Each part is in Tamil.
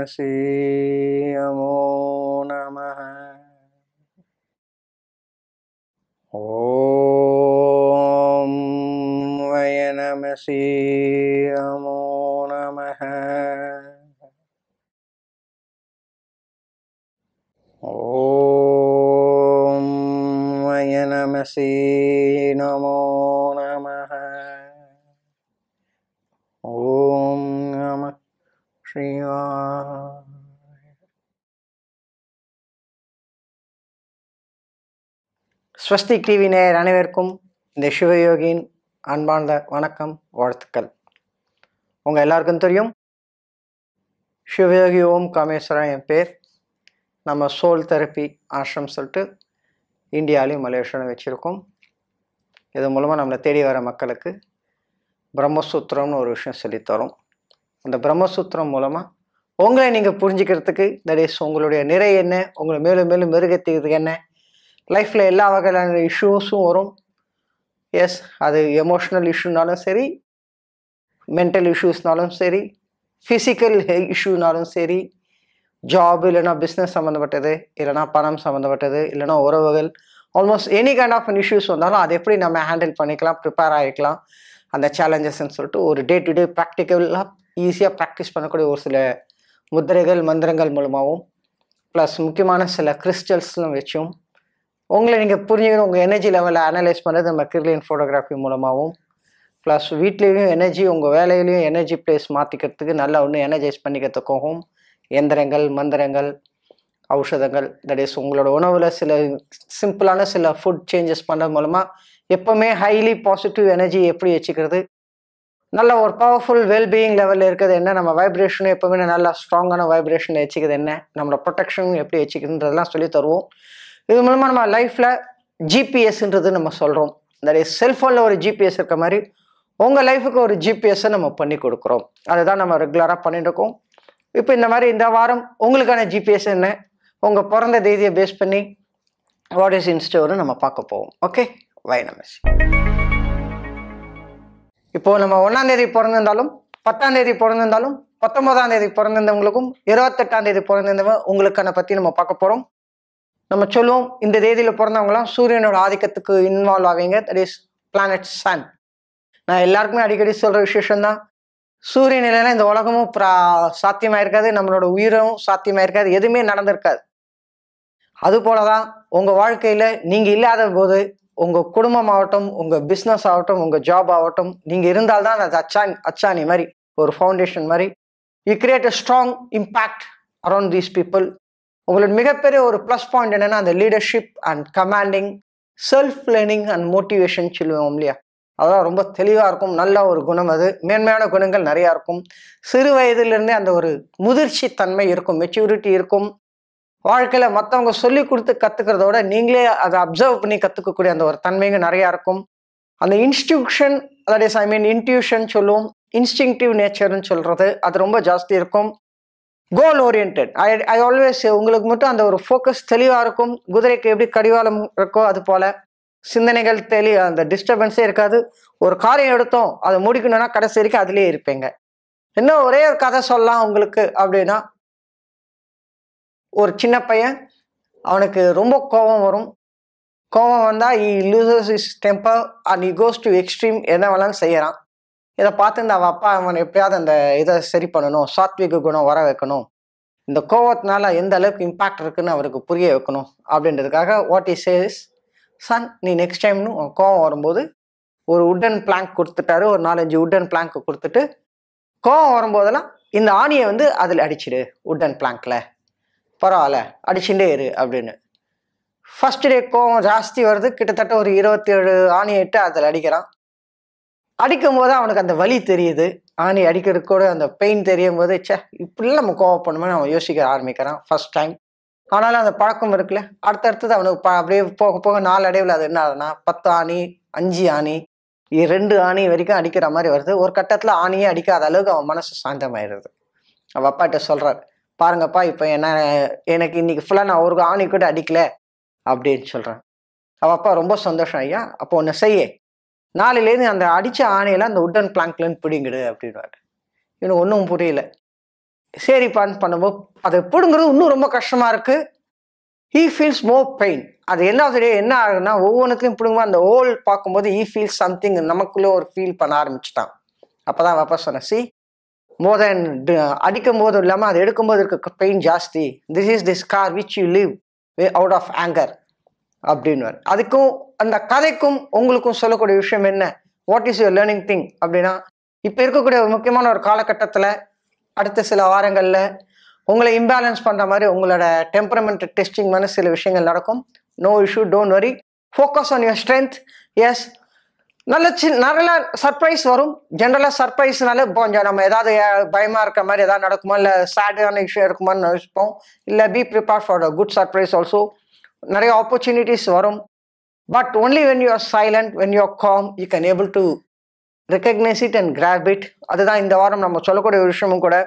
நமசி நமோ நம ஓம் வய நமசி நமோ நம ஓம் வய நமசி நமோ நம ஓம் நம ஸ்ரீவாய் ஸ்வஸ்திக் டிவி நேயர் அனைவருக்கும் இந்த சிவயோகியின் அன்பார்ந்த வணக்கம் வாழ்த்துக்கள் உங்கள் எல்லாருக்கும் தெரியும் சிவயோகி ஓம் காமேஸ்வரன் என் பேர் நம்ம சோல் தெரப்பி ஆசிரம் சொல்லிட்டு இந்தியாலையும் மலேசியாலையும் வச்சுருக்கோம் இது மூலமாக நம்மளை தேடி வர மக்களுக்கு பிரம்மசூத்திரம்னு ஒரு விஷயம் சொல்லித்தரோம் அந்த பிரம்மசூத்திரம் மூலமாக உங்களை நீங்கள் புரிஞ்சுக்கிறதுக்கு தட் இஸ் உங்களுடைய நிறை என்ன உங்களை மேலும் மேலும் மெருகத்துக்கிறதுக்கு என்ன லைஃப்பில் எல்லா வகையான இஷ்யூஸும் வரும் எஸ் அது எமோஷ்னல் இஷ்யூனாலும் சரி மென்டல் இஷ்யூஸ்னாலும் சரி ஃபிசிக்கல் இஷ்யூனாலும் சரி ஜாப் இல்லைனா பிஸ்னஸ் சம்மந்தப்பட்டது இல்லைனா பணம் சம்மந்தப்பட்டது இல்லைனா உறவுகள் almost any kind of issues வந்தாலும் அதை எப்படி நம்ம ஹேண்டில் பண்ணிக்கலாம் ப்ரிப்பேர் ஆகிக்கலாம் அந்த சேலஞ்சஸ்ன்னு சொல்லிட்டு ஒரு டே டு டே ப்ராக்டிக்கலாக ஈஸியாக ப்ராக்டிஸ் பண்ணக்கூடிய ஒரு சில முத்திரைகள் மந்திரங்கள் மூலமாகவும் ப்ளஸ் முக்கியமான சில கிறிஸ்டல்ஸ்லாம் வச்சும் உங்களை நீங்கள் புரிஞ்சுக்கணும் உங்கள் எனர்ஜி லெவலை அனலைஸ் பண்ணுறது நம்ம கிர்லியன் ஃபோட்டோகிராஃபி மூலமாகவும் ப்ளஸ் வீட்லேயும் எனர்ஜி உங்கள் வேலையிலையும் எனர்ஜி பிளேஸ் மாற்றிக்கிறதுக்கு நல்லா ஒன்று எனர்ஜைஸ் பண்ணிக்கிறதுக்காகவும் எந்திரங்கள் மந்திரங்கள் ஔஷதங்கள் தட் இஸ் உங்களோட உணவில் சில சிம்பிளான சில ஃபுட் சேஞ்சஸ் பண்ணுறது மூலமாக எப்போவுமே ஹைலி பாசிட்டிவ் எனர்ஜி எப்படி வச்சுக்கிறது நல்ல ஒரு பவர்ஃபுல் வெல்பீயிங் லெவலில் இருக்கிறது என்ன நம்ம வைப்ரேஷனும் எப்போவுமே நல்லா ஸ்ட்ராங்கான வைப்ரேஷன் வச்சுக்கிறது என்ன நம்மளோட ப்ரொடெக்ஷனும் எப்படி வச்சுக்கிறதுன்றதெல்லாம் சொல்லி தருவோம் இது மூலமாக நம்ம லைஃப்பில் ஜிபிஎஸ்ன்றது நம்ம சொல்கிறோம் தட் இஸ் செல்ஃபோனில் ஒரு ஜிபிஎஸ் இருக்க மாதிரி உங்கள் லைஃபுக்கு ஒரு ஜிபிஎஸ்ஸை நம்ம பண்ணி கொடுக்குறோம் அதுதான் நம்ம ரெகுலராக பண்ணிட்டு இருக்கோம் இப்போ இந்த மாதிரி இந்த வாரம் உங்களுக்கான ஜிபிஎஸ் என்ன உங்கள் பிறந்த தேதியை பேஸ் பண்ணி வாட் இஸ் இன்ஸ்டோர்னு நம்ம பார்க்க போவோம் ஓகே வை நமஸ் இப்போ நம்ம ஒன்றாம் தேதி பிறந்திருந்தாலும் பத்தாம் தேதி பிறந்திருந்தாலும் பத்தொன்பதாம் தேதி பிறந்திருந்தவங்களுக்கும் இருபத்தெட்டாம் தேதி பிறந்திருந்தவங்க உங்களுக்கான பற்றி நம்ம பார்க்க போகிறோம் நம்ம சொல்லுவோம் இந்த தேதியில் பிறந்தவங்களாம் சூரியனோட ஆதிக்கத்துக்கு இன்வால்வ் ஆவீங்க தட் இஸ் பிளானட் சன் நான் எல்லாருக்குமே அடிக்கடி சொல்கிற விசேஷம் தான் சூரியன் இல்லைன்னா இந்த உலகமும் ப்ரா சாத்தியமாக இருக்காது நம்மளோட உயிரும் சாத்தியமாக இருக்காது எதுவுமே நடந்திருக்காது அதுபோல தான் உங்கள் வாழ்க்கையில் நீங்கள் இல்லாத போது உங்கள் குடும்பம் ஆகட்டும் உங்கள் பிஸ்னஸ் ஆகட்டும் உங்கள் ஜாப் ஆகட்டும் நீங்கள் இருந்தால்தான் அது அச்சான் அச்சாணி மாதிரி ஒரு ஃபவுண்டேஷன் மாதிரி you create a strong impact around these people உங்களோட மிகப்பெரிய ஒரு ப்ளஸ் பாயிண்ட் என்னென்னா அந்த leadership and commanding self learning and motivation சொல்லுவோம் இல்லையா அதெல்லாம் ரொம்ப தெளிவாக இருக்கும் நல்ல ஒரு குணம் அது மேன்மையான குணங்கள் நிறையா இருக்கும் சிறு வயதிலிருந்தே அந்த ஒரு முதிர்ச்சி தன்மை இருக்கும் மெச்சூரிட்டி இருக்கும் வாழ்க்கையில் மற்றவங்க சொல்லி கொடுத்து கற்றுக்கிறதோட நீங்களே அதை அப்சர்வ் பண்ணி கற்றுக்கக்கூடிய அந்த ஒரு தன்மைங்க நிறையா இருக்கும் அந்த institution that is I mean intuition சொல்லுவோம் இன்ஸ்டிங்டிவ் நேச்சர்னு சொல்கிறது அது ரொம்ப ஜாஸ்தி இருக்கும் கோல் ஓரியன்ட் ஐ ஐ ஆல்வேஸ் உங்களுக்கு மட்டும் அந்த ஒரு ஃபோக்கஸ் தெளிவாக இருக்கும் குதிரைக்கு எப்படி கடிவாளம் இருக்கோ அது போல் சிந்தனைகள் தெளி அந்த டிஸ்டர்பன்ஸே இருக்காது ஒரு காரியம் எடுத்தோம் அதை முடிக்கணும்னா கடைசி வரைக்கும் அதுலேயே இருப்பீங்க இன்னும் ஒரே ஒரு கதை சொல்லலாம் உங்களுக்கு அப்படின்னா ஒரு சின்ன பையன் அவனுக்கு ரொம்ப கோபம் வரும் கோபம் வந்தால் he loses his temper and he goes to extreme எதை வேணாலும் செய்யறான் இதை பார்த்து இந்த அவன் அப்பா அவன் எப்படியாவது அந்த இதை சரி பண்ணணும் சாத்விக குணம் வர வைக்கணும் இந்த கோவத்தினால எந்த அளவுக்கு இம்பாக்ட் இருக்குன்னு அவருக்கு புரிய வைக்கணும் அப்படின்றதுக்காக வாட் இஸ் சேஸ் சன் நீ நெக்ஸ்ட் டைம்னு உன் கோவம் வரும்போது ஒரு உட்டன் பிளாங்க் கொடுத்துட்டாரு ஒரு நாலஞ்சு உட்டன் பிளாங்க் கொடுத்துட்டு கோவம் வரும்போதெல்லாம் இந்த ஆணியை வந்து அதில் அடிச்சிடு உட்டன் பிளாங்க்ல பரவாயில்ல அடிச்சுட்டே இரு அப்படின்னு ஃபர்ஸ்ட் டே கோவம் ஜாஸ்தி வருது கிட்டத்தட்ட ஒரு இருபத்தி ஏழு ஆணியை இட்டு அதில் அடிக்கிறான் அடிக்கும் போது அவனுக்கு அந்த வலி தெரியுது ஆணி அடிக்கிறதுக்கு கூட அந்த பெயின் தெரியும் போது சே இப்படிலாம் நம்ம கோவப்படணுமே அவன் யோசிக்க ஆரம்பிக்கிறான் ஃபர்ஸ்ட் டைம் ஆனாலும் அந்த பழக்கம் இருக்குல்ல அடுத்தடுத்தது அவனுக்கு ப அப்படியே போக போக நாலு அடைவில் அது என்ன ஆகுதுன்னா பத்து ஆணி அஞ்சு ஆணி ரெண்டு ஆணி வரைக்கும் அடிக்கிற மாதிரி வருது ஒரு கட்டத்தில் ஆணியே அடிக்காத அளவுக்கு அவன் மனசு சாந்தமாயிடுது அவள் அப்பாட்ட சொல்கிறார் பாருங்கப்பா இப்போ என்ன எனக்கு இன்னைக்கு ஃபுல்லாக நான் ஒரு ஆணி கூட அடிக்கல அப்படின்னு சொல்கிறேன் அவள் அப்பா ரொம்ப சந்தோஷம் ஐயா அப்போ ஒன்று செய்ய நாளையிலேருந்து அந்த அடித்த ஆணையெல்லாம் அந்த உட்டன் பிளாங்க்லேருந்து பிடிங்கிடு அப்படின்வாரு இவனுக்கு ஒன்றும் புரியல சரிப்பான்னு பண்ணும்போது அதை பிடுங்கிறது இன்னும் ரொம்ப கஷ்டமாக இருக்குது ஹீ ஃபீல்ஸ் மோர் பெயின் அது என்ன டே என்ன ஆகுதுன்னா ஒவ்வொன்றுத்தையும் பிடுங்கும்போது அந்த ஓல் பார்க்கும்போது ஈ ஃபீல் சம்திங் நமக்குள்ளே ஒரு ஃபீல் பண்ண ஆரம்பிச்சிட்டான் அப்போ தான் வாப்பா சொன்னேன் சி மோர் தென் அடிக்கும் போதும் இல்லாமல் அது எடுக்கும்போது இருக்க பெயின் ஜாஸ்தி this is this car which you live out of anger அப்படின்னு அதுக்கும் அந்த கதைக்கும் உங்களுக்கும் சொல்லக்கூடிய விஷயம் என்ன what is your learning thing அப்படின்னா இப்போ இருக்கக்கூடிய ஒரு முக்கியமான ஒரு காலகட்டத்தில் அடுத்த சில வாரங்களில் உங்களை இம்பேலன்ஸ் பண்ணுற மாதிரி உங்களோட டெம்பரமெண்ட் டெஸ்டிங் மாதிரி சில விஷயங்கள் நடக்கும் no issue don't worry focus on your strength yes நல்ல சின் நல்ல சர்ப்ரைஸ் வரும் ஜென்ரலாக சர்ப்ரைஸ்னால கொஞ்சம் நம்ம ஏதாவது பயமாக இருக்க மாதிரி ஏதாவது நடக்குமா இல்லை சேடான விஷயம் இருக்குமான்னு நினைப்போம் இல்லை be prepare for a good surprise also நிறைய ஆப்பர்ச்சுனிட்டிஸ் வரும் but only when you are silent when you are calm you can able to recognise it and grab it அதுதான் இந்த வாரம் நம்ம சொல்லக்கூடிய ஒரு விஷயமும் கூட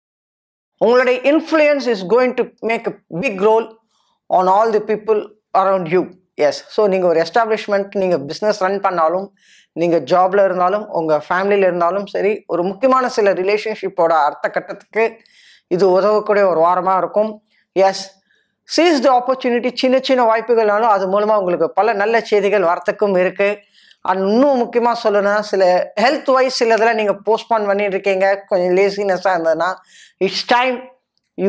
உங்களுடைய influence is going to make a big role on all the people around you yes so நீங்கள் ஒரு எஸ்டாப்ளிஷ்மெண்ட் நீங்கள் பிஸ்னஸ் ரன் பண்ணாலும் நீங்கள் ஜாப்ல இருந்தாலும் உங்கள் ஃபேமிலியில் இருந்தாலும் சரி ஒரு முக்கியமான சில ரிலேஷன்ஷிப்போட அர்த்த கட்டத்துக்கு இது உதவக்கூடிய ஒரு வாரமாக இருக்கும் எஸ் சீஸ் த ஆப்பர்ச்சுனிட்டி சின்ன சின்ன வாய்ப்புகள்னாலும் அது மூலமாக உங்களுக்கு பல நல்ல செய்திகள் வரத்துக்கும் இருக்குது அண்ட் இன்னும் முக்கியமாக சொல்லணும்னா சில ஹெல்த் வைஸ் சில இதெல்லாம் நீங்கள் போஸ்ட்பான் பண்ணிட்டு இருக்கீங்க கொஞ்சம் லேசினஸாக இருந்ததுன்னா இட்ஸ் டைம் யூ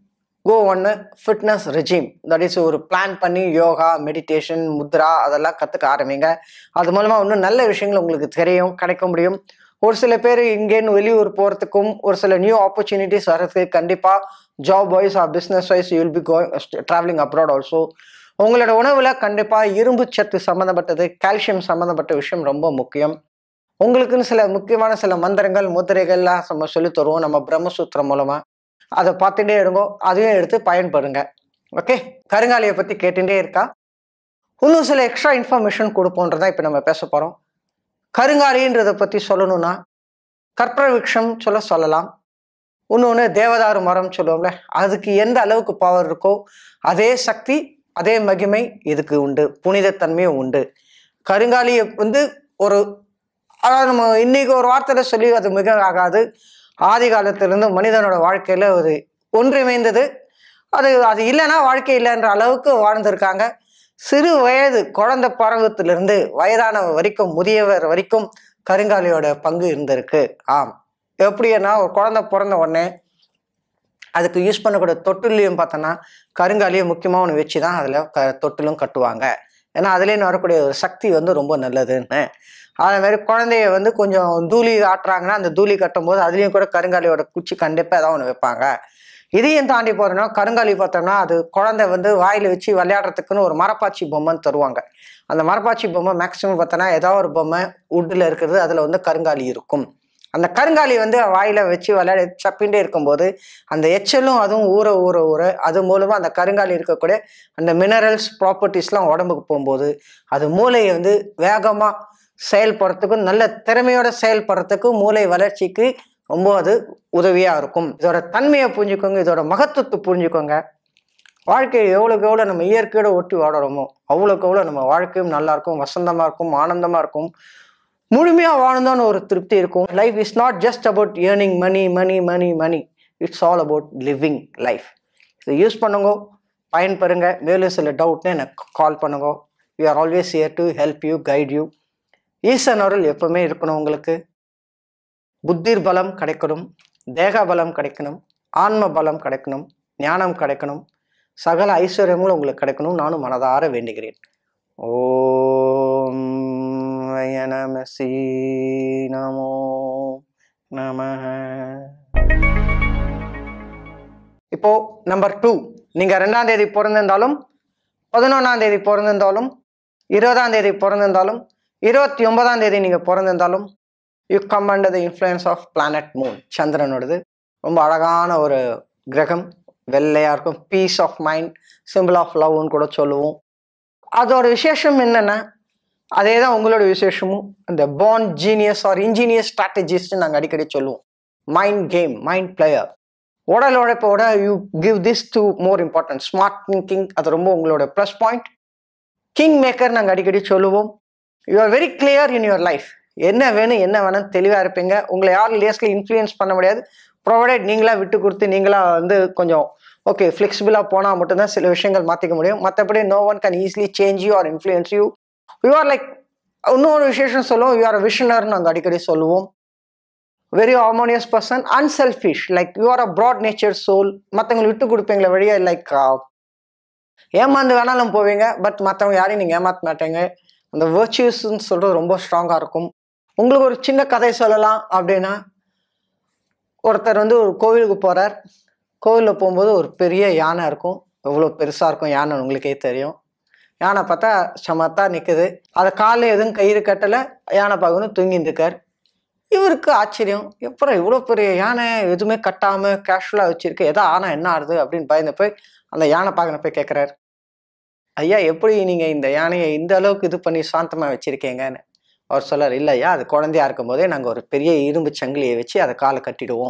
கோ ஒன்று ஃபிட்னஸ் ரெஜிம் தட் இஸ் ஒரு பிளான் பண்ணி யோகா மெடிடேஷன் முத்ரா அதெல்லாம் கற்றுக்க ஆரம்பிங்க அது மூலமாக இன்னும் நல்ல விஷயங்கள் உங்களுக்கு தெரியும் கிடைக்க முடியும் ஒரு சில பேர் இங்கேருந்து வெளியூர் போகிறதுக்கும் ஒரு சில நியூ ஆப்பர்ச்சுனிட்டிஸ் வர்றதுக்கு கண்டிப்பாக job wise or business wise you will be going travelling abroad also உங்களோட உணவில் கண்டிப்பாக இரும்பு சத்து சம்மந்தப்பட்டது கால்சியம் சம்மந்தப்பட்ட விஷயம் ரொம்ப முக்கியம் உங்களுக்குன்னு சில முக்கியமான சில மந்திரங்கள் முத்திரைகள்லாம் நம்ம சொல்லித் தருவோம் நம்ம பிரம்மசூத்திரம் மூலமாக அதை பார்த்துட்டே இருங்கோ அதையும் எடுத்து பயன்படுங்க ஓகே கருங்காலியை பற்றி கேட்டுட்டே இருக்கா இன்னும் சில எக்ஸ்ட்ரா இன்ஃபர்மேஷன் கொடுப்போன்றதான் இப்போ நம்ம பேச போகிறோம் கருங்காலின்றதை பற்றி சொல்லணும்னா கற்ப விருட்சம் சொல்ல சொல்லலாம் இன்னொன்று தேவதாரு மரம் சொல்லுவோம்ல அதுக்கு எந்த அளவுக்கு பவர் இருக்கோ அதே சக்தி அதே மகிமை இதுக்கு உண்டு புனிதத்தன்மையும் உண்டு கருங்காலியை வந்து ஒரு அதாவது நம்ம இன்னைக்கு ஒரு வார்த்தையில் சொல்லி அது மிக ஆகாது ஆதி காலத்திலிருந்து மனிதனோட வாழ்க்கையில் ஒரு ஒன்றிணைந்தது அது அது இல்லைன்னா வாழ்க்கை இல்லைன்ற அளவுக்கு வாழ்ந்திருக்காங்க சிறு வயது குழந்தை பருவத்திலிருந்து வயதான வரைக்கும் முதியவர் வரைக்கும் கருங்காலியோட பங்கு இருந்திருக்கு ஆம் எப்படின்னா ஒரு குழந்தை பிறந்த உடனே அதுக்கு யூஸ் பண்ணக்கூடிய தொட்டிலையும் பார்த்தோன்னா கருங்காலியை முக்கியமாக ஒன்று வச்சு தான் அதில் க தொட்டிலும் கட்டுவாங்க ஏன்னா அதுலேருந்து வரக்கூடிய ஒரு சக்தி வந்து ரொம்ப நல்லதுன்னு அதே மாதிரி குழந்தைய வந்து கொஞ்சம் தூளி ஆட்டுறாங்கன்னா அந்த தூளி கட்டும்போது அதுலேயும் கூட கருங்காலியோட குச்சி கண்டிப்பாக ஏதாவது ஒன்று வைப்பாங்க இதையும் தாண்டி போகிறோன்னா கருங்காலி பார்த்தோம்னா அது குழந்தை வந்து வாயில் வச்சு விளையாடுறதுக்குன்னு ஒரு மரப்பாச்சி பொம்மைன்னு தருவாங்க அந்த மரப்பாச்சி பொம்மை மேக்ஸிமம் பார்த்தோன்னா ஏதாவது ஒரு பொம்மை உட்டில் இருக்கிறது அதில் வந்து கருங்காலி இருக்கும் அந்த கருங்காலி வந்து வாயில் வச்சு விளையாடி சப்பின்ண்டே இருக்கும்போது அந்த எச்சலும் அதுவும் ஊற ஊற ஊற அது மூலமாக அந்த கருங்காலி இருக்கக்கூடிய அந்த மினரல்ஸ் ப்ராப்பர்ட்டிஸ்லாம் உடம்புக்கு போகும்போது அது மூளையை வந்து வேகமாக செயல்படுறதுக்கும் நல்ல திறமையோட செயல்படுறதுக்கும் மூளை வளர்ச்சிக்கு ரொம்ப அது உதவியாக இருக்கும் இதோட தன்மையை புரிஞ்சுக்கோங்க இதோட மகத்துவத்தை புரிஞ்சுக்கோங்க வாழ்க்கையை எவ்வளோக்கு எவ்வளோ நம்ம இயற்கையோட ஒட்டி வாடுறோமோ அவ்வளோக்கு எவ்வளோ நம்ம வாழ்க்கையும் நல்லா இருக்கும் வசந்தமாக இருக்கும் ஆனந்தமாக இருக்கும் முழுமையாக வாழ்ந்தோன்னு ஒரு திருப்தி இருக்கும் life is not just about earning money money money money it's all about living life இதை யூஸ் பண்ணுங்க பயன்பெறுங்க மேலும் சில டவுட்னு எனக்கு கால் பண்ணுங்க we are always here to help you guide you Eesan அருள் எப்பவுமே இருக்கணும் உங்களுக்கு புத்திர் பலம் கிடைக்கணும் தேக பலம் கிடைக்கணும் ஆன்ம பலம் கிடைக்கணும் ஞானம் கிடைக்கணும் சகல ஐஸ்வர்யங்களும் உங்களுக்கு கிடைக்கணும் நானும் மனதார வேண்டுகிறேன் ஓம் நமசி நமோ நம இப்போ நம்பர் டூ நீங்கள் ரெண்டாம் தேதி பிறந்திருந்தாலும் பதினொன்றாம் தேதி பிறந்திருந்தாலும் இருபதாம் தேதி பிறந்திருந்தாலும் இருபத்தி ஒன்பதாம் தேதி நீங்கள் பிறந்திருந்தாலும் you come under the influence of planet moon சந்திரனோடது ரொம்ப அழகான ஒரு கிரகம் வெள்ளையாக இருக்கும் peace of mind simple of லவ்னு கூட சொல்லுவோம் அதோட விசேஷம் என்னென்னா அதே தான் உங்களோட விசேஷமும் இந்த born genius or ingenious strategist நாங்கள் அடிக்கடி சொல்லுவோம் மைண்ட் கேம் மைண்ட் பிளேயர் உடல் உழைப்போட you give this to more important smart thinking அது ரொம்ப உங்களோட ப்ளஸ் பாயிண்ட் கிங் மேக்கர் நாங்கள் அடிக்கடி சொல்லுவோம் you are very clear in your life என்ன வேணும் என்ன வேணும் தெளிவாக இருப்பீங்க உங்களை யாரும் லேஸ்ல இன்ஃப்ளூயன்ஸ் பண்ண முடியாது ப்ரொவைடட் நீங்களாக விட்டு கொடுத்து நீங்களாக வந்து கொஞ்சம் ஓகே ஃப்ளெக்சிபிளாக போனால் மட்டும்தான் சில விஷயங்கள் மாற்றிக்க முடியும் மற்றபடி no one can easily change you are influence you you are like இன்னொரு விசேஷம் சொல்லுவோம் யூ ஆர் விஷனர்னு நாங்கள் அடிக்கடி சொல்லுவோம் very harmonious person unselfish like you are a broad nature soul மற்றவங்களை விட்டு கொடுப்பீங்களே வழியா லைக் ஏமாந்து வேணாலும் போவீங்க பட் மற்றவங்க யாரையும் நீங்கள் ஏமாற்ற மாட்டீங்க அந்த வேர்ச்சியூஸ்ன்னு சொல்கிறது ரொம்ப ஸ்ட்ராங்காக இருக்கும் உங்களுக்கு ஒரு சின்ன கதை சொல்லலாம் அப்படின்னா ஒருத்தர் வந்து ஒரு கோவிலுக்கு போகிறார் கோவிலில் போகும்போது ஒரு பெரிய யானை இருக்கும் எவ்வளோ பெருசாக இருக்கும் யானை உங்களுக்கே தெரியும் யானை பார்த்தா சமத்தா நிற்குது அதை காலில் எதுவும் கயிறு கட்டலை யானை பார்க்கணும் தூங்கிட்டு இருக்கார் இவருக்கு ஆச்சரியம் எப்பறம் இவ்வளோ பெரிய யானை எதுவுமே கட்டாமல் கேஷுவலாக வச்சிருக்கு எதோ ஆனால் என்ன ஆகுது அப்படின்னு பயந்து போய் அந்த யானை பார்க்கணும் போய் கேட்குறாரு ஐயா எப்படி நீங்கள் இந்த யானையை இந்த அளவுக்கு இது பண்ணி சாந்தமாக வச்சுருக்கீங்கன்னு அவர் சொல்லார் இல்லையா அது குழந்தையா இருக்கும்போதே நாங்கள் ஒரு பெரிய இரும்பு சங்கிலியை வச்சு அதை காலை கட்டிடுவோம்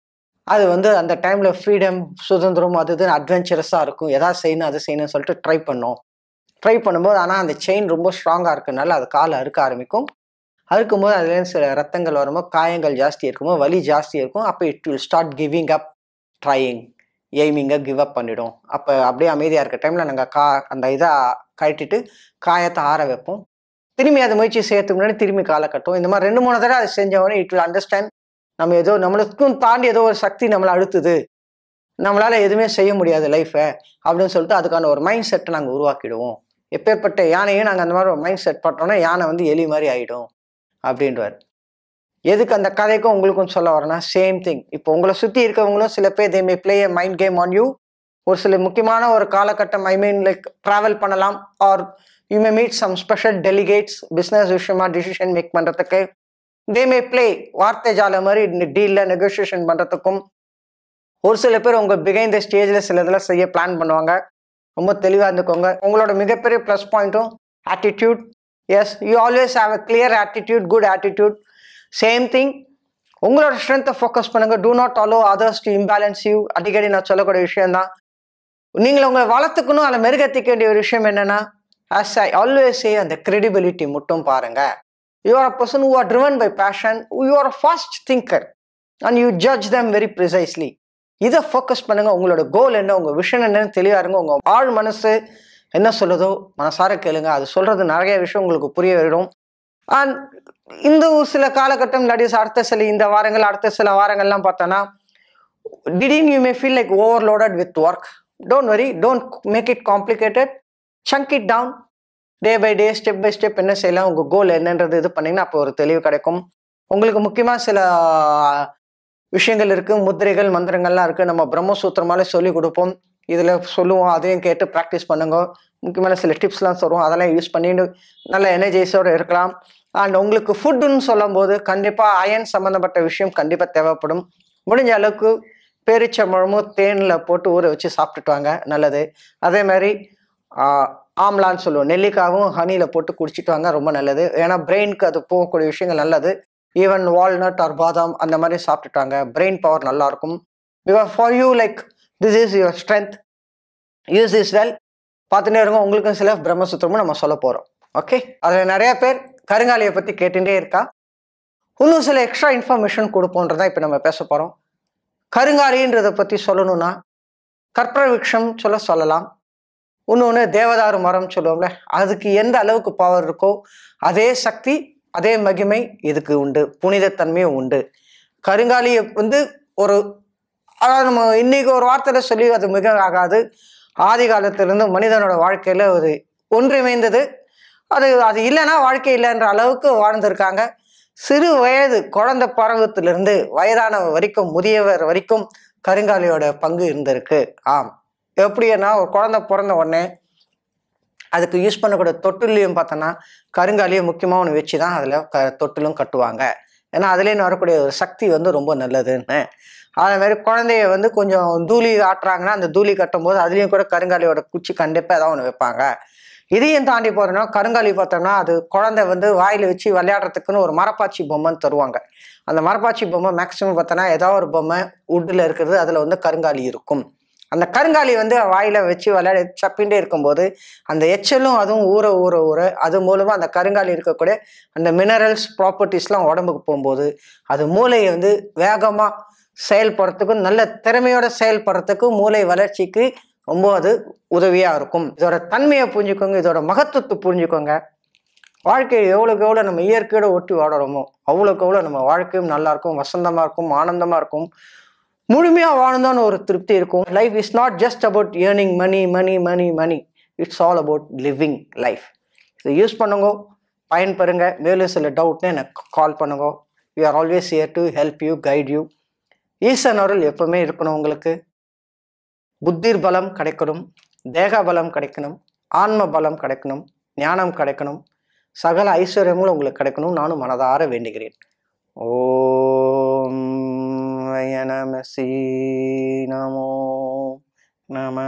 அது வந்து அந்த டைமில் ஃப்ரீடம் சுதந்திரம் அது இது அட்வென்ச்சரஸாக இருக்கும் எதா செய்யணும் அது செய்யணும்னு சொல்லிட்டு ட்ரை பண்ணோம் ட்ரை பண்ணும்போது ஆனால் அந்த செயின் ரொம்ப ஸ்ட்ராங்காக இருக்கனால அது காலை அறுக்க ஆரம்பிக்கும் அறுக்கும்போது அதுலேருந்து சில ரத்தங்கள் வரும்போது காயங்கள் ஜாஸ்தி இருக்கும்போது வலி ஜாஸ்தி இருக்கும் அப்போ it will start giving up trying எய்மிங்கை கிவ் அப் பண்ணிடும் அப்போ அப்படியே அமைதியாக இருக்க டைமில் நாங்கள் கா அந்த இதை கட்டிட்டு காயத்தை ஆற வைப்போம் திரும்பி அதை முயற்சி செய்யறதுக்கு முன்னாடி திரும்பி காலை கட்டும் இந்த மாதிரி ரெண்டு மூணு தடவை அதை செஞ்சவொடனே இட் வில் அண்டர்ஸ்டாண்ட் நம்ம ஏதோ நம்மளுக்கும் தாண்டி ஏதோ ஒரு சக்தி நம்மளை அழுத்துது நம்மளால் எதுவுமே செய்ய முடியாது லைஃப்பை அப்படின்னு சொல்லிட்டு அதுக்கான ஒரு மைண்ட் செட்டை நாங்கள் உருவாக்கிடுவோம் எப்பேற்பட்ட யானையும் நாங்கள் அந்த மாதிரி ஒரு மைண்ட் செட் பண்ணுறோன்னா யானை வந்து எலி மாதிரி ஆகிடும் அப்படின்றார் எதுக்கு அந்த கதைக்கும் உங்களுக்கும் சொல்ல வரேன்னா சேம் திங் இப்போ உங்களை சுற்றி இருக்கவங்களும் சில பேர் they may play a mind game on you ஒரு சில முக்கியமான ஒரு காலகட்டம் ஐ மீன் லைக் ட்ராவல் பண்ணலாம் or you may meet some special delegates business விஷயமா டிசிஷன் மேக் பண்ணுறதுக்கு தே மே பிளே வார்த்தை ஜால மாதிரி டீலில் நெகோசியேஷன் பண்ணுறதுக்கும் ஒரு சில பேர் உங்கள் பிகைண்ட் த ஸ்டேஜில் சில இதெல்லாம் செய்ய பிளான் பண்ணுவாங்க ரொம்ப தெளிவாக இருந்துக்கோங்க உங்களோட மிகப்பெரிய ப்ளஸ் பாயிண்ட்டும் attitude yes you always have a clear attitude good attitude same thing உங்களோட ஸ்ட்ரென்த்தை ஃபோக்கஸ் பண்ணுங்கள் do not allow others to imbalance you அடிக்கடி நான் சொல்லக்கூடிய விஷயம்தான் நீங்கள் உங்களை வளர்த்துக்கணும் அதில் மெருகத்திக்க வேண்டிய ஒரு விஷயம் என்னென்னா ஆஸ் ஐ ஆல்வேஸ் சே அந்த கிரெடிபிலிட்டி மட்டும் பாருங்கள் you are a person who are driven by passion you are a fast thinker and you judge them very precisely இதை ஃபோக்கஸ் பண்ணுங்க உங்களோட கோல் என்ன உங்கள் விஷன் என்னன்னு தெளிவாக இருங்க உங்கள் ஆழ் மனசு என்ன சொல்லுதோ மனசார கேளுங்க அது சொல்கிறது நிறைய விஷயம் உங்களுக்கு புரிய வரும் அண்ட் இந்த ஒரு சில காலகட்டம் இல்லாட்டி அடுத்த சில இந்த வாரங்கள் அடுத்த சில வாரங்கள்லாம் பார்த்தோன்னா திடீர்னு you may feel like overloaded with work don't worry don't make it complicated chunk it down day by day step by step என்ன செய்யலாம் உங்கள் கோல் என்னன்றது இது பண்ணிங்கன்னா அப்போ ஒரு தெளிவு கிடைக்கும் உங்களுக்கு முக்கியமாக சில விஷயங்கள் இருக்குது முத்திரைகள் மந்திரங்கள்லாம் இருக்குது நம்ம பிரம்மசூத்திரமாலே சொல்லி கொடுப்போம் இதில் சொல்லுவோம் அதையும் கேட்டு ப்ராக்டிஸ் பண்ணுங்க முக்கியமான சில டிப்ஸ்லாம் சொல்லுவோம் அதெல்லாம் யூஸ் பண்ணிட்டு நல்ல எனர்ஜைஸோடு இருக்கலாம் அண்ட் உங்களுக்கு ஃபுட்டுன்னு சொல்லும்போது கண்டிப்பாக அயன் சம்மந்தப்பட்ட விஷயம் கண்டிப்பாக தேவைப்படும் முடிஞ்ச அளவுக்கு பேரிச்சம்பழமும் தேனில் போட்டு ஊற வச்சு சாப்பிட்டுட்டு வாங்க நல்லது அதே மாதிரி ஆம்லான்னு சொல்லுவோம் நெல்லிக்காவும் ஹனியில் போட்டு குடிச்சிட்டு வாங்க ரொம்ப நல்லது ஏன்னா பிரெயினுக்கு அது போகக்கூடிய விஷயங்கள் நல்லது ஈவன் வால்நட் ஆர் பாதாம் அந்த மாதிரி சாப்பிட்டுட்டாங்க பிரெயின் பவர் நல்லாயிருக்கும் because for you like this is your strength use is well பார்த்துட்டே இருங்க உங்களுக்கும் சில பிரம்மசூத்திரமும் நம்ம சொல்ல போகிறோம் ஓகே அதில் நிறைய பேர் கருங்காலியை பற்றி கேட்டுகிட்டே இருக்கா இன்னும் சில எக்ஸ்ட்ரா இன்ஃபர்மேஷன் கொடுப்போன்றதான் இப்போ நம்ம பேச போகிறோம் கருங்காலின்றதை பற்றி சொல்லணும்னா கற்பர விக்ஷம் சொல்ல சொல்லலாம் இன்னொன்று தேவதாரு மரம் சொல்லுவோம்ல அதுக்கு எந்த அளவுக்கு பவர் இருக்கோ அதே சக்தி அதே மகிமை இதுக்கு உண்டு புனிதத்தன்மையும் உண்டு கருங்காலியை வந்து ஒரு அதாவது நம்ம இன்னைக்கு ஒரு வார்த்தையில் சொல்லி அது மிக ஆகாது ஆதி காலத்திலிருந்து மனிதனோட வாழ்க்கையில் ஒரு ஒன்றிமைந்தது அது அது இல்லைன்னா வாழ்க்கை இல்லைன்ற அளவுக்கு வாழ்ந்திருக்காங்க சிறு வயது குழந்தை பருவத்திலிருந்து வயதான வரைக்கும் முதியவர் வரைக்கும் கருங்காலியோட பங்கு இருந்திருக்கு ஆம் எப்படின்னா ஒரு குழந்தை பிறந்த உடனே அதுக்கு யூஸ் பண்ணக்கூடிய தொட்டிலையும் பார்த்தோன்னா கருங்காலியும் முக்கியமாக ஒன்று வச்சு தான் அதில் க தொட்டிலும் கட்டுவாங்க ஏன்னா அதுலேருந்து வரக்கூடிய ஒரு சக்தி வந்து ரொம்ப நல்லதுன்னு அதே மாதிரி குழந்தைய வந்து கொஞ்சம் தூளி ஆட்டுறாங்கன்னா அந்த தூளி கட்டும் போது அதுலேயும் கூட கருங்காலியோட குச்சி கண்டிப்பாக ஏதாவது ஒன்று வைப்பாங்க இதையும் தாண்டி போகிறோன்னா கருங்காலி பார்த்தோம்னா அது குழந்தை வந்து வாயில் வச்சு விளையாடுறதுக்குன்னு ஒரு மரப்பாச்சி பொம்மைன்னு தருவாங்க அந்த மரப்பாச்சி பொம்மை மேக்ஸிமம் பார்த்தோன்னா ஏதாவது ஒரு பொம்மை உட்டில் இருக்கிறது அதில் வந்து கருங்காலி இருக்கும் அந்த கருங்காலி வந்து வாயில் வச்சு விளையாடி சப்பின்ண்டே இருக்கும்போது அந்த எச்சலும் அதுவும் ஊற ஊற ஊற அது மூலமாக அந்த கருங்காலி இருக்கக்கூடிய அந்த மினரல்ஸ் ப்ராப்பர்ட்டிஸ்லாம் உடம்புக்கு போகும்போது அது மூளையை வந்து வேகமாக செயல்படுறதுக்கும் நல்ல திறமையோட செயல்படுறதுக்கும் மூளை வளர்ச்சிக்கு ரொம்ப அது உதவியாக இருக்கும் இதோட தன்மையை புரிஞ்சுக்கோங்க இதோட மகத்துவத்தை புரிஞ்சுக்கோங்க வாழ்க்கையை எவ்வளோக்கு எவ்வளோ நம்ம இயற்கையோட ஒட்டி வாடுறோமோ அவ்வளோக்கு எவ்வளோ நம்ம வாழ்க்கையும் நல்லா இருக்கும் வசந்தமாக இருக்கும் ஆனந்தமாக இருக்கும் முழுமையாக வாழ்ந்தோன்னு ஒரு திருப்தி இருக்கும் life is not just about earning money money money money it's all about living life இதை யூஸ் பண்ணுங்க பயன்பெறுங்க மேலும் சில டவுட்னு எனக்கு கால் பண்ணுங்க we are always here to help you guide you Eesan அருள் எப்பவுமே இருக்கணும் உங்களுக்கு புத்திர் பலம் கிடைக்கணும் தேக பலம் கிடைக்கணும் ஆன்ம பலம் கிடைக்கணும் ஞானம் கிடைக்கணும் சகல ஐஸ்வர்யங்களும் உங்களுக்கு கிடைக்கணும் நானும் மனதார வேண்டுகிறேன் ஓம் வயநமசி நமோ நம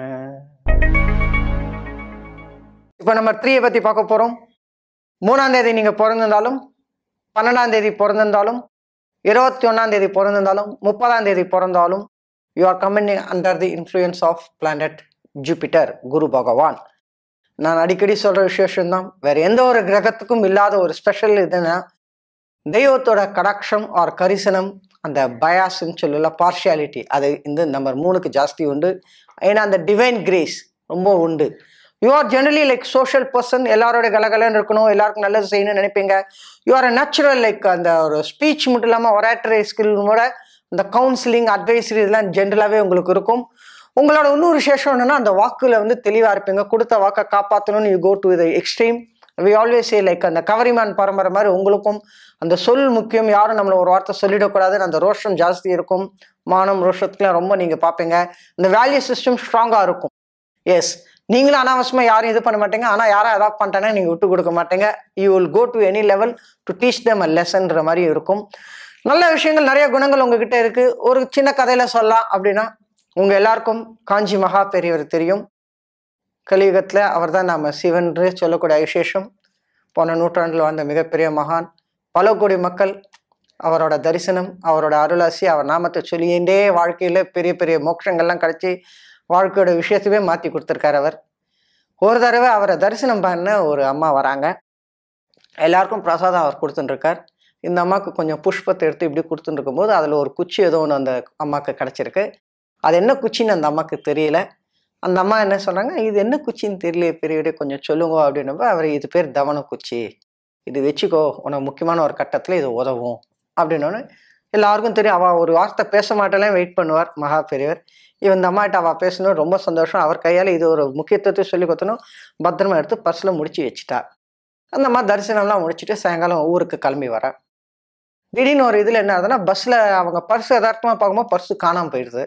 இப்போ நம்ம த்ரீயை பற்றி பார்க்க போகிறோம் மூணாம் தேதி நீங்கள் பிறந்திருந்தாலும் பன்னெண்டாம் தேதி பிறந்திருந்தாலும் இருபத்தி ஒன்றாம் தேதி பிறந்திருந்தாலும் முப்பதாம் தேதி பிறந்தாலும் you are coming under the influence of planet Jupiter குரு பகவான் நான் அடிக்கடி சொல்கிற விசேஷம்தான் வேறு எந்த ஒரு கிரகத்துக்கும் இல்லாத ஒரு ஸ்பெஷல் இதுன்னா தெய்வத்தோட கடாட்சம் ஆர் கரிசனம் அந்த பயாஸ்ன்னு சொல்லல பார்ஷியாலிட்டி அது இந்த நம்பர் மூணுக்கு ஜாஸ்தி உண்டு ஏன்னா அந்த டிவைன் கிரேஸ் ரொம்ப உண்டு you are generally like social person எல்லாரோட கலகலன்னு இருக்கணும் எல்லாருக்கும் நல்லது செய்யணும்னு நினைப்பீங்க you are a natural like அந்த ஒரு ஸ்பீச் மட்டும் இல்லாமல் ஒராட்டரி ஸ்கில்லோட அந்த கவுன்சிலிங் அட்வைசரி இதெல்லாம் ஜென்ரலாகவே உங்களுக்கு இருக்கும் உங்களோட இன்னொரு விசேஷம் என்னன்னா அந்த வாக்குல வந்து தெளிவாக இருப்பீங்க கொடுத்த வாக்கை காப்பாற்றணும்னு you go to the extreme we always say like அந்த கவரிமான் பரம்பரை மாதிரி உங்களுக்கும் அந்த சொல் முக்கியம் யாரும் நம்மளை ஒரு வார்த்தை சொல்லிடக்கூடாதுன்னு அந்த ரோஷம் ஜாஸ்தி இருக்கும் மானம் ரோஷத்துக்குலாம் ரொம்ப நீங்கள் பார்ப்பீங்க இந்த வேல்யூ சிஸ்டம் ஸ்ட்ராங்காக இருக்கும் எஸ் நீங்களும் அனாவசியமாக யாரும் இது பண்ண மாட்டீங்க ஆனால் யாரும் எதாவது பண்ணிட்டாங்கன்னா நீங்கள் விட்டு கொடுக்க மாட்டீங்க you will go to any level to teach them a லெசன்ற மாதிரி இருக்கும் நல்ல விஷயங்கள் நிறைய குணங்கள் உங்ககிட்ட இருக்கு ஒரு சின்ன கதையில சொல்லலாம் அப்படின்னா உங்க எல்லாருக்கும் காஞ்சி மகா பெரியவர் தெரியும் கலியுகத்தில் அவர் தான் நாம் சிவன்று சொல்லக்கூடிய விசேஷம் போன நூற்றாண்டில் வாழ்ந்த மிகப்பெரிய மகான் பல கோடி மக்கள் அவரோட தரிசனம் அவரோட அருளாசி அவர் நாமத்தை சொல்லிண்டே வாழ்க்கையில் பெரிய பெரிய மோட்சங்கள்லாம் கிடச்சி வாழ்க்கையோட விஷயத்தையே மாற்றி கொடுத்துருக்காரு அவர் ஒரு தடவை அவரை தரிசனம் பண்ண ஒரு அம்மா வராங்க எல்லாருக்கும் பிரசாதம் அவர் கொடுத்துட்டுருக்கார் இந்த அம்மாவுக்கு கொஞ்சம் புஷ்பத்தை எடுத்து இப்படி கொடுத்துட்டு இருக்கும்போது அதில் ஒரு குச்சி ஏதோ ஒன்று அந்த அம்மாவுக்கு கிடச்சிருக்கு அது என்ன குச்சின்னு அந்த அம்மாவுக்கு தெரியல அந்த அம்மா என்ன சொன்னாங்க இது என்ன குச்சின்னு தெரியல பெரியவரே கொஞ்சம் சொல்லுங்க அப்படின்னப்ப அவர் இது பேர் தவன குச்சி இது வச்சுக்கோ உனக்கு முக்கியமான ஒரு கட்டத்தில் இது உதவும் அப்படின்னோடனே எல்லாருக்கும் தெரியும் அவள் ஒரு வார்த்தை பேச மாட்டேலாம் வெயிட் பண்ணுவார் மகா பெரியவர் இவன் இந்த அம்மாட்ட அவள் பேசணும் ரொம்ப சந்தோஷம் அவர் கையால் இது ஒரு முக்கியத்துவத்தை சொல்லி கொடுத்தனும் பத்திரமா எடுத்து பர்ஸில் முடிச்சு வச்சுட்டா அந்த அம்மா தரிசனம்லாம் முடிச்சுட்டு சாயங்காலம் ஊருக்கு கிளம்பி வர திடீர்னு ஒரு இதில் என்ன ஆகுதுன்னா பஸ்ஸில் அவங்க பர்ஸ் யதார்த்தமாக பார்க்கும்போது பர்ஸு காணாமல் போயிடுது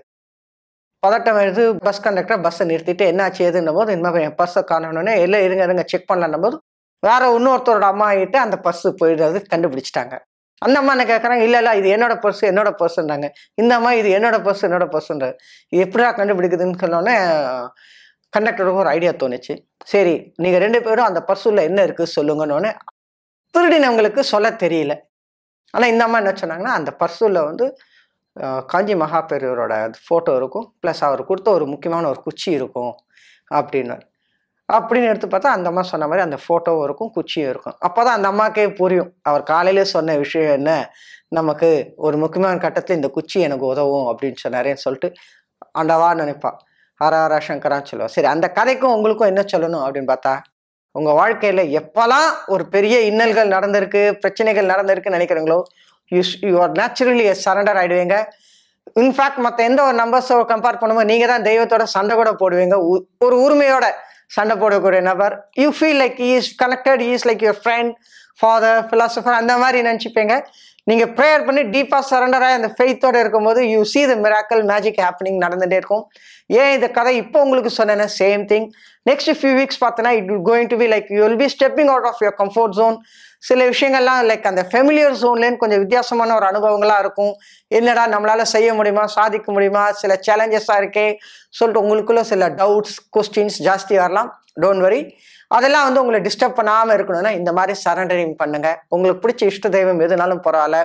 பதட்டம் எடுத்து பஸ் கண்டக்டர் பஸ்ஸை நிறுத்திட்டு என்ன ஆச்சு எதுன்னும் போது இந்த மாதிரி என் பர்ஸை காணணுன்னே எல்லாம் இருங்க இருங்க செக் பண்ணலான்னும் போது வேற இன்னொருத்தரோட அம்மா கிட்ட அந்த பர்ஸு போயிடுறது கண்டுபிடிச்சிட்டாங்க அந்த அம்மா என்ன கேட்குறாங்க இல்லை இல்லை இது என்னோட பர்ஸ் என்னோட பர்ஸுன்றாங்க இந்த அம்மா இது என்னோட பர்ஸ் என்னோட பர்ஸுன்றாங்க இது எப்படிடா கண்டுபிடிக்குதுன்னு சொன்னோடனே கண்டக்டருக்கு ஒரு ஐடியா தோணுச்சு சரி நீங்கள் ரெண்டு பேரும் அந்த பர்ஸுல என்ன இருக்குது சொல்லுங்கன்னு திருடினவங்களுக்கு சொல்ல தெரியல ஆனால் இந்த அம்மா என்ன சொன்னாங்கன்னா அந்த பர்ஸுல வந்து அஹ், காஞ்சி மகா பெரியவரோட ஃபோட்டோ இருக்கும் ப்ளஸ் அவர் கொடுத்த ஒரு முக்கியமான ஒரு குச்சி இருக்கும் அப்படின்னு அப்படின்னு எடுத்து பார்த்தா அந்த அம்மா சொன்ன மாதிரி அந்த ஃபோட்டோவும் இருக்கும் குச்சியும் இருக்கும் அப்போ தான் அந்த அம்மாக்கே புரியும் அவர் காலையிலே சொன்ன விஷயம் என்ன நமக்கு ஒரு முக்கியமான கட்டத்தில் இந்த குச்சி எனக்கு உதவும் அப்படின்னு சொன்னாரேன்னு சொல்லிட்டு ஆண்டவா நினைப்பா ஹர ஹர சங்கரான்னு சொல்லுவா சரி அந்த கதைக்கும் உங்களுக்கும் என்ன சொல்லணும் அப்படின்னு பார்த்தா உங்கள் வாழ்க்கையில் எப்போல்லாம் ஒரு பெரிய இன்னல்கள் நடந்திருக்கு பிரச்சனைகள் நடந்திருக்குன்னு நினைக்கிறீங்களோ you you are naturally surrender ஆகிடுவீங்க இன்ஃபேக்ட் மற்ற எந்த ஒரு நம்பர்ஸோ கம்பேர் பண்ணும்போது நீங்கள் தான் தெய்வத்தோட சண்டை கூட போடுவீங்க உ- ஒரு உரிமையோட சண்டை போடக்கூடிய நபர் you feel like is connected is like your friend father philosopher அந்த மாதிரி நினச்சிப்பீங்க நீங்கள் ப்ரேயர் பண்ணி டீப்பாக சரண்டராக அந்த ஃபெய்த்தோட இருக்கும்போது you see the miracle magic happening நடந்துகிட்டே இருக்கும் ஏன் இந்த கதை இப்போ உங்களுக்கு சொன்னேன்னா same thing next few weeks பார்த்தோன்னா it going to be like you will be stepping out of your comfort zone சில விஷயங்கள்லாம் லைக் அந்த ஃபெமிலியர் ஜோன்லேன்னு கொஞ்சம் வித்தியாசமான ஒரு அனுபவங்களாக இருக்கும் என்னடா நம்மளால செய்ய முடியுமா சாதிக்க முடியுமா சில சேலஞ்சஸாக இருக்கே சொல்லிட்டு உங்களுக்குள்ள சில டவுட்ஸ் கொஸ்டின்ஸ் ஜாஸ்தி வரலாம் டோன்ட் வரி அதெல்லாம் வந்து உங்களை டிஸ்டர்ப் பண்ணாமல் இருக்கணும்னா இந்த மாதிரி சரண்டரிங் பண்ணுங்க உங்களுக்கு பிடிச்ச இஷ்ட தெய்வம் எதுனாலும் பரவாயில்ல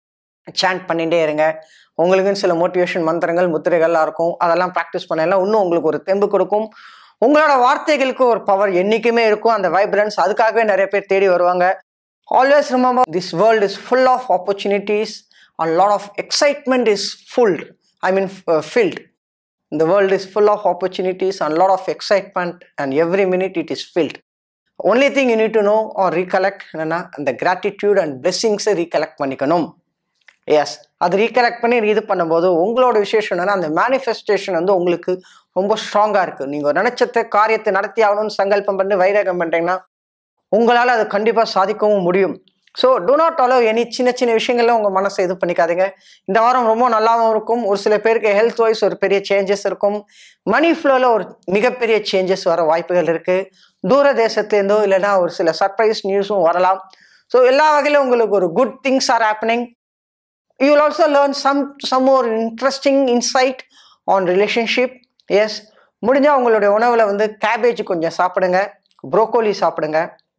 சாண்ட் பண்ணிகிட்டே இருங்க உங்களுக்குன்னு சில மோட்டிவேஷன் மந்திரங்கள் முத்திரைகள்லாம் இருக்கும் அதெல்லாம் ப்ராக்டிஸ் பண்ணலாம் இன்னும் உங்களுக்கு ஒரு தெம்பு கொடுக்கும் உங்களோட வார்த்தைகளுக்கு ஒரு பவர் என்றைக்குமே இருக்கும் அந்த வைப்ரன்ஸ் அதுக்காகவே நிறைய பேர் தேடி வருவாங்க always remember this world is full of opportunities and lot of excitement is fulled I mean filled இந்த world is full of opportunities and lot of excitement and every minute it is filled only thing you need to know or recollect என்னன்னா அந்த கிராட்டிடியூட் அண்ட் பிளெஸ்ஸிங்ஸை ரீகலெக்ட் பண்ணிக்கணும் எஸ் அது ரீகலெக்ட் பண்ணி இது பண்ணும்போது உங்களோட விசேஷம் என்னன்னா அந்த மேனிஃபெஸ்டேஷன் வந்து உங்களுக்கு ரொம்ப ஸ்ட்ராங்காக இருக்குது நீங்கள் நினைச்சத காரியத்தை நடத்தி ஆகணும்னு சங்கல்பம் பண்ணி வைரகம் பண்ணுறீங்கன்னா உங்களால் அது கண்டிப்பாக சாதிக்கவும் முடியும் so do not allow any சின்ன சின்ன விஷயங்கள்ல உங்கள் மனசை இது பண்ணிக்காதீங்க இந்த வாரம் ரொம்ப நல்லாவும் இருக்கும் ஒரு சில பேருக்கு ஹெல்த் வைஸ் ஒரு பெரிய சேஞ்சஸ் இருக்கும் மணி ஃப்ளோவில் ஒரு மிகப்பெரிய சேஞ்சஸ் வர வாய்ப்புகள் இருக்குது தூர தேசத்துலேருந்தோ இல்லைன்னா ஒரு சில சர்ப்ரைஸ் நியூஸும் வரலாம் ஸோ எல்லா வகையிலும் உங்களுக்கு ஒரு good things are happening you will also learn some some more interesting insight on relationship yes முடிஞ்சால் உங்களுடைய உணவில் வந்து கேபேஜ் கொஞ்சம் சாப்பிடுங்க ப்ரோக்கோலி சாப்பிடுங்க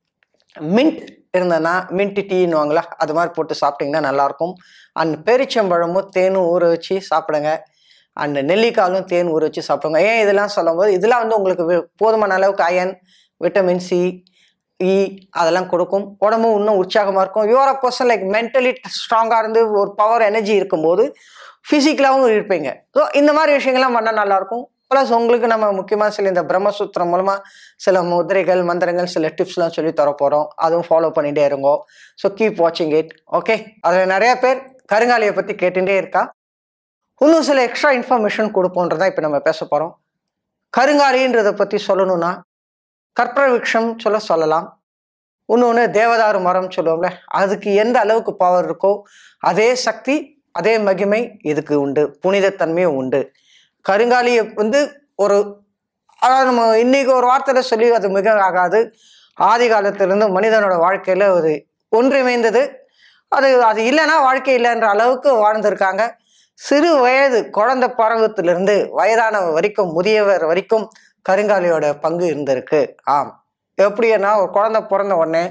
மின்ட் இருந்ததுன்னா மின்ட் டீன்னுவாங்களா அது மாதிரி போட்டு சாப்பிட்டிங்கன்னா நல்லாயிருக்கும் அண்ட் பேரிச்சம்பழமும் தேனும் ஊற வச்சு சாப்பிடுங்க அண்ட் நெல்லிக்காயும் தேன் ஊற வச்சு சாப்பிடுங்க ஏன் இதெல்லாம் சொல்லும்போது இதெல்லாம் வந்து உங்களுக்கு வி- போதுமான அளவுக்கு அயன் விட்டமின் சி இ அதெல்லாம் கொடுக்கும் உடம்பும் இன்னும் உற்சாகமாக இருக்கும் your a person like mentally ஸ்ட்ராங்காக இருந்து ஒரு பவர் எனர்ஜி இருக்கும்போது ஃபிசிக்கலாகவும் இருப்பீங்க ஸோ இந்த மாதிரி விஷயங்கள்லாம் பண்ணால் நல்லாயிருக்கும் ப்ளஸ் உங்களுக்கு நம்ம முக்கியமாக சில இந்த பிரம்மசூத்திரம் மூலமாக சில முதிரைகள் மந்திரங்கள் சில டிப்ஸ்லாம் சொல்லி தர போகிறோம் அதுவும் ஃபாலோ பண்ணிகிட்டே இருங்கோ ஸோ கீப் வாட்சிங் இட் ஓகே அதில் நிறைய பேர் கருங்காலியை பற்றி கேட்டுட்டே இருக்கா இன்னும் சில எக்ஸ்ட்ரா இன்ஃபர்மேஷன் கொடுப்போன்றதான் இப்போ நம்ம பேச போகிறோம் கருங்காலின்றதை பற்றி சொல்லணும்னா கற்ப விருட்சம் சொல்ல சொல்லலாம் இன்னொன்று தேவதாரு மரம் சொல்லுவோம்ல அதுக்கு எந்த அளவுக்கு பவர் இருக்கோ அதே சக்தி அதே மகிமை இதுக்கு உண்டு புனிதத்தன்மையும் உண்டு கருங்காலியை வந்து ஒரு அதாவது நம்ம இன்னைக்கு ஒரு வார்த்தையில சொல்லி அது மிக ஆகாது ஆதி காலத்திலிருந்து மனிதனோட வாழ்க்கையில ஒரு ஒன்றிணைந்தது அது அது இல்லைன்னா வாழ்க்கை இல்லைன்ற அளவுக்கு வாழ்ந்திருக்காங்க சிறு வயது குழந்தை பருவத்திலிருந்து வயதான வரைக்கும் முதியவர் வரைக்கும் கருங்காலியோட பங்கு இருந்திருக்கு ஆம் எப்படின்னா ஒரு குழந்தை பிறந்த உடனே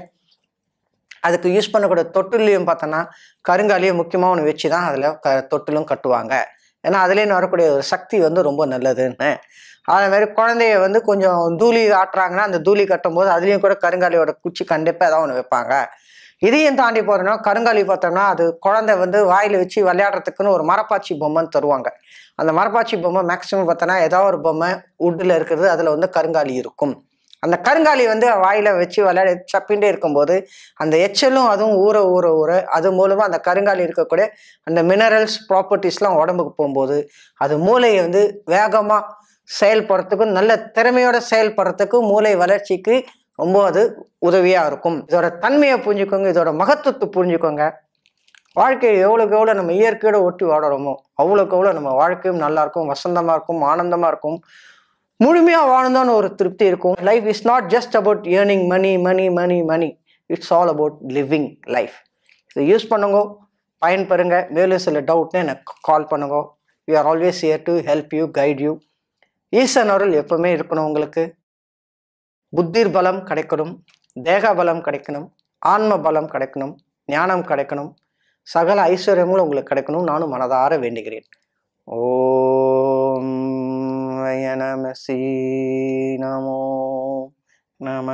அதுக்கு யூஸ் பண்ணக்கூடிய தொட்டிலையும் பார்த்தோன்னா கருங்காலியை முக்கியமாக ஒன்று வச்சு தான் அதில் க தொட்டிலும் கட்டுவாங்க ஏன்னா அதுலேருந்து வரக்கூடிய ஒரு சக்தி வந்து ரொம்ப நல்லதுன்னு அதே மாதிரி குழந்தைய வந்து கொஞ்சம் தூளி ஆட்டுறாங்கன்னா அந்த தூளி கட்டும் போது அதுலேயும் கூட கருங்காலியோட குச்சி கண்டிப்பாக ஏதாவது ஒன்று வைப்பாங்க இதையும் தாண்டி போகிறோன்னா கருங்காலி பார்த்தோம்னா அது குழந்தை வந்து வாயில் வச்சு விளையாடுறதுக்குன்னு ஒரு மரப்பாச்சி பொம்மைன்னு தருவாங்க அந்த மரப்பாச்சி பொம்மை மேக்ஸிமம் பார்த்தோன்னா ஏதாவது ஒரு பொம்மை உட்டில் இருக்கிறது அதில் வந்து கருங்காலி இருக்கும் அந்த கருங்காலி வந்து வாயில் வச்சு விளையாடி சப்பின்ண்டே இருக்கும்போது அந்த எச்சலும் அதுவும் ஊற ஊற ஊற அது மூலமாக அந்த கருங்காலி இருக்கக்கூடிய அந்த மினரல்ஸ் ப்ராப்பர்ட்டிஸ்லாம் உடம்புக்கு போகும்போது அது மூளையை வந்து வேகமாக செயல்படுறதுக்கும் நல்ல திறமையோட செயல்படுறதுக்கும் மூளை வளர்ச்சிக்கு ரொம்ப அது உதவியாக இருக்கும் இதோட தன்மையை புரிஞ்சுக்கோங்க இதோட மகத்துவத்தை புரிஞ்சுக்கோங்க வாழ்க்கையை எவ்வளோக்கு எவ்வளோ நம்ம இயற்கையோட ஒட்டி வாடுறோமோ அவ்வளோக்கு எவ்வளோ நம்ம வாழ்க்கையும் நல்லா இருக்கும் வசந்தமாக இருக்கும் ஆனந்தமாக இருக்கும் முழுமையாக வாழ்ந்தோன்னு ஒரு திருப்தி இருக்கும் life is not just about earning money money money money it's all about living life இதை யூஸ் பண்ணுங்க பயன்பெறுங்க மேலும் சில டவுட்னு எனக்கு கால் பண்ணுங்க we are always here to help you guide you Eesan அருள் எப்பவுமே இருக்கணும் உங்களுக்கு புத்திர் பலம் கிடைக்கணும் தேக பலம் கிடைக்கணும் ஆன்ம பலம் கிடைக்கணும் ஞானம் கிடைக்கணும் சகல ஐஸ்வர்யங்களும் உங்களுக்கு கிடைக்கணும் நானும் மனதார வேண்டுகிறேன் ஓம் வய நம ஸ்ரீ நமோ நம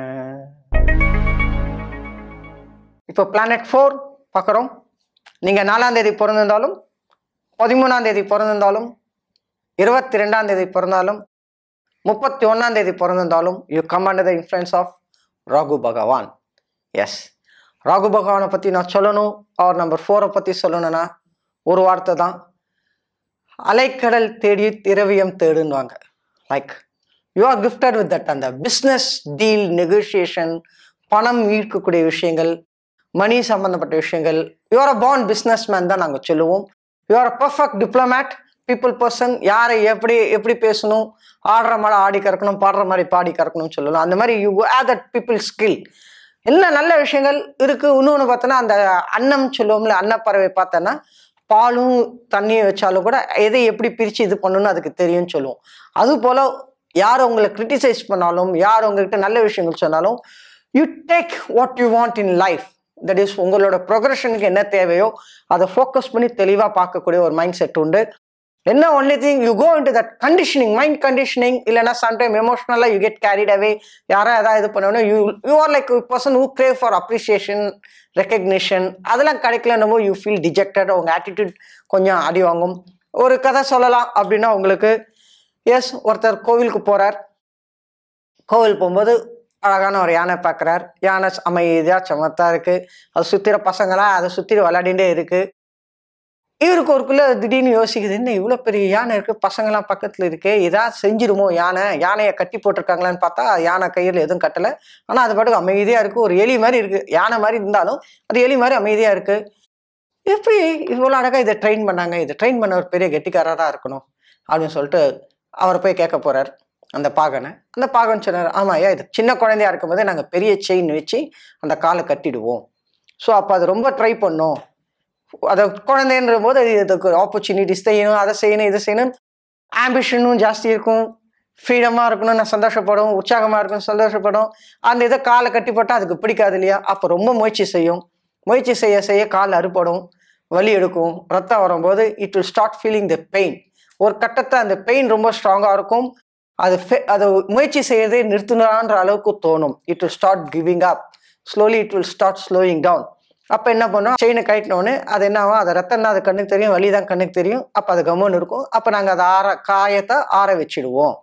இப்போ பிளானட் ஃபோர் பார்க்குறோம் நீங்கள் நாலாம் தேதி பிறந்திருந்தாலும் பதிமூணாம் தேதி பிறந்திருந்தாலும் இருபத்தி ரெண்டாம் தேதி பிறந்தாலும் முப்பத்தி ஒன்றாம் தேதி பிறந்திருந்தாலும் you come under the influence of Rahu பகவான் எஸ் ராகு பகவானை பற்றி நான் சொல்லணும் அவர் நம்பர் ஃபோரை பற்றி சொல்லணும்னா ஒரு வார்த்தை தான் அலைக்கடல் தேடி திரவியம் தேடுன்னுவாங்க like you are gifted with that அந்த பிஸ்னஸ் டீல் நெகோசியேஷன் பணம் ஈர்க்கக்கூடிய விஷயங்கள் மணி சம்பந்தப்பட்ட விஷயங்கள் you're a born businessman தான் நாங்கள் சொல்லுவோம் you're a perfect diplomat people person யாரை எப்படி எப்படி பேசணும் ஆடுற மாதிரி ஆடி கறக்கணும் பாடுற மாதிரி பாடி கறக்கணும்னு சொல்லலாம் அந்த மாதிரி you have that people skill என்ன நல்ல விஷயங்கள் இருக்கு இன்னொன்று பார்த்தோன்னா அந்த அன்னம் சொல்லுவோம்ல அன்னப்பறவை பார்த்தோன்னா பாலும் தண்ணியும் வச்சாலும் கூட எதை எப்படி பிரித்து இது பண்ணணும்னு அதுக்கு தெரியும்னு சொல்லுவோம் அதுபோல் யார் உங்களை கிரிட்டிசைஸ் பண்ணாலும் யார் உங்ககிட்ட நல்ல விஷயங்கள் சொன்னாலும் you take what you want in life that is உங்களோட ப்ரொக்ரெஷனுக்கு என்ன தேவையோ அதை ஃபோக்கஸ் பண்ணி தெளிவாக பார்க்கக்கூடிய ஒரு மைண்ட் செட் உண்டு என்ன only thing you go into that conditioning mind conditioning இல்லைன்னா சம்டைம் எமோஷனலாக யூ கெட் கேரிட் அவே யாரோ ஏதாவது இது பண்ணணும் you you are like person who crave for appreciation recognition அதெல்லாம் கிடைக்கலன்னமோ யூ ஃபீல் டிஜெக்டட் உங்கள் ஆட்டிடியூட் கொஞ்சம் அடி வாங்கும் ஒரு கதை சொல்லலாம் அப்படின்னா உங்களுக்கு எஸ் ஒருத்தர் கோவிலுக்கு போகிறார் கோவில் போகும்போது அழகான ஒரு யானை பார்க்குறார் யானை அமைதியாக சமத்தா இருக்குது அது சுற்றிற பசங்களாம் அதை சுற்றி விளையாடிட்டே இருக்குது இவருக்கு ஒருக்குள்ள திடீர்னு யோசிக்குது என்ன இவ்வளோ பெரிய யானை இருக்குது பசங்களாம் பக்கத்தில் இருக்கே ஏதாவது செஞ்சிருமோ யானை யானையை கட்டி போட்டிருக்காங்களான்னு பார்த்தா யானை கையில் எதுவும் கட்டலை ஆனால் அது பாட்டுக்கு அமைதியாக இருக்குது ஒரு எலி மாதிரி இருக்குது யானை மாதிரி இருந்தாலும் அது எலி மாதிரி அமைதியாக இருக்குது எப்படி இவ்வளோ அழகாக இதை ட்ரெயின் பண்ணாங்க இதை ட்ரெயின் பண்ண ஒரு பெரிய கெட்டிக்காராக தான் இருக்கணும் அப்படின்னு சொல்லிட்டு அவரை போய் கேட்க போகிறார் அந்த பாகனை அந்த பாகன் சொன்னார் ஆமாம் ஐயா இது சின்ன குழந்தையா இருக்கும்போதே நாங்கள் பெரிய செயின் வச்சு அந்த காலை கட்டிடுவோம் ஸோ அப்போ அது ரொம்ப ட்ரை பண்ணோம் அதை குழந்தைன்ற போது அது இதுக்கு ஆப்பர்ச்சுனிட்டிஸ் செய்யணும் அதை செய்யணும் இதை செய்யணும் ஆம்பிஷனும் ஜாஸ்தி இருக்கும் ஃப்ரீடமாக இருக்கணும் நான் சந்தோஷப்படும் உற்சாகமாக இருக்கணும் சந்தோஷப்படும் அந்த இதை காலை கட்டி போட்டால் அதுக்கு பிடிக்காது இல்லையா அப்போ ரொம்ப முயற்சி செய்யும் முயற்சி செய்ய செய்ய கால் அறுபடும் வலி எடுக்கும் ரத்தம் வரும்போது it will start feeling the pain ஒரு கட்டத்தை அந்த பெயின் ரொம்ப ஸ்ட்ராங்காக இருக்கும் அது fe- அது முயற்சி செய்யறதே நிறுத்தணுன்ற அளவுக்கு தோணும் it will start giving up slowly it will start slowing down அப்போ என்ன பண்ணும் செயினை கட்டினோடனே அது என்ன ஆகும் அது ரத்தம் தான் அது கண்ணுக்கு தெரியும் வலி தான் கண்ணுக்கு தெரியும் அப்போ அது கம்முன்னு இருக்கும் அப்போ நாங்கள் அதை ஆற காயத்தை ஆற வச்சிடுவோம்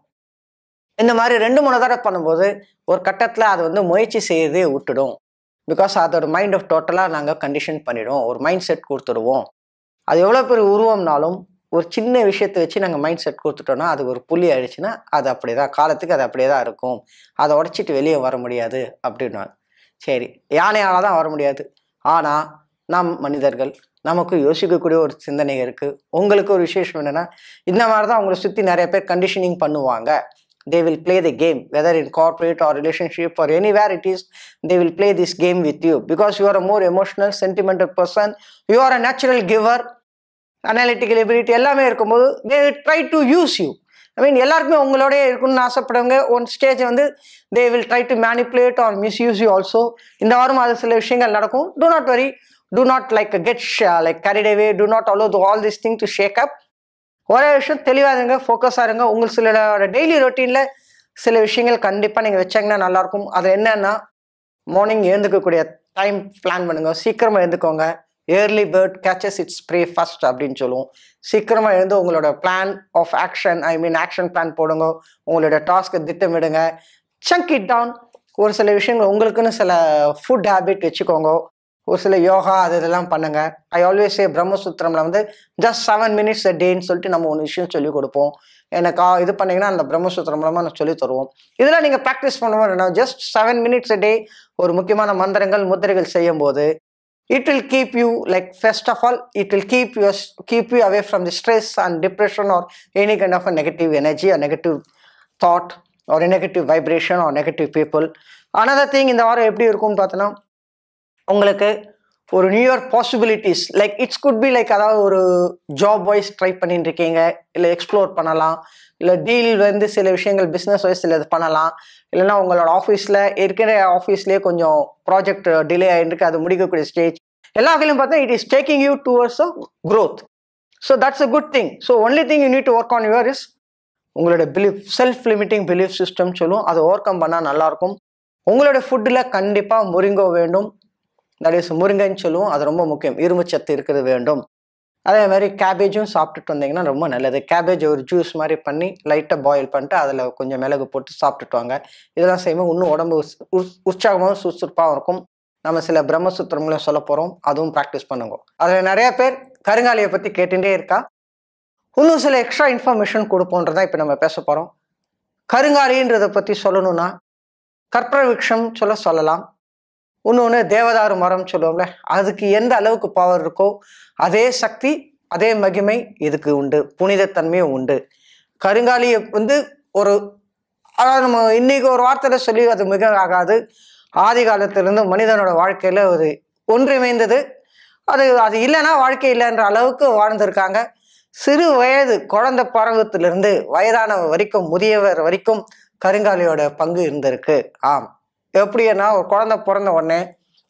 இந்த மாதிரி ரெண்டு மூணு தடவை பண்ணும்போது ஒரு கட்டத்தில் அது வந்து முயற்சி செய்யறதே விட்டுடும் பிகாஸ் அதோட மைண்ட் ஆஃப் டோட்டலாக நாங்கள் கண்டிஷன் பண்ணிடுவோம் ஒரு மைண்ட் செட் கொடுத்துடுவோம் அது எவ்வளோ பெரிய உருவம்னாலும் ஒரு சின்ன விஷயத்தை வச்சு நாங்கள் மைண்ட் செட் கொடுத்துட்டோம்னா அது ஒரு புள்ளி ஆயிடுச்சுன்னா அது அப்படியே தான் காலத்துக்கு அது அப்படியே தான் இருக்கும் அதை உடச்சிட்டு வெளியே வர முடியாது அப்படின்னா சரி யானையால் தான் வர முடியாது ஆனால் நம் மனிதர்கள் நமக்கு யோசிக்கக்கூடிய ஒரு சிந்தனை இருக்குது உங்களுக்கு ஒரு விசேஷம் என்னென்னா இந்த மாதிரி தான் உங்களை சுற்றி நிறைய பேர் கண்டிஷனிங் பண்ணுவாங்க they will play the game whether in corporate or relationship or anywhere it is they will play this game with you because you are a more emotional sentimental person you are a natural giver analytical ability எல்லாமே இருக்கும்போது they try to use you I mean எல்லாருக்குமே உங்களோடய இருக்கணும்னு ஆசைப்படுறவங்க ஒன் ஸ்டேஜ் வந்து they will try to manipulate or misuse you also இந்த வாரம் அது சில விஷயங்கள் நடக்கும் do not very do not like get like carried away do not allow to all this thing to shake up ஒரே விஷயம் தெளிவாக இருங்க ஃபோக்கஸாக இருங்க உங்களுக்கு சில டெய்லி ரொட்டீனில் சில விஷயங்கள் கண்டிப்பாக நீங்கள் வச்சாங்கன்னா நல்லாயிருக்கும் அது என்னன்னா மார்னிங் எழுந்துக்கக்கூடிய டைம் பிளான் பண்ணுங்க சீக்கிரமாக எழுந்துக்கோங்க early bird catches its prey first அப்படின்னு சொல்லுவோம் சீக்கிரமாக எழுந்து உங்களோட plan of action I mean action plan போடுங்க உங்களோட டாஸ்க்கை திட்டமிடுங்க சங்க் இட் டவுன் ஒரு சில விஷயங்கள் உங்களுக்குன்னு சில ஃபுட் ஹேபிட் வச்சுக்கோங்க ஒரு சில யோகா அது இதெல்லாம் பண்ணுங்க ஐ ஆல்வேஸ் ஏ பிரம்மசூத்திரம்ல வந்து ஜஸ்ட் செவன் மினிட்ஸ் அ டேன்னு சொல்லிட்டு நம்ம ஒரு விஷயம் சொல்லி கொடுப்போம் எனக்கு ஆ, இது பண்ணீங்கன்னா அந்த பிரம்மசூத்திரம் மூலமாக நான் சொல்லி தருவோம் இதெல்லாம் நீங்கள் ப்ராக்டிஸ் பண்ணுவோம் just seven minutes a day ஒரு முக்கியமான மந்திரங்கள் முத்திரைகள் செய்யும் போது it will keep you like first of all it will keep you keep you away from the stress and depression or any kind of a negative energy or negative thought ஒரு negative vibration or negative people another thing இந்த வாரம் எப்படி இருக்கும்னு பார்த்தோன்னா உங்களுக்கு ஒரு new year possibilities like it's good be like அதாவது ஒரு ஜாப் வைஸ் ட்ரை பண்ணிட்டு இருக்கீங்க இல்லை எக்ஸ்ப்ளோர் பண்ணலாம் இல்லை டீல் வந்து சில விஷயங்கள் பிஸ்னஸ் வைஸ் சில இது பண்ணலாம் இல்லைன்னா உங்களோட ஆஃபீஸில் இருக்கிற ஆஃபீஸ்லேயே கொஞ்சம் ப்ராஜெக்ட் டிலே ஆகிருக்கு அது முடிக்கக்கூடிய ஸ்டேஜ் எல்லா வகையிலும் பார்த்தா it is taking you towards a growth so that's a good thing so only thing you need to work on your is உங்களோட belief self limiting belief system சொல்லும் அதை ஓவர் கம் பண்ணால் நல்லாயிருக்கும் உங்களோட ஃபுட்டில் கண்டிப்பாக முருங்கோ வேண்டும் தட் இஸ் முருங்கைன்னு சொல்லுவோம் அது ரொம்ப முக்கியம் இரும்பு சத்து இருக்கிறது வேண்டும் அதே மாதிரி கேபேஜும் சாப்பிட்டுட்டு வந்தீங்கன்னா ரொம்ப நல்லது கேபேஜ் ஒரு ஜூஸ் மாதிரி பண்ணி லைட்டாக பாயில் பண்ணிட்டு அதில் கொஞ்சம் மிளகு போட்டு சாப்பிட்டுட்டு வாங்க இதெல்லாம் செய்யும்போது இன்னும் உடம்பு உஸ்- உஸ்- உற்சாகமாகவும் சுறுசுறுப்பாகவும் இருக்கும் நம்ம சில பிரம்மசூத்திரங்களும் சொல்ல போகிறோம் அதுவும் ப்ராக்டிஸ் பண்ணுங்க அதில் நிறைய பேர் கருங்காலியை பற்றி கேட்டுட்டே இருக்கா இன்னும் சில எக்ஸ்ட்ரா இன்ஃபர்மேஷன் கொடுப்போன்றதை இப்போ நம்ம பேச போகிறோம் கருங்காலின்றதை பற்றி சொல்லணும்னா கற்பூர விருட்சம் சொல்ல சொல்லலாம் இன்னொன்று தேவதாரு மரம் சொல்லுவோம்ல அதுக்கு எந்த அளவுக்கு பவர் இருக்கோ அதே சக்தி அதே மகிமை இதுக்கு உண்டு புனிதத்தன்மையும் உண்டு கருங்காலியை வந்து ஒரு அதாவது நம்ம இன்னைக்கு ஒரு வார்த்தையில சொல்லி அது மிக ஆகாது ஆதி காலத்திலிருந்து மனிதனோட வாழ்க்கையில ஒரு ஒன்றிணைந்தது அது அது இல்லைன்னா வாழ்க்கை இல்லைன்ற அளவுக்கு வாழ்ந்திருக்காங்க சிறு வயது குழந்தை பருவத்திலிருந்து வயதான வரைக்கும் முதியவர் வரைக்கும் கருங்காலியோட பங்கு இருந்திருக்கு ஆம் எப்படின்னா ஒரு குழந்தை பிறந்த உடனே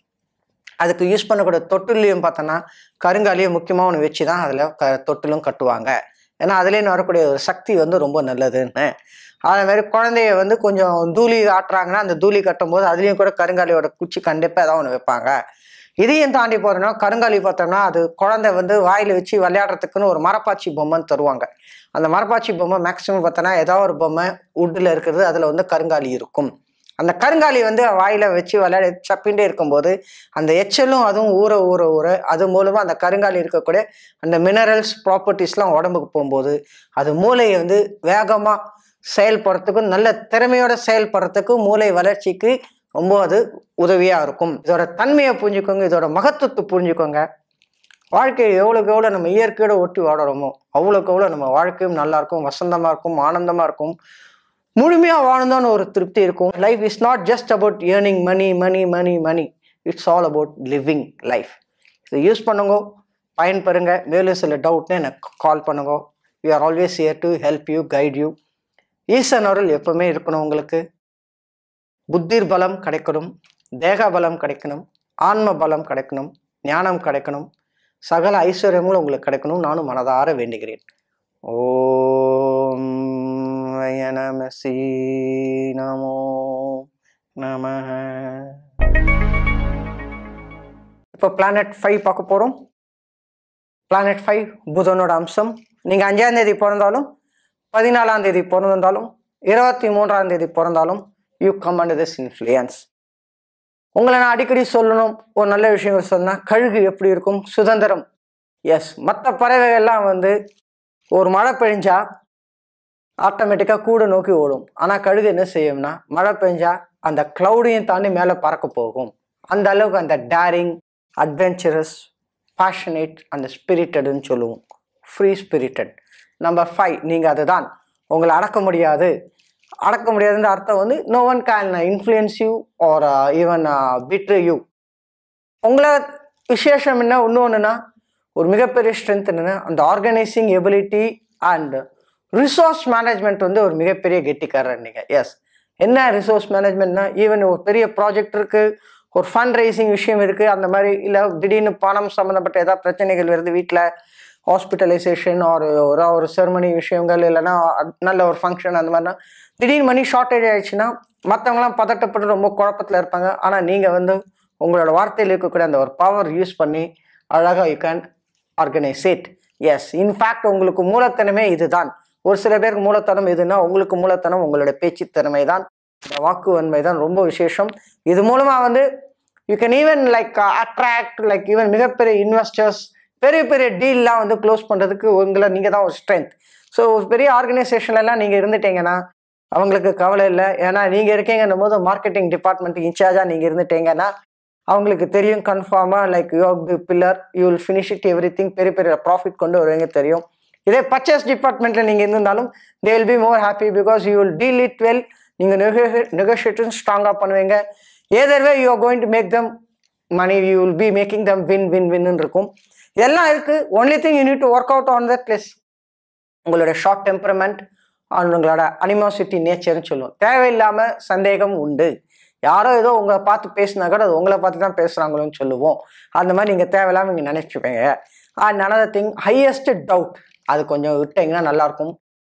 அதுக்கு யூஸ் பண்ணக்கூடிய தொட்டிலையும் பார்த்தோன்னா கருங்காலியை முக்கியமாக ஒன்று வச்சு தான் அதில் க தொட்டிலும் கட்டுவாங்க ஏன்னா அதுலேருந்து வரக்கூடிய ஒரு சக்தி வந்து ரொம்ப நல்லதுன்னு அதே மாதிரி குழந்தைய வந்து கொஞ்சம் தூளி ஆட்டுறாங்கன்னா அந்த தூளி கட்டும் போது அதுலேயும் கூட கருங்காலியோட குச்சி கண்டிப்பாக ஏதாவது ஒன்று வைப்பாங்க இதையும் தாண்டி போகிறோன்னா கருங்காலி பார்த்தோம்னா அது குழந்தை வந்து வாயில் வச்சு விளையாடுறதுக்குன்னு ஒரு மரப்பாச்சி பொம்மைன்னு தருவாங்க அந்த மரப்பாச்சி பொம்மை மேக்ஸிமம் பார்த்தோன்னா ஏதாவது ஒரு பொம்மை உட்டில் இருக்கிறது அதில் வந்து கருங்காலி இருக்கும் அந்த கருங்காலி வந்து வாயில் வச்சு விளையாடி சப்பின்ண்டே இருக்கும்போது அந்த எச்சலும் அதுவும் ஊற ஊற ஊற அது மூலமாக அந்த கருங்காலி இருக்கக்கூடிய அந்த மினரல்ஸ் ப்ராப்பர்ட்டிஸ்லாம் உடம்புக்கு போகும்போது அது மூளையை வந்து வேகமாக செயல்படுறதுக்கும் நல்ல திறமையோட செயல்படுறதுக்கும் மூளை வளர்ச்சிக்கு ரொம்ப அது உதவியாக இருக்கும் இதோட தன்மையை புரிஞ்சுக்கோங்க இதோட மகத்துவத்தை புரிஞ்சுக்கோங்க வாழ்க்கையை எவ்வளோக்கு எவ்வளோ நம்ம இயற்கையோட ஒட்டி வாடுறோமோ அவ்வளோக்கு எவ்வளோ நம்ம வாழ்க்கையும் நல்லா இருக்கும் வசந்தமாக இருக்கும் ஆனந்தமாக இருக்கும் முழுமையாக வாழ்ந்தோன்னு ஒரு திருப்தி இருக்கும் life is not just about earning money money money money it's all about living life இதை யூஸ் பண்ணுங்க பயன்பெறுங்க மேலும் சில டவுட்னு எனக்கு கால் பண்ணுங்க we are always here to help you guide you Eesan அருள் எப்பவுமே இருக்கணும் உங்களுக்கு புத்திர் பலம் கிடைக்கணும் தேக பலம் கிடைக்கணும் ஆன்ம பலம் கிடைக்கணும் ஞானம் கிடைக்கணும் சகல ஐஸ்வர்யங்களும் உங்களுக்கு கிடைக்கணும் நானும் மனதார வேண்டுகிறேன் ஓம் வய நமசி நமோ நம இப்போ பிளானட் ஃபைவ் பார்க்க போகிறோம் பிளானட் ஃபைவ் புதனோட அம்சம் நீங்கள் அஞ்சாம் தேதி பிறந்தாலும் பதினாலாம் தேதி பிறந்திருந்தாலும் இருபத்தி மூன்றாம் தேதி பிறந்தாலும் you come under this influence உங்களை நான் அடிக்கடி சொல்லணும் ஒரு நல்ல விஷயங்கள் சொன்னால் கழுகு எப்படி இருக்கும் சுதந்திரம் எஸ் மற்ற பறவைகள்லாம் வந்து ஒரு மழை பெஞ்சா ஆட்டோமேட்டிக்காக கூட நோக்கி ஓடும் ஆனால் கழுகு என்ன செய்யும்னா மழை பெஞ்சா அந்த க்ளௌடையும் தாண்டி மேலே பறக்க போகும் அந்த அளவுக்கு அந்த டேரிங் அட்வென்ச்சரஸ் பேஷனேட் அந்த ஸ்பிரிட்டடுன்னு சொல்லுவோம் ஃப்ரீ ஸ்பிரிட்டட் நம்பர் ஃபைவ் நீங்கள் அதுதான் உங்களை அடக்க முடியாது அடக்க முடியாதுன்ற அர்த்தம் வந்து no one can influence you or even betray you உங்களை விசேஷம் என்ன இன்னொன்றுனா ஒரு மிகப்பெரிய ஸ்ட்ரென்த் என்னென்னா அந்த organising ability and resource management வந்து ஒரு மிகப்பெரிய கெட்டிக்காரர் நீங்கள் எஸ் என்ன ரிசோர்ஸ் மேனேஜ்மெண்ட்னா ஈவன் ஒரு பெரிய ப்ராஜெக்ட் இருக்குது ஒரு ஃபண்ட் ரைசிங் விஷயம் இருக்குது அந்த மாதிரி இல்லை திடீர்னு பணம் சம்மந்தப்பட்ட ஏதாவது பிரச்சனைகள் வருது வீட்டில் ஹாஸ்பிட்டலைசேஷன் ஒரு ஒரு ஒரு செர்மனி விஷயங்கள் இல்லைன்னா நல்ல ஒரு ஃபங்க்ஷன் அந்த மாதிரினா திடீர்னு மணி ஷார்ட்டேஜ் ஆயிடுச்சுன்னா மற்றவங்களாம் பதட்டப்பட்டு ரொம்ப குழப்பத்தில் இருப்பாங்க ஆனால் நீங்கள் வந்து உங்களோட வார்த்தையில் இருக்கக்கூடிய அந்த ஒரு பவர் யூஸ் பண்ணி அழகாக you can organise it as in fact உங்களுக்கு மூலத்தனமே இதுதான் ஒரு சில பேருக்கு மூலத்தனம் எதுனா உங்களுக்கு மூலத்தனம் உங்களோட பேச்சு திறமை தான் இந்த வாக்கு வன்மை தான் ரொம்ப விசேஷம் இது மூலமாக வந்து you can even like attract like even மிகப்பெரிய இன்வெஸ்டர்ஸ் பெரிய பெரிய டீல்லாம் வந்து க்ளோஸ் பண்ணுறதுக்கு உங்களை நீங்கள் தான் ஒரு ஸ்ட்ரென்த் ஸோ ஒரு பெரிய ஆர்கனைசேஷன்லலாம் நீங்கள் இருந்துட்டீங்கன்னா அவங்களுக்கு கவலை இல்லை ஏன்னா நீங்கள் இருக்கீங்கன்னும் போது மார்க்கெட்டிங் டிபார்ட்மெண்ட் இன்சார்ஜாக நீங்கள் இருந்துட்டீங்கன்னா அவங்களுக்கு தெரியும் கன்ஃபார்மாக like you the pillar you will finish it everything பெரிய பெரிய ப்ராஃபிட் கொண்டு வருவீங்க தெரியும் இதே பர்ச்சேஸ் டிபார்ட்மெண்ட்டில் நீங்கள் இருந்திருந்தாலும் they will be more happy because you will deal it well நீங்கள் நெகோ நெகோஷியேஷன் ஸ்ட்ராங்காக பண்ணுவீங்க either way you are going to make them money you will be making them win win வின்னு இருக்கும் எல்லாம் இருக்குது only thing you need to work out on that place உங்களோட ஷார்ட் டெம்பரமெண்ட் உங்களோட அனிமாசிட்டி நேச்சர்னு சொல்லுவோம் தேவையில்லாமல் சந்தேகம் உண்டு யாரோ ஏதோ உங்களை பார்த்து பேசினா கூட அது உங்களை பார்த்து தான் பேசுகிறாங்களோன்னு சொல்லுவோம் அந்த மாதிரி நீங்கள் தேவையில்லாமல் நீங்கள் நினச்சிப்பீங்க and another thing highest doubt அது கொஞ்சம் விட்டீங்கன்னா நல்லாயிருக்கும்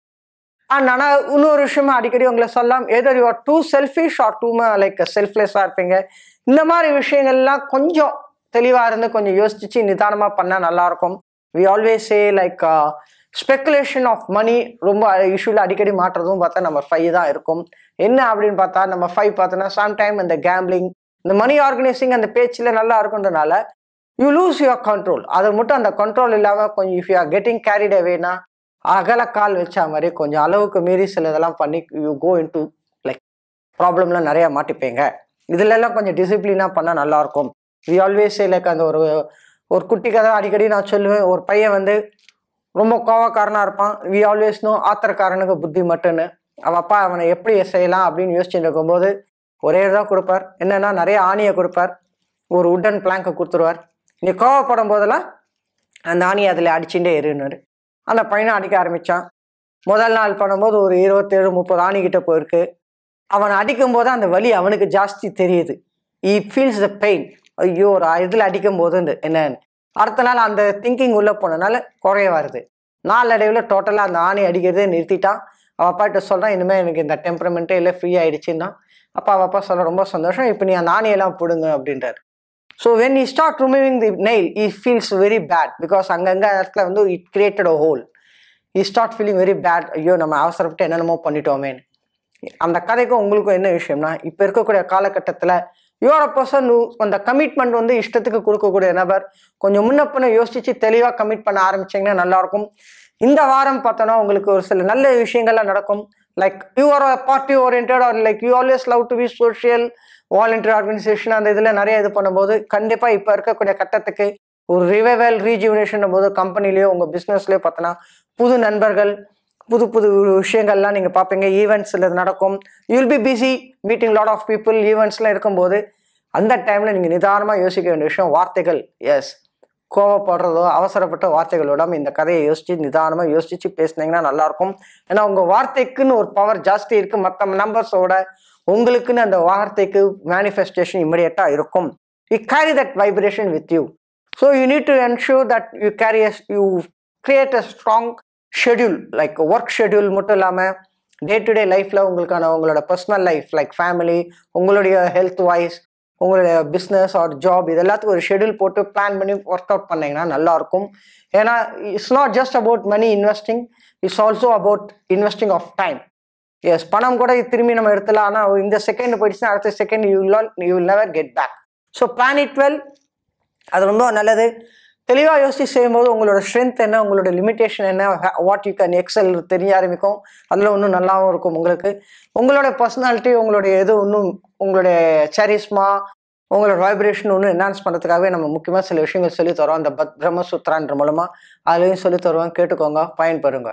அண்ட் ஆனால் இன்னொரு விஷயமா அடிக்கடி உங்களை சொல்லலாம் ஏதோ you are too selfish or too like செல்ஃப்லெஸ்ஸாக இருப்பீங்க இந்த மாதிரி விஷயங்கள்லாம் கொஞ்சம் தெளிவாக இருந்து கொஞ்சம் யோசிச்சு நிதானமாக பண்ணால் நல்லாயிருக்கும் we always say like speculation of money ரொம்ப இஷ்யூவில் அடிக்கடி மாற்றுறதும் பார்த்தா நம்ம ஃபைவ் தான் இருக்கும் என்ன அப்படின்னு பார்த்தா நம்ம ஃபைவ் பார்த்தோன்னா சம்டைம் இந்த கேம்பிளிங் இந்த மணி ஆர்கனைசிங் அந்த பேச்சில் நல்லா இருக்குன்றனால யூ லூஸ் யுவர் கண்ட்ரோல் அது மட்டும் அந்த கண்ட்ரோல் இல்லாமல் கொஞ்சம் if you are getting carried அவேனா அகல கால் வச்ச மாதிரி கொஞ்சம் அளவுக்கு மீறி சில இதெல்லாம் பண்ணி you go into like ப்ராப்ளம்லாம் நிறையா மாட்டிப்பீங்க இதுலெல்லாம் கொஞ்சம் டிசிப்ளினாக பண்ணால் நல்லாயிருக்கும் வி ஆல்வேஸ் லைக் அந்த ஒரு ஒரு குட்டி கதை அடிக்கடி நான் சொல்லுவேன் ஒரு பையன் வந்து ரொம்ப கோவக்காரனாக இருப்பான் வி ஆல்வேஸ் நோ ஆத்திரக்காரனுக்கு புத்தி மட்டுன்னு அவன் அப்பா அவனை எப்படி செய்யலாம் அப்படின்னு யோசிச்சுட்டு இருக்கும்போது ஒரே தான் கொடுப்பார் என்னென்னா நிறைய ஆணியை கொடுப்பார் ஒரு உட்டன் பிளாங்கை கொடுத்துருவார் நீ கோவப்படும் போதெல்லாம் அந்த ஆணியை அதில் அடிச்சுட்டே இருன்னாரு அந்த பையனை அடிக்க ஆரம்பித்தான் முதல் நாள் பண்ணும்போது ஒரு இருபத்தேழு முப்பது ஆணிக்கிட்ட போயிருக்கு அவனை அடிக்கும் போது அந்த வலி அவனுக்கு ஜாஸ்தி தெரியுது ஈ ஃபீல்ஸ் த பெயின் ஐயோ ஒரு இதில் அடிக்கும் போது என்னன்னு அடுத்த நாள் அந்த திங்கிங் உள்ளே போனனால குறைய வருது நாளடைவில் டோட்டலாக அந்த ஆணி அடிக்கிறதே நிறுத்திட்டான் அவள் அப்பாட்ட சொல்கிறான் இனிமேல் எனக்கு இந்த டெம்பரமெண்ட்டே இல்லை ஃப்ரீ ஆயிடுச்சுன்னா அப்பா அவள் அப்பா சொல்ல ரொம்ப சந்தோஷம் இப்போ நீ அந்த ஆணியெல்லாம் போடுங்க அப்படின்றாரு so when he start removing the nail he feels very bad because அங்கங்கே இடத்துல வந்து it created a hole he start feeling very bad ஐயோ நம்ம அவசரப்பட்டு என்னென்னமோ பண்ணிட்டோமேன்னு அந்த கதைக்கும் உங்களுக்கும் என்ன விஷயம்னா இப்போ இருக்கக்கூடிய காலகட்டத்தில் யூஆர் அ பர்சன் அந்த கமிட்மெண்ட் வந்து இஷ்டத்துக்கு கொடுக்கக்கூடிய நபர் கொஞ்சம் முன்ன பின்ன யோசிச்சு தெளிவாக கமிட் பண்ண ஆரம்பிச்சிங்கன்னா நல்லாயிருக்கும் இந்த வாரம் பார்த்தோன்னா உங்களுக்கு ஒரு சில நல்ல விஷயங்கள்லாம் நடக்கும் like you are party orient or like you always love to be social volunteer organisation அந்த இதில் நிறைய இது பண்ணும்போது கண்டிப்பாக இப்போ இருக்கக்கூடிய கட்டத்துக்கு ஒரு ரிவைவல் ரீஜுவனேஷன் போது கம்பெனிலேயோ உங்கள் பிஸ்னஸ்லேயோ பார்த்தோன்னா புது நண்பர்கள் புது புது விஷயங்கள்லாம் நீங்கள் பார்ப்பீங்க ஈவெண்ட்ஸில் நடக்கும் you will be busy meeting lot of people ஈவெண்ட்ஸ்லாம் இருக்கும்போது அந்த டைமில் நீங்கள் நிதானமாக யோசிக்க வேண்டிய விஷயம் வார்த்தைகள் எஸ் கோவப்படுறதோ அவசரப்பட்ட வார்த்தைகளோட இந்த கதையை யோசிச்சு நிதானமாக யோசிச்சு பேசுனீங்கன்னா நல்லாயிருக்கும் ஏன்னா உங்கள் வார்த்தைக்குன்னு ஒரு பவர் ஜாஸ்தி இருக்குது மற்ற நம்பர்ஸோட உங்களுக்குன்னு அந்த வார்த்தைக்கு மேனிஃபெஸ்டேஷன் இமிடியட்டாக இருக்கும் you carry that vibration with you so you need to ensure that you carry you create a strong schedule like work schedule மட்டும் இல்லாமல் டே டு டே லைஃப்பில் உங்களுக்கான உங்களோட பர்சனல் லைஃப் லைக் ஃபேமிலி உங்களுடைய ஹெல்த் வைஸ் உங்களுடைய பிஸ்னஸ் ஆர் ஜாப் இது எல்லாத்துக்கும் ஒரு ஷெட்யூல் போட்டு பிளான் பண்ணி ஒர்க் அவுட் பண்ணிங்கன்னா நல்லாயிருக்கும் ஏன்னா it's not just about money investing it's also about investing of time as பணம் கூட திரும்பி நம்ம எடுத்துலாம் ஆனால் இந்த செகண்ட் போயிடுச்சுன்னா அடுத்த second you will you will never get back so plan it well அது ரொம்ப நல்லது தெளிவாக யோசிச்சு செய்யும்போது உங்களோட ஸ்ட்ரென்த் என்ன உங்களோட லிமிட்டேஷன் என்ன வாட் யூ கேன் எக்ஸல் தெரிய ஆரம்பிக்கும் அதில் இன்னும் நல்லாவும் இருக்கும் உங்களுக்கு உங்களோட பர்சனாலிட்டி உங்களுடைய இது இன்னும் உங்களுடைய சரிஸ்மா உங்களோட வைப்ரேஷன் ஒன்று என்ஹான்ஸ் பண்ணுறதுக்காகவே நம்ம முக்கியமாக சில விஷயங்கள் சொல்லி தரோம் அந்த பத் பிரம்மசூத்ரான்ற மூலமாக அதுலேயும் சொல்லி தருவோம் கேட்டுக்கோங்க பயன்பெறுங்க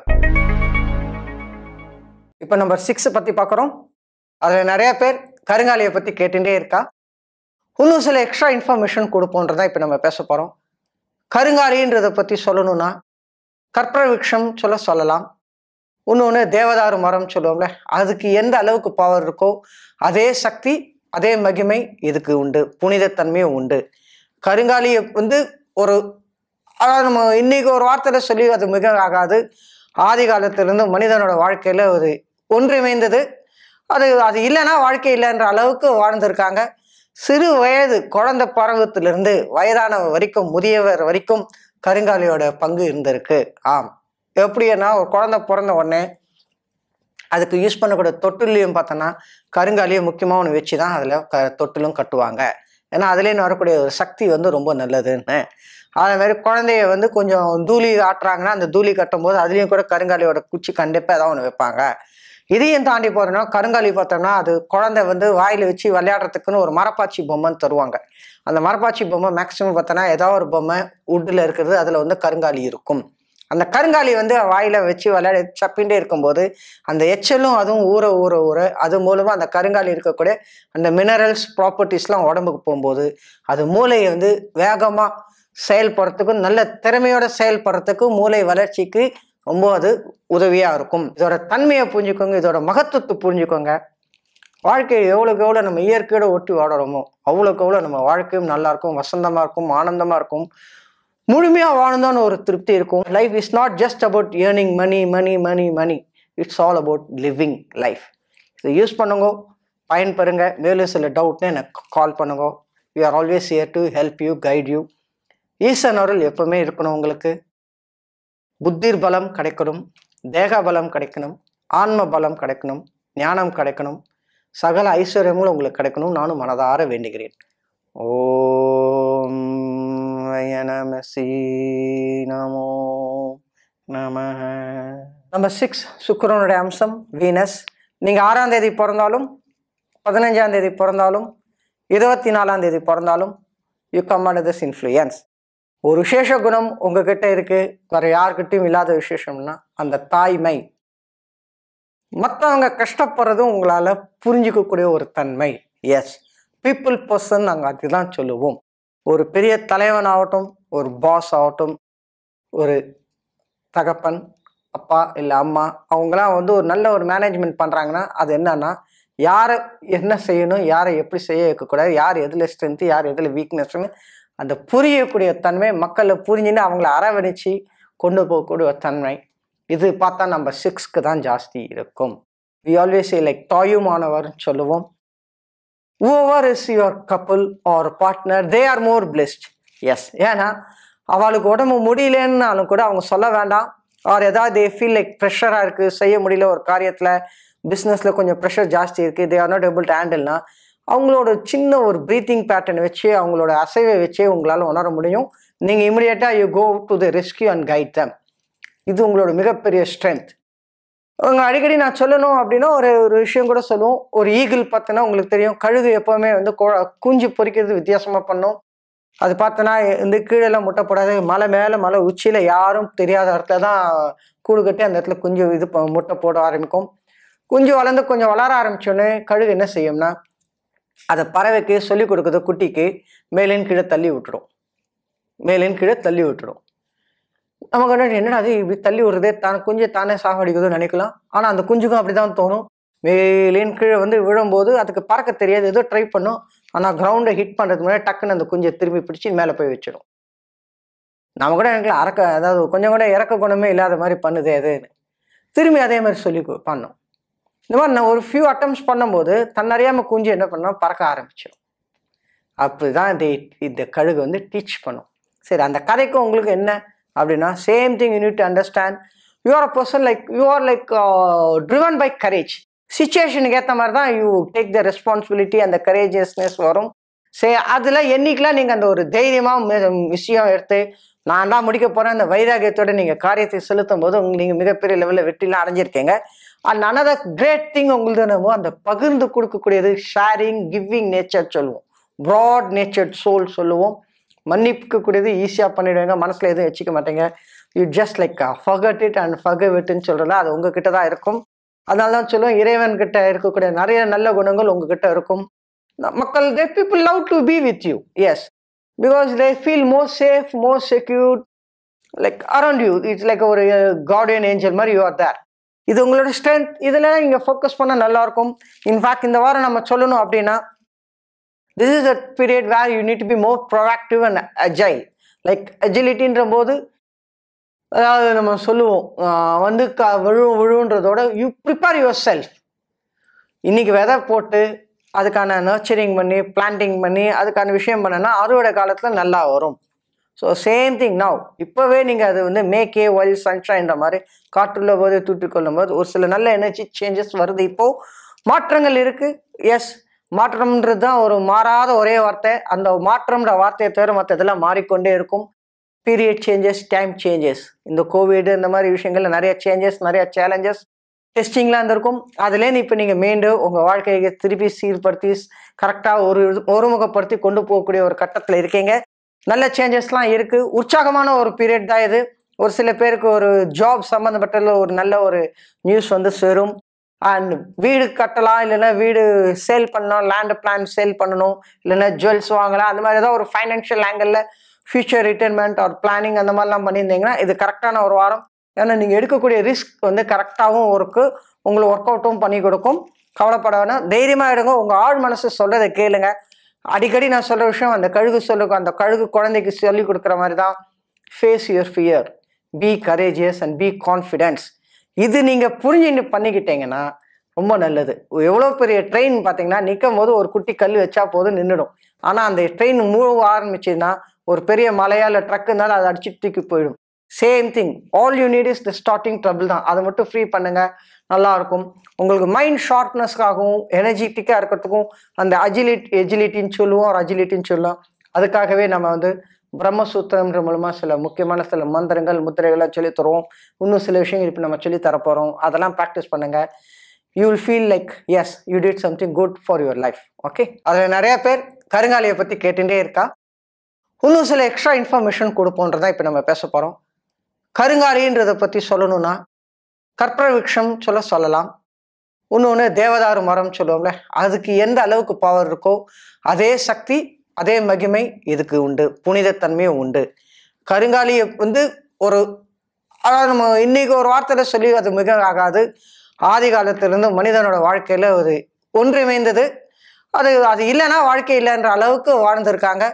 இப்போ நம்பர் சிக்ஸ் பற்றி பார்க்குறோம் அதில் நிறைய பேர் கருங்காலியை பற்றி கேட்டுட்டே இருக்கா இன்னும் சில எக்ஸ்ட்ரா இன்ஃபர்மேஷன் கொடுப்போன்றதான் இப்போ நம்ம பேச போகிறோம் கருங்காலின்றதை பற்றி சொல்லணும்னா கற்பர விக்ஷம் சொல்ல சொல்லலாம் இன்னொன்று தேவதாரு மரம் சொல்லுவோம்ல அதுக்கு எந்த அளவுக்கு பவர் இருக்கோ அதே சக்தி அதே மகிமை இதுக்கு உண்டு புனிதத்தன்மையும் உண்டு கருங்காலியை வந்து ஒரு அதாவது நம்ம இன்னைக்கு ஒரு வார்த்தையில் சொல்லி அது மிக ஆகாது ஆதி காலத்திலிருந்து மனிதனோட வாழ்க்கையில் ஒரு ஒன்றிணைந்தது அது அது இல்லைன்னா வாழ்க்கை இல்லைன்ற அளவுக்கு வாழ்ந்திருக்காங்க சிறு வயது குழந்தை பருவத்திலிருந்து வயதான வரைக்கும் முதியவர் வரைக்கும் கருங்காலியோட பங்கு இருந்திருக்கு ஆம் எப்படின்னா ஒரு குழந்தை பிறந்த உடனே அதுக்கு யூஸ் பண்ணக்கூடிய தொட்டிலையும் பார்த்தோன்னா கருங்காலியை முக்கியமாக ஒன்று வச்சு தான் அதில் க தொட்டிலும் கட்டுவாங்க ஏன்னா அதுலேருந்து வரக்கூடிய ஒரு சக்தி வந்து ரொம்ப நல்லதுன்னு அதே மாதிரி குழந்தைய வந்து கொஞ்சம் தூளி ஆட்டுறாங்கன்னா அந்த தூளி கட்டும் போது அதுலேயும் கூட கருங்காலியோட குச்சி கண்டிப்பாக ஏதாவது ஒன்று வைப்பாங்க இதையும் தாண்டி போகிறோன்னா கருங்காலி பார்த்தோம்னா அது குழந்தை வந்து வாயில் வச்சு விளையாடுறதுக்குன்னு ஒரு மரப்பாச்சி பொம்மைன்னு தருவாங்க அந்த மரப்பாச்சி பொம்மை மேக்ஸிமம் பார்த்தோன்னா ஏதாவது ஒரு பொம்மை உட்டில் இருக்கிறது அதில் வந்து கருங்காலி இருக்கும் அந்த கருங்காலி வந்து வாயில் வச்சு விளையாடி சப்பின்ண்டே இருக்கும்போது அந்த எச்சலும் அதுவும் ஊற ஊற ஊற அது மூலமாக அந்த கருங்காலி இருக்கக்கூடிய அந்த மினரல்ஸ் ப்ராப்பர்ட்டிஸ்லாம் உடம்புக்கு போகும்போது அது மூளையை வந்து வேகமாக செயல்படுறதுக்கும் நல்ல திறமையோட செயல்படுறதுக்கும் மூளை வளர்ச்சிக்கு ரொம்ப அது உதவியாக இருக்கும் இதோட தன்மையை புரிஞ்சுக்கோங்க இதோட மகத்துவத்தை புரிஞ்சுக்கோங்க வாழ்க்கையை எவ்வளோக்கு எவ்வளோ நம்ம இயற்கையோட ஒட்டி வாடுறோமோ அவ்வளோக்கு எவ்வளோ நம்ம வாழ்க்கையும் நல்லா இருக்கும் வசந்தமாக இருக்கும் ஆனந்தமாக இருக்கும் முழுமையாக வாழ்ந்தோன்னு ஒரு திருப்தி இருக்கும் life is not just about earning money money money money it's all about living life இதை யூஸ் பண்ணுங்க பயன்பெறுங்க மேலும் சில டவுட்னு எனக்கு கால் பண்ணுங்க we are always here to help you guide you Eesan அருள் எப்பவுமே இருக்கணும் உங்களுக்கு புத்திர் பலம் கிடைக்கணும் தேக பலம் கிடைக்கணும் ஆன்ம பலம் கிடைக்கணும் ஞானம் கிடைக்கணும் சகல ஐஸ்வர்யங்களும் உங்களுக்கு கிடைக்கணும் நானும் மனதார வேண்டுகிறேன் ஓம் நமசி நமோ நம நம்பர் சிக்ஸ் சுக்கிரனுடைய அம்சம் வீனஸ் நீங்கள் ஆறாம் தேதி பிறந்தாலும் பதினஞ்சாம் தேதி பிறந்தாலும் இருபத்தி நாலாம் தேதி பிறந்தாலும் you come under this influence ஒரு விசேஷ குணம் உங்ககிட்ட இருக்கு வேற யாருக்கிட்டையும் இல்லாத விசேஷம்னா அந்த தாய்மை மற்றவங்க கஷ்டப்படுறதும் உங்களால் புரிஞ்சிக்கக்கூடிய ஒரு தன்மை எஸ் பீப்புள் பர்சன் நாங்கள் அதுதான் சொல்லுவோம் ஒரு பெரிய தலைவன் ஆகட்டும் ஒரு பாஸ் ஆகட்டும் ஒரு தகப்பன் அப்பா இல்லை அம்மா அவங்களாம் வந்து ஒரு நல்ல ஒரு மேனேஜ்மெண்ட் பண்ணுறாங்கன்னா அது என்னன்னா யாரை என்ன செய்யணும் யாரை எப்படி செய்ய வைக்கக்கூடாது யார் எதில் ஸ்ட்ரென்த்து யார் எதில் வீக்னஸ்னு அந்த புரியக்கூடிய தன்மை மக்களை புரிஞ்சுன்னு அவங்கள அரவணைச்சு கொண்டு போகக்கூடிய ஒரு தன்மை இது பார்த்தா நம்ம சிக்ஸ்க்கு தான் ஜாஸ்தி இருக்கும் வி ஆல்வேஸ் லைக் தாயுமானவர்னு சொல்லுவோம் over is your couple or partner they are more blessed as ஏன்னா அவளுக்கு உடம்பு முடியலன்னாலும் கூட அவங்க சொல்ல வேண்டாம் ஆர் ஏதாவது தே ஃபீல் லைக் ப்ரெஷராக இருக்குது செய்ய முடியல ஒரு காரியத்தில் பிஸ்னஸில் கொஞ்சம் ப்ரெஷர் ஜாஸ்தி இருக்குது they are not able to ஹேண்டில்னா அவங்களோட சின்ன ஒரு ப்ரீத்திங் பேட்டர்ன் வச்சு அவங்களோட அசைவை வச்சே உங்களால் உணர முடியும் நீங்கள் இமிடியேட்டாக you go to the rescue and guide them இது உங்களோட மிகப்பெரிய ஸ்ட்ரென்த் அவங்க அடிக்கடி நான் சொல்லணும் அப்படின்னா ஒரு ஒரு விஷயம் கூட சொல்லுவோம் ஒரு ஈகிள் பார்த்தோன்னா உங்களுக்கு தெரியும் கழுகு எப்போவுமே வந்து கொ- குஞ்சு பொறிக்கிறது வித்தியாசமாக பண்ணும் அது பார்த்தோன்னா இந்த கீழெல்லாம் முட்டை போடாது மலை மேலே மலை உச்சியில் யாரும் தெரியாத இடத்துல தான் கூடு கட்டி அந்த இடத்துல குஞ்சு இது ப- முட்டை போட ஆரம்பிக்கும் குஞ்சு வளர்ந்து கொஞ்சம் வளர ஆரம்பிச்சோன்னே கழுகு என்ன செய்யும்னா அதை பறவைக்கு சொல்லிக் கொடுக்குறது குட்டிக்கு மேலேன்னு கீழே தள்ளி விட்டுடும் மேலேன்னு கீழே தள்ளி விட்டுடும் நமக்கு என்ன என்னடா அது இப்படி தள்ளி விடுறதே தான் குஞ்சு தானே சாகடிக்குதுன்னு நினைக்கலாம் ஆனால் அந்த குஞ்சுக்கும் அப்படி தான் தோணும் மேலேன்னு கீழே வந்து விழும்போது அதுக்கு பறக்க தெரியாது ஏதோ ட்ரை பண்ணும் ஆனால் கிரவுண்டை ஹிட் பண்ணுறதுக்கு முன்னாடி டக்குன்னு அந்த குஞ்சை திரும்பி பிடிச்சி மேலே போய் வச்சிடும் நம்ம கூட நினைக்கலாம் அறக்க அதாவது கொஞ்சம் கூட இறக்க குணமே இல்லாத மாதிரி பண்ணுதே அதுன்னு திரும்பி அதே மாதிரி சொல்லி கு- பண்ணோம் இந்த மாதிரி நான் ஒரு ஃபியூ அட்டம்ஸ் பண்ணும்போது தன்னறியாமல் குஞ்சு என்ன பண்ணோம் பறக்க ஆரம்பிச்சிடும் அப்படிதான் இந்த இந்த கழுகு வந்து டீச் பண்ணும் சரி அந்த கதைக்கு உங்களுக்கு என்ன அப்படின்னா same thing you need to understand you are a person like you are like driven by courage சுச்சுவேஷனுக்கு ஏற்ற மாதிரி தான் யூ டேக் த ரெஸ்பான்சிபிலிட்டி அந்த கரேஜியஸ்னஸ் வரும் சரி அதில் என்னைக்கெல்லாம் நீங்கள் அந்த ஒரு தைரியமாக விஷயம் எடுத்து நான் தான் முடிக்க போகிறேன் அந்த வைராகியத்தோட நீங்கள் காரியத்தை செலுத்தும் போது உங்களுக்கு நீங்கள் மிகப்பெரிய லெவலில் வெற்றிலாம் அடைஞ்சிருக்கீங்க அண்ட் அனதர் கிரேட் திங் உங்களுக்கு என்னமோ அந்த பகிர்ந்து கொடுக்கக்கூடியது ஷேரிங் கிவிங் நேச்சர் சொல்லுவோம் ப்ராட் நேச்சர்ட் சோல் சொல்லுவோம் மன்னிக்கக்கூடியது ஈஸியாக பண்ணிடுவீங்க மனசில் எதுவும் வச்சுக்க மாட்டீங்க you just like forget it and ஃபக விட்டுன்னு சொல்கிறல அது உங்ககிட்ட தான் இருக்கும் அதனால தான் சொல்லுவோம் இறைவன் கிட்ட இருக்கக்கூடிய நிறைய நல்ல குணங்கள் உங்ககிட்ட இருக்கும் ந- மக்கள் they people love to be with you as because they feel more safe more secure like around you it's like ஒரு கார்டியன் ஏஞ்சல் மாதிரி யூ ஆர் தேர் இது உங்களோட ஸ்ட்ரென்த் இதில் நீங்கள் ஃபோக்கஸ் பண்ணால் நல்லாயிருக்கும் இன்ஃபேக்ட் இந்த வாரம் நம்ம சொல்லணும் அப்படின்னா this is a period where you need to be more proactive and agile like அஜிலிட்டின்ற போது அதாவது நம்ம சொல்லுவோம் ஆஹ் வந்து க விழு விழுன்றதோட யூ ப்ரிப்பேர் யுவர் செல்ஃப் இன்னைக்கு விதை போட்டு அதுக்கான நர்ச்சரிங் பண்ணி பிளான்டிங் பண்ணி அதுக்கான விஷயம் பண்ணனா அறுவடை காலத்தில் நல்லா வரும் ஸோ சேம் திங் நவ் இப்போவே நீங்கள் அது வந்து மேக்கே ஒயில் சன்ஷைன்ற மாதிரி காற்றுள்ள போது தூற்றிக்கொள்ளும் போது ஒரு சில நல்ல எனர்ஜி சேஞ்சஸ் வருது இப்போது மாற்றங்கள் இருக்குது எஸ் மாற்றம்ன்றது தான் ஒரு மாறாத ஒரே வார்த்தை அந்த மாற்றம்ன்ற வார்த்தையை தவிர மற்ற இதெல்லாம் மாறிக்கொண்டே இருக்கும் பீரியட் சேஞ்சஸ் டைம் சேஞ்சஸ் இந்த கோவிட் இந்த மாதிரி விஷயங்கள்ல நிறைய சேஞ்சஸ் நிறைய சேலஞ்சஸ் டெஸ்டிங்லாம் இருந்திருக்கும் அதுலேருந்து இப்போ நீங்கள் மீண்டும் உங்கள் வாழ்க்கையை திருப்பி சீர்படுத்தி கரெக்டாக ஒரு ஒருமுகப்படுத்தி கொண்டு போகக்கூடிய ஒரு கட்டத்தில் இருக்கீங்க நல்ல சேஞ்சஸ்லாம் இருக்குது உற்சாகமான ஒரு பீரியட் தான் இது ஒரு சில பேருக்கு ஒரு ஜாப் சம்மந்தப்பட்ட ஒரு நல்ல ஒரு நியூஸ் வந்து சேரும் அண்ட் வீடு கட்டலாம் இல்லைன்னா வீடு சேல் பண்ணணும் லேண்ட் பிளான் சேல் பண்ணணும் இல்லைன்னா ஜுவல்ஸ் வாங்கலாம் அந்த மாதிரி ஏதாவது ஒரு ஃபைனான்ஷியல் ஆங்கிளில் ஃபியூச்சர் ரிட்டைர்மெண்ட் ஒரு பிளானிங் அந்த மாதிரிலாம் பண்ணியிருந்தீங்கன்னா இது கரெக்டான ஒரு வாரம் ஏன்னா நீங்கள் எடுக்கக்கூடிய ரிஸ்க் வந்து கரெக்டாகவும் இருக்கு உங்களுக்கு ஒர்க் அவுட்டும் பண்ணி கொடுக்கும் கவலைப்பட வேணாம் தைரியமாக எடுங்க உங்கள் ஆழ் மனசு சொல்கிறத கேளுங்க அடிக்கடி நான் சொல்கிற விஷயம் அந்த கழுகு சொல்லுங்க அந்த கழுகு குழந்தைக்கு சொல்லி கொடுக்குற மாதிரி தான் face your fear be courageous and be confidence இது நீங்கள் புரிஞ்சுட்டு பண்ணிக்கிட்டீங்கன்னா ரொம்ப நல்லது எவ்வளோ பெரிய ட்ரெயின் பார்த்தீங்கன்னா நிற்கும் போது ஒரு குட்டி கல் வச்சா போதும் நின்றுடும் ஆனால் அந்த ட்ரெயின் மூவ் ஆரம்பிச்சுன்னா ஒரு பெரிய மலையா இல்லை ட்ரக் இருந்தாலும் அதை அடிச்சு தூக்கி போயிடும் same thing all you need is the starting trouble தான் அதை மட்டும் ஃப்ரீ பண்ணுங்க நல்லா இருக்கும் உங்களுக்கு மைண்ட் ஷார்ப்னஸ்க்காகவும் எனர்ஜெட்டிக்காக இருக்கிறதுக்கும் அந்த அஜிலிட் எஜிலிட்டின்னு சொல்லுவோம் ஒரு அஜிலிட்டின்னு சொல்லுவோம் அதுக்காகவே நம்ம வந்து பிரம்மசூத்திரம்ன்ற மூலமாக சில முக்கியமான சில மந்திரங்கள் முத்திரைகள்லாம் சொல்லி தருவோம் இன்னும் சில விஷயங்கள் இப்போ நம்ம சொல்லி தரப்போகிறோம் அதெல்லாம் ப்ராக்டிஸ் பண்ணுங்கள் you will feel like as you did something good for your life okay அதில் நிறைய பேர் கருங்காலியை பற்றி கேட்டுட்டே இருக்கா இன்னும் சில எக்ஸ்ட்ரா இன்ஃபர்மேஷன் கொடுப்போன்றதான் இப்போ நம்ம பேச போகிறோம் கருங்காலின்றதை பற்றி சொல்லணும்னா கற்ப விருட்சம் சொல்ல சொல்லலாம் இன்னொன்று தேவதாரு மரம் சொல்லுவோம்ல அதுக்கு எந்த அளவுக்கு பவர் இருக்கோ அதே சக்தி அதே மகிமை இதுக்கு உண்டு புனிதத்தன்மையும் உண்டு கருங்காலியை வந்து ஒரு அதாவது நம்ம இன்னைக்கு ஒரு வார்த்தையில் சொல்லி அது மிக ஆகாது ஆதி காலத்திலிருந்து மனிதனோட வாழ்க்கையில் ஒரு ஒன்றிணைந்தது அது அது இல்லைன்னா வாழ்க்கை இல்லைன்ற அளவுக்கு வாழ்ந்திருக்காங்க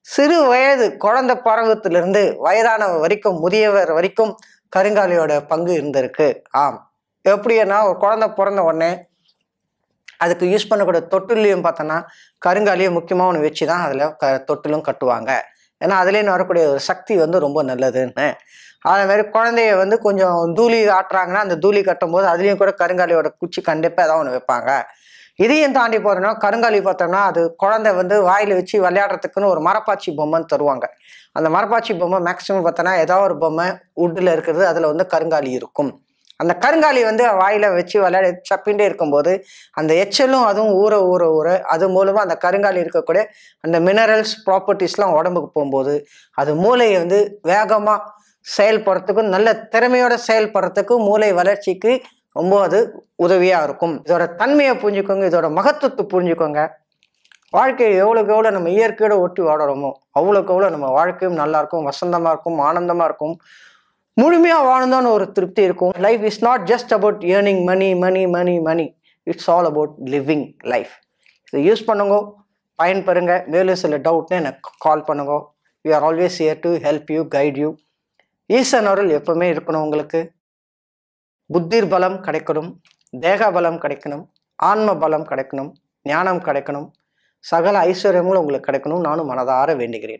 சிறு வயது குழந்தை பருவத்திலிருந்து வயதானவர் வரைக்கும் முதியவர் வரைக்கும் கருங்காலியோட பங்கு இருந்திருக்கு ஆம் எப்படின்னா ஒரு குழந்தை பிறந்த உடனே அதுக்கு யூஸ் பண்ணக்கூடிய தொட்டிலையும் பார்த்தோன்னா கருங்காலியும் முக்கியமாக ஒன்று வச்சு தான் அதில் க தொட்டிலும் கட்டுவாங்க ஏன்னா அதுலேருந்து வரக்கூடிய ஒரு சக்தி வந்து ரொம்ப நல்லதுன்னு அதே மாதிரி குழந்தைய வந்து கொஞ்சம் தூளி ஆட்டுறாங்கன்னா அந்த தூளி கட்டும்போது அதுலேயும் கூட கருங்காலியோட குச்சி கண்டிப்பாக ஏதாவது ஒன்று வைப்பாங்க இதையும் தாண்டி போகிறோன்னா கருங்காலி பார்த்தோம்னா அது குழந்தை வந்து வாயில் வச்சு விளையாடுறதுக்குன்னு ஒரு மரப்பாச்சி பொம்மைன்னு தருவாங்க அந்த மரப்பாச்சி பொம்மை மேக்ஸிமம் பார்த்தோன்னா ஏதாவது ஒரு பொம்மை உட்டில் இருக்கிறது அதில் வந்து கருங்காலி இருக்கும் அந்த கருங்காலி வந்து வாயில் வச்சு விளையாடி சப்பின்ண்டே இருக்கும்போது அந்த எச்சலும் அதுவும் ஊற ஊற ஊற அது மூலமாக அந்த கருங்காலி இருக்கக்கூடிய அந்த மினரல்ஸ் ப்ராப்பர்ட்டிஸ்லாம் உடம்புக்கு போகும்போது அது மூளையை வந்து வேகமாக செயல்படுறதுக்கும் நல்ல திறமையோட செயல்படுறதுக்கும் மூளை வளர்ச்சிக்கு ரொம்ப அது உதவியாக இருக்கும் இதோட தன்மையை புரிஞ்சுக்கோங்க இதோட மகத்துவத்தை புரிஞ்சுக்கோங்க வாழ்க்கையை எவ்வளோக்கு எவ்வளோ நம்ம இயற்கையோட ஒட்டி வாடுறோமோ அவ்வளோக்கு எவ்வளோ நம்ம வாழ்க்கையும் நல்லா இருக்கும் வசந்தமாக இருக்கும் ஆனந்தமாக இருக்கும் முழுமையாக வாழ்ந்தோன்னு ஒரு திருப்தி இருக்கும் life is not just about earning money money money money it's all about living life இதை யூஸ் பண்ணுங்க பயன்பெறுங்க மேலும் சில டவுட்னு எனக்கு கால் பண்ணுங்க we are always here to help you guide you Eesan அருள் எப்பவுமே இருக்கணும் உங்களுக்கு புத்திர் பலம் கிடைக்கணும் தேக பலம் கிடைக்கணும் ஆன்ம பலம் கிடைக்கணும் ஞானம் கிடைக்கணும் சகல ஐஸ்வர்யங்களும் உங்களுக்கு கிடைக்கணும் நானும் மனதார வேண்டுகிறேன்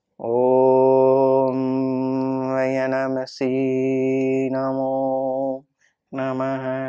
ஓம் வய நமசி நமோ நம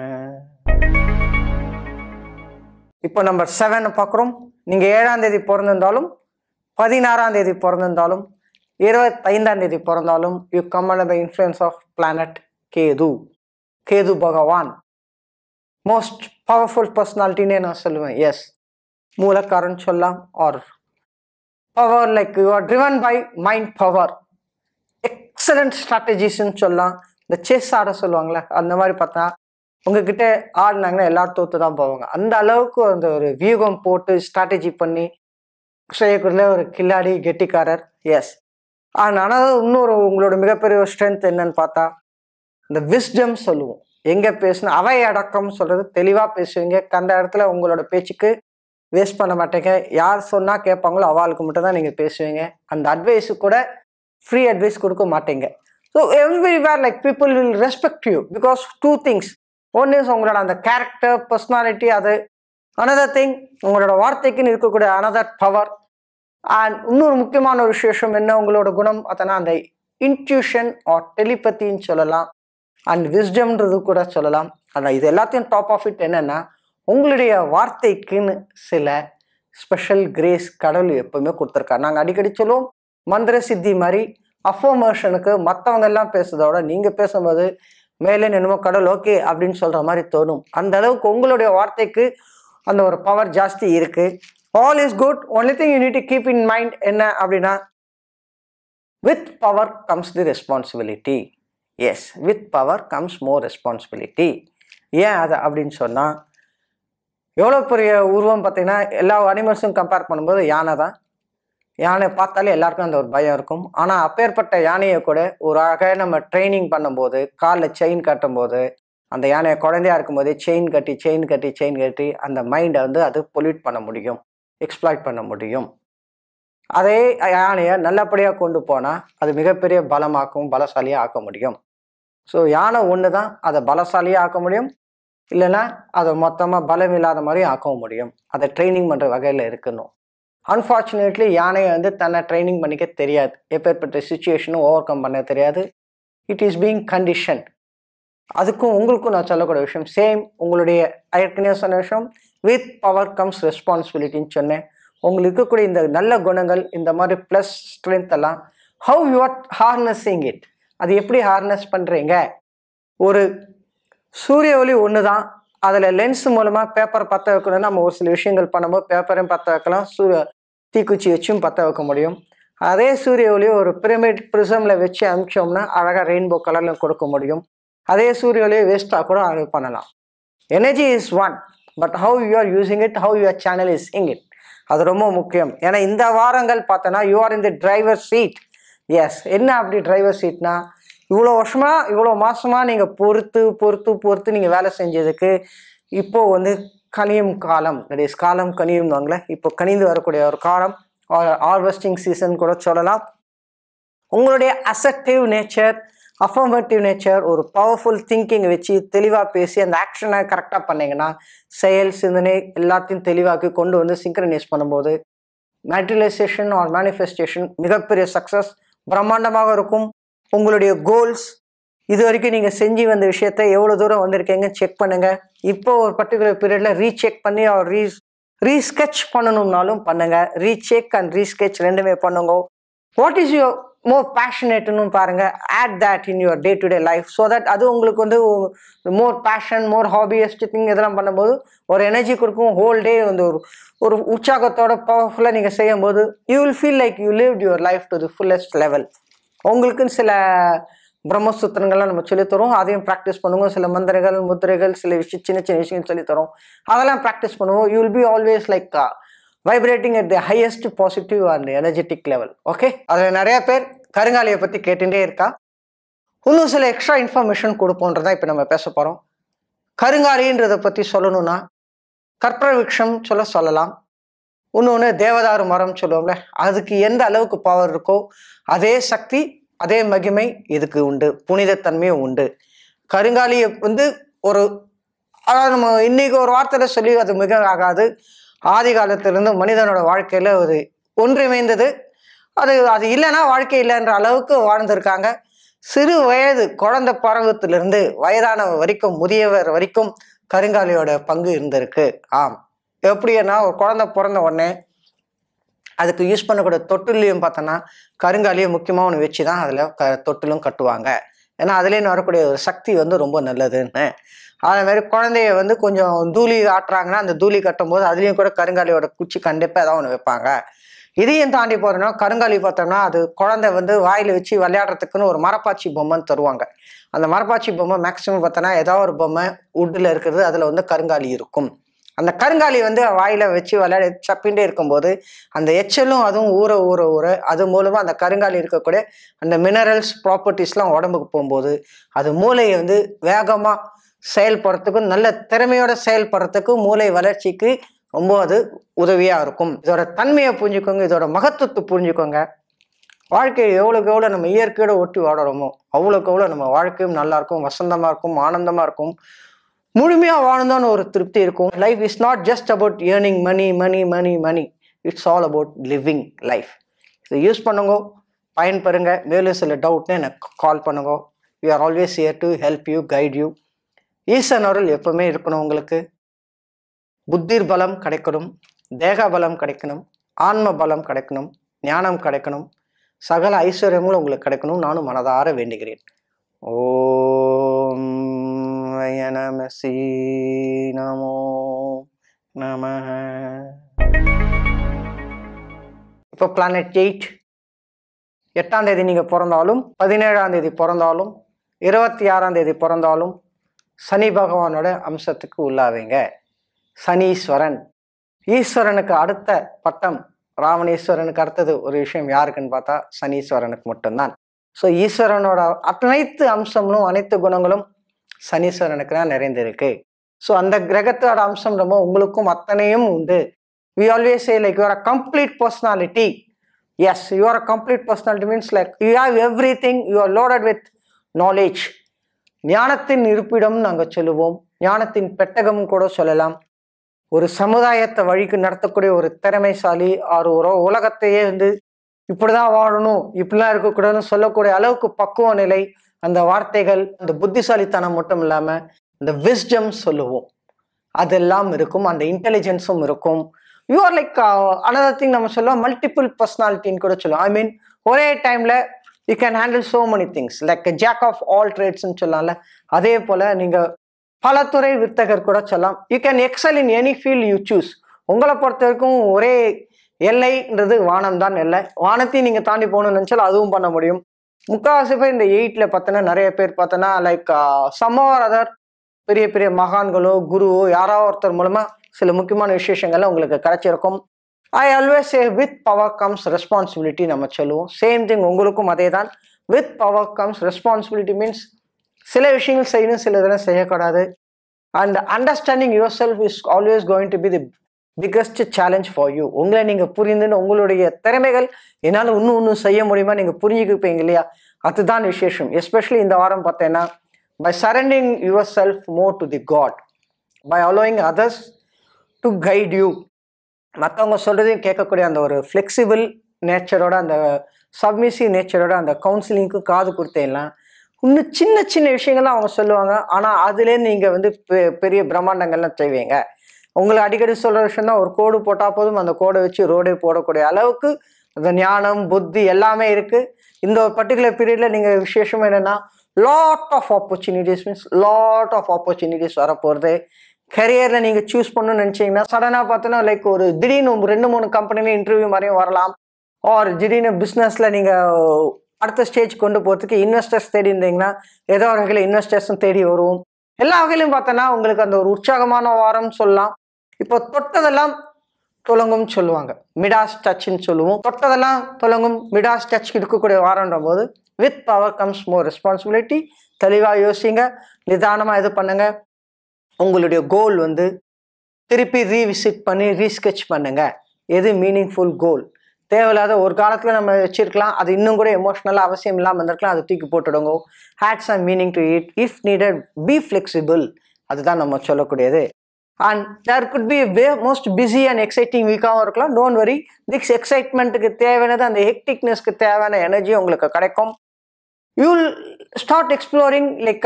இப்போ நம்பர் செவன் பார்க்குறோம் நீங்கள் ஏழாம் தேதி பிறந்திருந்தாலும் பதினாறாம் தேதி பிறந்திருந்தாலும் இருபத்தைந்தாம் தேதி பிறந்தாலும் you come under the influence of planet Ketu Ketu பகவான் மோஸ்ட் பவர்ஃபுல் பர்சனாலிட்டினே நான் சொல்லுவேன் எஸ் மூலக்காரன் சொல்லலாம் or power like you are driven by mind power excellent ஸ்ட்ராட்டஜிஸ்ன்னு சொல்லலாம் இந்த செஸ் ஆட சொல்லுவாங்களே அந்த மாதிரி பார்த்தா உங்ககிட்ட ஆடினாங்கன்னா எல்லாரும் தோத்து தான் போவாங்க அந்த அளவுக்கு அந்த ஒரு வியூகம் போட்டு ஸ்ட்ராட்டஜி பண்ணி செய்யக்கூடிய ஒரு கில்லாடி கெட்டிக்காரர் எஸ் ஆனால் இன்னொரு உங்களோட மிகப்பெரிய ஒரு ஸ்ட்ரென்த் என்னன்னு பார்த்தா இந்த விஸ்டம் சொல்லுவோம் எங்கே பேசணும் அவை அடக்கம் சொல்கிறது தெளிவாக பேசுவீங்க அந்த இடத்துல உங்களோட பேச்சுக்கு வேஸ்ட் பண்ண மாட்டேங்க யார் சொன்னால் கேட்பாங்களோ அவளுக்கு மட்டும் தான் நீங்கள் பேசுவீங்க அந்த அட்வைஸு கூட ஃப்ரீ அட்வைஸ் கொடுக்க மாட்டீங்க so everywhere like people will respect you because two things one is உங்களோட அந்த கேரக்டர் பர்சனாலிட்டி அது அனதர் திங் உங்களோட வார்த்தைக்குன்னு இருக்கக்கூடிய அனதர் பவர் அண்ட் இன்னொரு முக்கியமான ஒரு விசேஷம் என்ன உங்களோட குணம் அதனா அந்த இன்ட்யூஷன் ஆர் டெலிபத்தின்னு சொல்லலாம் அண்ட் விஸ்டம்ன்றது கூட சொல்லலாம் ஆனால் இது எல்லாத்தையும் டாப் ஆஃப் இட் என்னென்னா உங்களுடைய வார்த்தைக்குன்னு சில ஸ்பெஷல் கிரேஸ் கடவுள் எப்பவுமே கொடுத்துருக்காரு நாங்கள் அடிக்கடி சொல்லுவோம் மந்திர சித்தி மாதிரி அஃபர்மேஷனுக்கு மற்றவங்க எல்லாம் பேசுறதோட நீங்கள் பேசும்போது மேலே என்னமோ கடவுள் ஓகே அப்படின்னு சொல்கிற மாதிரி தோணும் அந்த அளவுக்கு உங்களுடைய வார்த்தைக்கு அந்த ஒரு பவர் ஜாஸ்தி இருக்குது all is good only thing you need to keep in mind என்ன அப்படின்னா with power comes the responsibility yes with power comes more responsibility ஏன் அது அப்படின்னு சொன்னால் எவ்வளோ பெரிய உருவம் பார்த்தீங்கன்னா எல்லா அனிமல்ஸும் கம்பேர் பண்ணும்போது யானை தான் யானை பார்த்தாலே எல்லாருக்கும் அந்த ஒரு பயம் இருக்கும் ஆனால் அப்பேற்பட்ட யானையை கூட ஒரு அழகாக நம்ம ட்ரைனிங் பண்ணும்போது காலில் செயின் கட்டும்போது அந்த யானையை குழந்தையா இருக்கும்போதே செயின் கட்டி செயின் கட்டி செயின் கட்டி அந்த மைண்டை வந்து அது பொல்யூட் பண்ண முடியும் எக்ஸ்ப்ளாய்ட் பண்ண முடியும் அதே யானையை நல்லபடியாக கொண்டு போனால் அது மிகப்பெரிய பலமாக்கும் பலசாலியாக ஆக்க முடியும் ஸோ யானை ஒன்று தான் அதை பலசாலியாக ஆக்க முடியும் இல்லைன்னா அதை மொத்தமாக பலம் இல்லாத மாதிரியும் ஆக்கவும் முடியும் அதை ட்ரைனிங் பண்ணுற வகையில் இருக்கணும் அன்ஃபார்ச்சுனேட்லி யானையை வந்து தன்னை ட்ரைனிங் பண்ணிக்க தெரியாது எப்பேற்பட்ட சுச்சுவேஷனும் ஓவர் கம் பண்ண தெரியாது இட் இஸ் பீங் கண்டிஷன் அதுக்கும் உங்களுக்கும் நான் சொல்லக்கூடிய விஷயம் சேம் உங்களுடைய ஏற்கனவே சொன்ன விஷயம் வித் பவர் கம்ஸ் ரெஸ்பான்சிபிலிட்டின்னு சொன்னேன் உங்களுக்கு இருக்கக்கூடிய இந்த நல்ல குணங்கள் இந்த மாதிரி ப்ளஸ் ஸ்ட்ரென்த் எல்லாம் how you are harnessing it அது எப்படி ஹார்னஸ் பண்ணுறீங்க ஒரு சூரிய ஒளி ஒன்று தான் அதில் லென்ஸ் மூலமாக பேப்பர் பற்ற வைக்கணும்னா நம்ம ஒரு சில விஷயங்கள் பண்ணும்போது பேப்பரையும் பற்ற வைக்கலாம் சூரிய தீக்குச்சி வச்சும் பற்ற வைக்க முடியும் அதே சூரிய ஒளியை ஒரு பிரமிட் ப்ரிசமில் வச்சு அனுப்பிச்சோம்னா அழகாக ரெயின்போ கலரில் கொடுக்க முடியும் அதே சூரிய ஒளியை வேஸ்ட்டாக கூட அது பண்ணலாம் energy is one but how you are using it how your channelising it அது ரொம்ப முக்கியம் ஏன்னா இந்த வாரங்கள் பார்த்தோன்னா you are in the driver seat yes என்ன அப்படி டிரைவர் சீட்னா இவ்வளோ வருஷமா இவ்வளோ மாசமா நீங்கள் பொறுத்து பொறுத்து பொறுத்து நீங்கள் வேலை செஞ்சதுக்கு இப்போ வந்து கனியும் காலம் தட் இஸ் காலம் கனியும்வாங்களே இப்போ கனிந்து வரக்கூடிய ஒரு காலம் ஹார்வெஸ்டிங் சீசன் கூட சொல்லலாம் உங்களுடைய அசக்டிவ் நேச்சர் அஃபர்மேட்டிவ் நேச்சர் ஒரு பவர்ஃபுல் திங்கிங் வச்சு தெளிவாக பேசி அந்த ஆக்ஷனை கரெக்டாக பண்ணீங்கன்னா செயல் சிந்தனை எல்லாத்தையும் தெளிவாக்கி கொண்டு வந்து சிங்க்ரனைஸ் பண்ணும்போது மேட்ரிலைசேஷன் ஆர் மேனிஃபெஸ்டேஷன் மிகப்பெரிய சக்ஸஸ் பிரம்மாண்டமாக இருக்கும் உங்களுடைய கோல்ஸ் இது வரைக்கும் நீங்கள் செஞ்சு வந்த விஷயத்த எவ்வளோ தூரம் வந்திருக்கீங்க செக் பண்ணுங்கள் இப்போ ஒரு பர்டிகுலர் பீரியடில் ரீசெக் பண்ணி அவர் ரீ ரீஸ்கெச் பண்ணணும்னாலும் பண்ணுங்கள் ரீசெக் அண்ட் ரீஸ்கெச் ரெண்டுமே பண்ணுங்க வாட் இஸ் யுவர் மோர் பேஷனேட்னு பாருங்க add that in your day to day life so that அது உங்களுக்கு வந்து more passion more hobbyist thing இதெல்லாம் பண்ணும்போது ஒரு எனர்ஜி கொடுக்கும் ஹோல் டே வந்து ஒரு ஒரு உற்சாகத்தோட பவர்ஃபுல்லாக நீங்கள் செய்யும்போது you will feel like you lived your life to the fullest level உங்களுக்குன்னு சில பிரம்மசூத்திரங்கள்லாம் நம்ம சொல்லித்தரோம் அதையும் ப்ராக்டிஸ் பண்ணுவோம் சில மந்திரங்கள் முத்திரைகள் சில விஷயம் சின்ன சின்ன விஷயங்கள் சொல்லித்தரோம் அதெல்லாம் ப்ராக்டிஸ் பண்ணுவோம் you will be always like vibrating at the highest positive and energetic level okay அதில் நிறைய பேர் கருங்காலியை பற்றி கேட்டுட்டே இருக்கா இன்னும் சில எக்ஸ்ட்ரா இன்ஃபர்மேஷன் கொடுப்போன்றதான் இப்போ நம்ம பேச போகிறோம் கருங்காலின்றதை பற்றி சொல்லணும்னா கற்ப விருட்சம் சொல்ல சொல்லலாம் இன்னொன்று தேவதாரு மரம் சொல்லுவோம்ல அதுக்கு எந்த அளவுக்கு பவர் இருக்கோ அதே சக்தி அதே மகிமை இதுக்கு உண்டு புனிதத்தன்மையும் உண்டு கருங்காலியை வந்து ஒரு அதாவது நம்ம இன்னைக்கு ஒரு வார்த்தையில் சொல்லி அது மிக ஆகாது ஆதி காலத்திலிருந்து மனிதனோட வாழ்க்கையில் ஒரு ஒன்றிணைந்தது அது அது இல்லைன்னா வாழ்க்கை இல்லைன்ற அளவுக்கு வாழ்ந்திருக்காங்க சிறு வயது குழந்தை பருவத்திலிருந்து வயதான வரைக்கும் முதியவர் வரைக்கும் கருங்காலியோட பங்கு இருந்திருக்கு ஆம் எப்படின்னா ஒரு குழந்தை பிறந்த உடனே அதுக்கு யூஸ் பண்ணக்கூடிய தொட்டிலையும் பார்த்தோன்னா கருங்காலியை முக்கியமாக ஒன்று வச்சு தான் அதில் க தொட்டிலும் கட்டுவாங்க ஏன்னா அதுலேருந்து வரக்கூடிய ஒரு சக்தி வந்து ரொம்ப நல்லதுன்னு அதே மாதிரி குழந்தைய வந்து கொஞ்சம் தூளி ஆட்டுறாங்கன்னா அந்த தூளி கட்டும்போது அதுலேயும் கூட கருங்காலியோட குச்சி கண்டிப்பாக ஏதாவது ஒன்று வைப்பாங்க இதையும் தாண்டி போகிறோன்னா கருங்காலி பார்த்தோம்னா அது குழந்தை வந்து வாயில் வச்சு விளையாடுறதுக்குன்னு ஒரு மரப்பாச்சி பொம்மைன்னு தருவாங்க அந்த மரப்பாச்சி பொம்மை மேக்ஸிமம் பார்த்தோன்னா ஏதாவது ஒரு பொம்மை உட்டில் இருக்கிறது அதில் வந்து கருங்காலி இருக்கும் அந்த கருங்காலி வந்து வாயில் வச்சு விளையாடி சப்பின்ண்டே இருக்கும்போது அந்த எச்சலும் அதுவும் ஊற ஊற ஊற அது மூலமாக அந்த கருங்காலி இருக்கக்கூடிய அந்த மினரல்ஸ் ப்ராப்பர்ட்டிஸ்லாம் உடம்புக்கு போகும்போது அது மூளையை வந்து வேகமாக செயல்படுறதுக்கும் நல்ல திறமையோட செயல்படுறதுக்கும் மூளை வளர்ச்சிக்கு ரொம்ப அது உதவியாக இருக்கும் இதோட தன்மையை புரிஞ்சுக்கோங்க இதோட மகத்துவத்தை புரிஞ்சுக்கோங்க வாழ்க்கையை எவ்வளோக்கு எவ்வளோ நம்ம இயற்கையோட ஒட்டி வாடுறோமோ அவ்வளோக்கு எவ்வளோ நம்ம வாழ்க்கையும் நல்லா இருக்கும் வசந்தமாக இருக்கும் ஆனந்தமாக இருக்கும் முழுமையாக வாழ்ந்தோன்னு ஒரு திருப்தி இருக்கும் life is not just about earning money money money money it's all about living life இதை யூஸ் பண்ணுங்க பயன்பெறுங்க மேலும் சில டவுட்னு எனக்கு கால் பண்ணுங்க we are always here to help you guide you Eesan அருள் எப்பவுமே இருக்கணும் உங்களுக்கு புத்திர் பலம் கிடைக்கணும் தேக பலம் கிடைக்கணும் ஆன்ம பலம் கிடைக்கணும் ஞானம் கிடைக்கணும் சகல ஐஸ்வர்யங்களும் உங்களுக்கு கிடைக்கணும் நானும் மனதார வேண்டுகிறேன் ஓம் வயநமசி நமோ நம இப்போ பிளானட் எயிட் எட்டாம் தேதி நீங்கள் பிறந்தாலும் பதினேழாம் தேதி பிறந்தாலும் இருபத்தி ஆறாம் தேதி பிறந்தாலும் சனி பகவானோட அம்சத்துக்கு உள்ளாவீங்க சனீஸ்வரன் ஈஸ்வரனுக்கு அடுத்த பட்டம் ராவணேஸ்வரனுக்கு அடுத்தது ஒரு விஷயம் யாருக்குன்னு பார்த்தா சனீஸ்வரனுக்கு மட்டும்தான் ஸோ ஈஸ்வரனோட அனைத்து அம்சங்களும் அனைத்து குணங்களும் சனீஸ்வரனுக்கு தான் நிறைந்திருக்கு ஸோ அந்த கிரகத்தோட அம்சம் ரொம்ப உங்களுக்கும் அத்தனையும் உண்டு we always say like you're a complete personality yes you are a complete personality means like you have everything you are loaded with knowledge ஞானத்தின் இருப்பிடம் நாங்கள் சொல்லுவோம் ஞானத்தின் பெட்டகம் கூட சொல்லலாம் ஒரு சமுதாயத்தை வழிக்கு நடத்தக்கூடிய ஒரு திறமைசாலி ஆறு ஒரு உலகத்தையே வந்து இப்படிதான் வாழணும் இப்படிலாம் இருக்கக்கூடாதுன்னு சொல்லக்கூடிய அளவுக்கு பக்குவ நிலை அந்த வார்த்தைகள் அந்த புத்திசாலித்தனம் மட்டும் இல்லாமல் இந்த விஸ்டம் சொல்லுவோம் அதெல்லாம் இருக்கும் அந்த இன்டெலிஜென்ஸும் இருக்கும் you are like another thing நம்ம சொல்லுவோம் மல்டிபிள் பர்சனாலிட்டின்னு கூட சொல்லுவோம் ஐ மீன் ஒரே டைமில் you can handle so many things like jack of all ட்ரேட்ஸ்னு சொல்லலாம்ல அதே போல் நீங்கள் பல துறை வித்தகர் கூட சொல்லலாம் you can excel in any field you choose உங்களை பொறுத்த வரைக்கும் ஒரே எல்லைன்றது வானம் தான் எல்லை வானத்தையும் நீங்கள் தாண்டி போகணும்னு நினச்சாலும் அதுவும் பண்ண முடியும் முக்கால்வாசி பேர் இந்த எயிட்டில் பார்த்தோன்னா நிறைய பேர் பார்த்தோன்னா லைக் சம்மவர் அதர் பெரிய பெரிய மகான்களோ குருவோ யாரோ ஒருத்தர் மூலமாக சில முக்கியமான விசேஷங்கள்லாம் உங்களுக்கு கிடைச்சிருக்கும் I always say with power comes responsibility நம்ம சொல்லுவோம் சேம் திங் உங்களுக்கும் அதே தான் with power comes responsibility means சில விஷயங்கள் செய்யணும் சில இதெல்லாம் செய்யக்கூடாது and understanding yourself is always going to be the biggest challenge for you உங்களை நீங்கள் புரிந்துன்னு உங்களுடைய திறமைகள் என்னால் இன்னும் இன்னும் செய்ய முடியுமா நீங்கள் புரிஞ்சுக்கிப்பீங்க இல்லையா அதுதான் விசேஷம் எஸ்பெஷலி இந்த வாரம் பார்த்தேன்னா by surrendering yourself more to the God by allowing others to guide you மற்றவங்க சொல்கிறதையும் கேட்கக்கூடிய அந்த ஒரு ஃப்ளெக்சிபிள் நேச்சரோட அந்த சப்மிசிவ் நேச்சரோட அந்த கவுன்சிலிங்க்கும் காது கொடுத்தேன்லாம் இன்னும் சின்ன சின்ன விஷயங்கள்லாம் அவங்க சொல்லுவாங்க ஆனால் அதுலேருந்து நீங்கள் வந்து பெ- பெரிய பிரம்மாண்டங்கள்லாம் செய்வீங்க உங்களுக்கு அடிக்கடி சொல்கிற விஷயம் தான் ஒரு கோடு போட்டால் போதும் அந்த கோடை வச்சு ரோடே போடக்கூடிய அளவுக்கு அந்த ஞானம் புத்தி எல்லாமே இருக்குது இந்த ஒரு பர்டிகுலர் பீரியடில் நீங்கள் விசேஷம் என்னென்னா lot of opportunities means lot of opportunities வரப்போகிறது கரியரில் நீங்கள் சூஸ் பண்ணணும்னு நினச்சிங்கன்னா சடனாக பார்த்தோன்னா லைக் ஒரு திடீர்னு ஒரு ரெண்டு மூணு கம்பெனியில் இன்டர்வியூ மாதிரியும் வரலாம் ஆர் திடீர்னு பிஸ்னஸில் நீங்கள் அடுத்த ஸ்டேஜ் கொண்டு போகிறதுக்கு இன்வெஸ்டர்ஸ் தேடி இருந்தீங்கன்னா ஏதோ ஒரு வகையில் இன்வெஸ்டர்ஸும் தேடி வருவோம் எல்லா வகையிலும் பார்த்தோன்னா உங்களுக்கு அந்த ஒரு உற்சாகமான வாரம் சொல்லலாம் இப்போ தொட்டதெல்லாம் துலங்கும் சொல்லுவாங்க மிடாஸ் டச்னு சொல்லுவோம் தொட்டதெல்லாம் துலங்கும் மிடாஸ் டச் இருக்கக்கூடிய வாரம்ன்ற போது with power comes more responsibility தெளிவாக யோசிங்க நிதானமாக இது பண்ணுங்க உங்களுடைய கோல் வந்து திருப்பி ரீவிசிட் பண்ணி ரீஸ்கெச் பண்ணுங்க எது மீனிங்ஃபுல் கோல் தேவையில்லாத ஒரு காலத்தில் நம்ம வச்சிருக்கலாம் அது இன்னும் கூட எமோஷ்னலாக அவசியம் இல்லாமல் இருந்திருக்கலாம் அதை தூக்கி போட்டுடுங்க had some meaning to it if needed be flexible அதுதான் நம்ம சொல்லக்கூடியது and there could be way most busy and exciting வீக்காகவும் இருக்கலாம் டோன்ட் வரி திக்ஸ் எக்ஸைட்மெண்ட்டுக்கு தேவையானது அந்த ஹெக்டிக்னஸ்க்கு தேவையான எனர்ஜி உங்களுக்கு கிடைக்கும் you'll start exploring like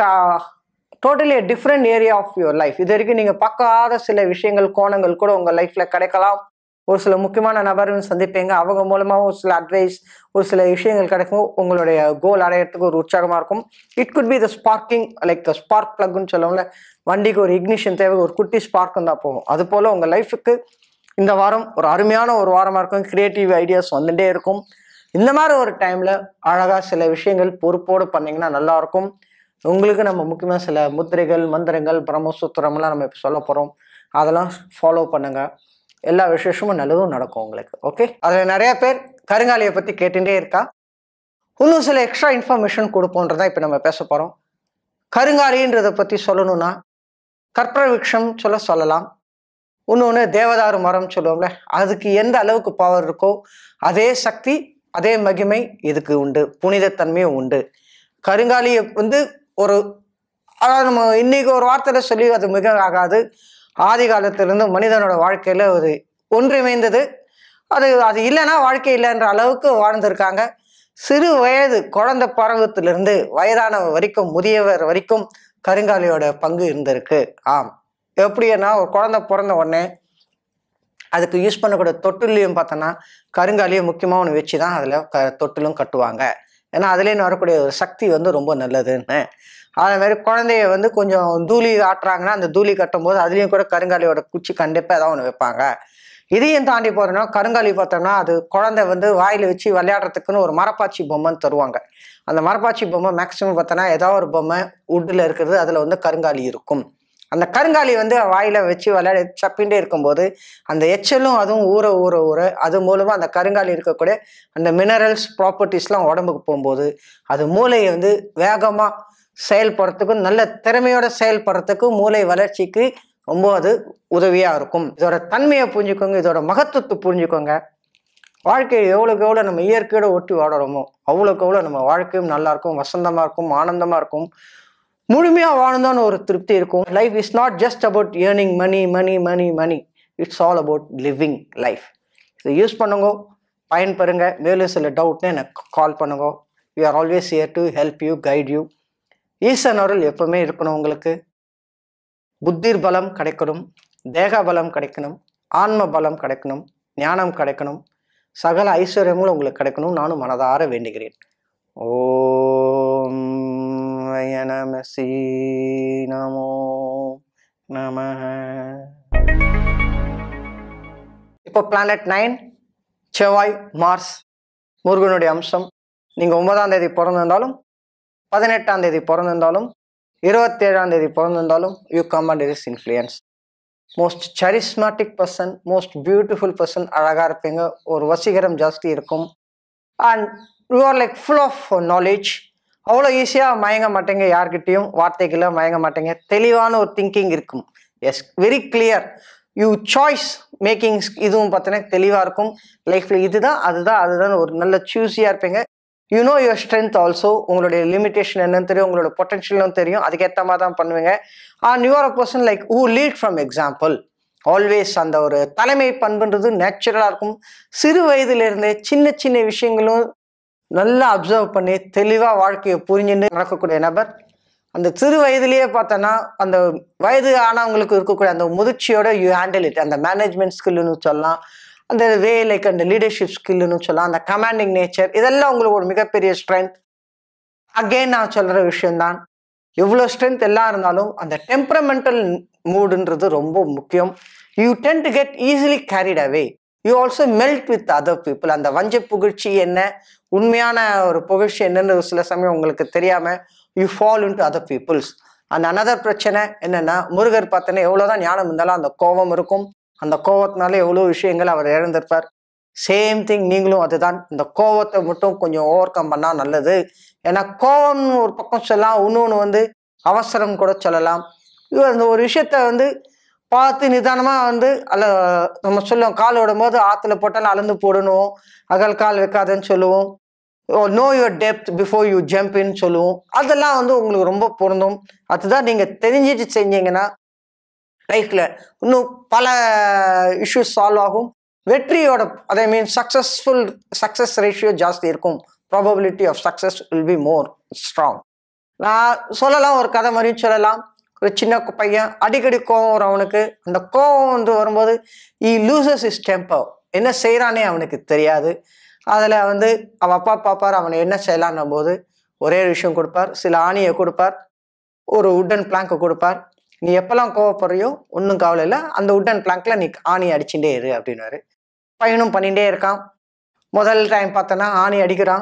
totally different area of your life இது வரைக்கும் நீங்கள் பார்க்காத சில விஷயங்கள் கோணங்கள் கூட உங்கள் லைஃப்பில் கிடைக்கலாம் ஒரு சில முக்கியமான நபரும் சந்திப்பீங்க அவங்க மூலமாக ஒரு சில அட்வைஸ் ஒரு சில விஷயங்கள் கிடைக்கும் உங்களுடைய கோல் அடையிறதுக்கு ஒரு உற்சாகமாக இருக்கும் it could be the sparking like the spark ப்ளக்னு சொல்லுவோம்ல வண்டிக்கு ஒரு இக்னிஷன் தேவை ஒரு குட்டி ஸ்பார்க் தான் போகும் அது போல் உங்கள் லைஃபுக்கு இந்த வாரம் ஒரு அருமையான ஒரு வாரமாக இருக்கும் கிரியேட்டிவ் ஐடியாஸ் வந்துட்டே இருக்கும் இந்த மாதிரி ஒரு டைமில் அழகாக சில விஷயங்கள் பொறுப்போடு பண்ணிங்கன்னா நல்லாயிருக்கும் உங்களுக்கு நம்ம முக்கியமாக சில முத்திரைகள் மந்திரங்கள் பிரம்மசூத்திரம்லாம் நம்ம இப்போ சொல்ல போகிறோம் அதெல்லாம் ஃபாலோ பண்ணுங்கள் எல்லா விசேஷமும் நல்லதும் நடக்கும் உங்களுக்கு ஓகே அதில் நிறைய பேர் கருங்காலியை பற்றி கேட்டுட்டே இருக்கா இன்னும் சில எக்ஸ்ட்ரா இன்ஃபர்மேஷன் கொடுப்போன்றதான் இப்போ நம்ம பேச போகிறோம் கருங்காலின்றதை பற்றி சொல்லணும்னா கற்ப விருட்சம் சொல்ல சொல்லலாம் இன்னொன்று தேவதாரு மரம் சொல்லுவோம்ல அதுக்கு எந்த அளவுக்கு பவர் இருக்கோ அதே சக்தி அதே மகிமை இதுக்கு உண்டு புனிதத்தன்மையும் உண்டு கருங்காலியை வந்து ஒரு அதாவது நம்ம இன்னைக்கு ஒரு வார்த்தையில் சொல்லி அது மிக ஆகாது ஆதி காலத்திலிருந்து மனிதனோட வாழ்க்கையில் ஒரு ஒன்றிணைந்தது அது அது இல்லைன்னா வாழ்க்கை இல்லைன்ற அளவுக்கு வாழ்ந்திருக்காங்க சிறு வயது குழந்தை பருவத்திலிருந்து வயதான வரைக்கும் முதியவர் வரைக்கும் கருங்காலியோட பங்கு இருந்திருக்கு ஆம் எப்படின்னா ஒரு குழந்தை பிறந்த உடனே அதுக்கு யூஸ் பண்ணக்கூடிய தொட்டிலையும் பார்த்தோன்னா கருங்காலியை முக்கியமாக ஒன்று வச்சு தான் அதில் க தொட்டிலும் கட்டுவாங்க ஏன்னா அதுலேருந்து வரக்கூடிய ஒரு சக்தி வந்து ரொம்ப நல்லதுன்னு அதே மாதிரி குழந்தைய வந்து கொஞ்சம் தூளி ஆட்டுறாங்கன்னா அந்த தூளி கட்டும்போது அதுலேயும் கூட கருங்காலியோட குச்சி கண்டிப்பாக ஏதாவது ஒன்று வைப்பாங்க இதையும் தாண்டி போகிறோன்னா கருங்காலி பார்த்தோம்னா அது குழந்தை வந்து வாயில் வச்சு விளையாடுறதுக்குன்னு ஒரு மரப்பாச்சி பொம்மைன்னு தருவாங்க அந்த மரப்பாச்சி பொம்மை மேக்ஸிமம் பார்த்தோன்னா ஏதாவது ஒரு பொம்மை உட்டில் இருக்கிறது அதில் வந்து கருங்காலி இருக்கும் அந்த கருங்காலி வந்து வாயில் வச்சு விளையாடி சப்பின்ண்டே இருக்கும்போது அந்த எச்சலும் அதுவும் ஊற ஊற ஊற அது மூலமாக அந்த கருங்காலி இருக்கக்கூடிய அந்த மினரல்ஸ் ப்ராப்பர்ட்டிஸ்லாம் உடம்புக்கு போகும்போது அது மூளையை வந்து வேகமாக செயல்படுறதுக்கும் நல்ல திறமையோட செயல்படுறதுக்கும் மூளை வளர்ச்சிக்கு ரொம்ப அது உதவியாக இருக்கும் இதோட தன்மையை புரிஞ்சுக்கோங்க இதோட மகத்துவத்தை புரிஞ்சுக்கோங்க வாழ்க்கை எவ்வளோக்கு எவ்வளோ நம்ம இயற்கையோட ஒட்டி வாடுறோமோ அவ்வளோக்கு எவ்வளோ நம்ம வாழ்க்கையும் நல்லா இருக்கும் வசந்தமாக இருக்கும் ஆனந்தமாக இருக்கும் முழுமையாக வாழ்ந்தோன்னு ஒரு திருப்தி இருக்கும் life is not just about earning money money money money it's all about living life இதை யூஸ் பண்ணுங்க பயன்பெறுங்க மேலும் சில டவுட்னு எனக்கு கால் பண்ணுங்க we are always here to help you guide you Eesan அருள் எப்பவுமே இருக்கணும் உங்களுக்கு புத்திர் பலம் கிடைக்கணும் தேக பலம் கிடைக்கணும் ஆன்ம பலம் கிடைக்கணும் ஞானம் கிடைக்கணும் சகல ஐஸ்வர்யங்களும் உங்களுக்கு கிடைக்கணும் நானும் மனதார வேண்டுகிறேன் ஓம் வய நமசி நமோ நம இப்போ பிளானட் நைன் செவ்வாய் மார்ஸ் முருகனுடைய அம்சம் நீங்கள் ஒன்பதாம் தேதி பிறந்திருந்தாலும் பதினெட்டாம் தேதி பிறந்திருந்தாலும் இருபத்தேழாம் தேதி பிறந்திருந்தாலும் you come and is influence most charismatic person most beautiful person அழகாக இருப்பீங்க ஒரு வசீகரம் ஜாஸ்தி இருக்கும் and you are like full of knowledge அவ்வளோ ஈஸியாக மயங்க மாட்டேங்க யார்கிட்டயும் வார்த்தைகளை மயங்க மாட்டேங்க தெளிவான ஒரு திங்கிங் இருக்கும் yes very clear you choice makings இதுவும் பார்த்தீங்கன்னா தெளிவாக இருக்கும் லைஃப்பில் இதுதான் அதுதான் அதுதான் ஒரு நல்ல சூஸியாக இருப்பீங்க you know your strength also உங்களுடைய லிமிடேஷன் என்னன்னு தெரியும் உங்களோட பொட்டன்ஷியலும் தெரியும் அதுக்கேற்ற மாதிரி தான் பண்ணுவீங்க and you're a person like who lead from example always அந்த ஒரு தலைமை பண்புன்றது நேச்சுரலாக இருக்கும் சிறு வயதிலிருந்தே சின்ன சின்ன விஷயங்களும் நல்லா அப்சர்வ் பண்ணி தெளிவாக வாழ்க்கையை புரிஞ்சுட்டு நடக்கக்கூடிய நபர் அந்த சிறு வயதிலேயே பார்த்தோன்னா அந்த வயது ஆனவங்களுக்கு இருக்கக்கூடிய அந்த முதிர்ச்சியோட யூ ஹேண்டில் இட் அந்த மேனேஜ்மெண்ட் ஸ்கில்லுன்னு சொல்லலாம் அந்த வே லைக் அந்த லீடர்ஷிப் ஸ்கில்லுன்னு சொல்லலாம் அந்த கமாண்டிங் நேச்சர் இதெல்லாம் உங்களுக்கு ஒரு மிகப்பெரிய ஸ்ட்ரென்த் அகெயின் நான் சொல்கிற விஷயம்தான் எவ்வளோ ஸ்ட்ரென்த் எல்லாம் இருந்தாலும் அந்த டெம்பரமெண்டல் மூடுன்றது ரொம்ப முக்கியம் you tend to get easily carried away you also melt with other people அந்த வஞ்ச புகழ்ச்சி என்ன உண்மையான ஒரு புகழ்ச்சி என்னன்னு சில சமயம் உங்களுக்கு தெரியாமல் you fall in to other people's and another பிரச்சனை என்னென்னா முருகர் பார்த்தோன்னா எவ்வளோதான் ஞானம் இருந்தாலும் அந்த கோபம் இருக்கும் அந்த கோவத்தினால எவ்வளோ விஷயங்கள் அவர் இழந்திருப்பார் சேம் திங் நீங்களும் அதுதான் இந்த கோவத்தை மட்டும் கொஞ்சம் ஓவர் கம் பண்ணால் நல்லது ஏன்னா கோவம்னு ஒரு பக்கம் சொல்லலாம் இன்னொன்று வந்து அவசரம் கூட சொல்லலாம் இது அந்த ஒரு விஷயத்த வந்து பார்த்து நிதானமாக வந்து அல்ல நம்ம சொல்லுவோம் கால் விடும் போது ஆற்றுல போட்டாலும் அளந்து போடணும் அகல் கால் வைக்காதன்னு சொல்லுவோம் know your depth before you ஜம்ப்னு சொல்லுவோம் அதெல்லாம் வந்து உங்களுக்கு ரொம்ப பொருந்தும் அதுதான் நீங்கள் தெரிஞ்சிட்டு செஞ்சீங்கன்னா லைஃப்பில் இன்னும் பல இஷ்யூஸ் சால்வ் ஆகும் வெற்றியோட அதே மீன் சக்ஸஸ்ஃபுல் சக்ஸஸ் ரேஷியோ ஜாஸ்தி இருக்கும் probability of success will be more strong நான் சொல்லலாம் ஒரு கதை மாதிரியும் சொல்லலாம் ஒரு சின்ன பையன் அடிக்கடி கோவம் வரும் அவனுக்கு அந்த கோவம் வந்து வரும்போது ஈ லூசஸ் இஸ் டெம்பர் என்ன செய்கிறானே அவனுக்கு தெரியாது அதில் வந்து அவன் அப்பா பார்ப்பார் அவனை என்ன செய்யலான்னும் போது ஒரே விஷயம் கொடுப்பார் சில ஆணியை கொடுப்பார் ஒரு உட்டன் பிளாங்கை கொடுப்பார் நீ எப்பெல்லாம் கோவப்படுறியோ ஒன்றும் கவலை இல்லை அந்த உட்டன் பிளாங்க்ல நீ ஆணி அடிச்சுட்டே இரு அப்படின்னாரு பையனும் பண்ணிகிட்டே இருக்கான் முதல் டைம் பார்த்தோன்னா ஆணி அடிக்கிறான்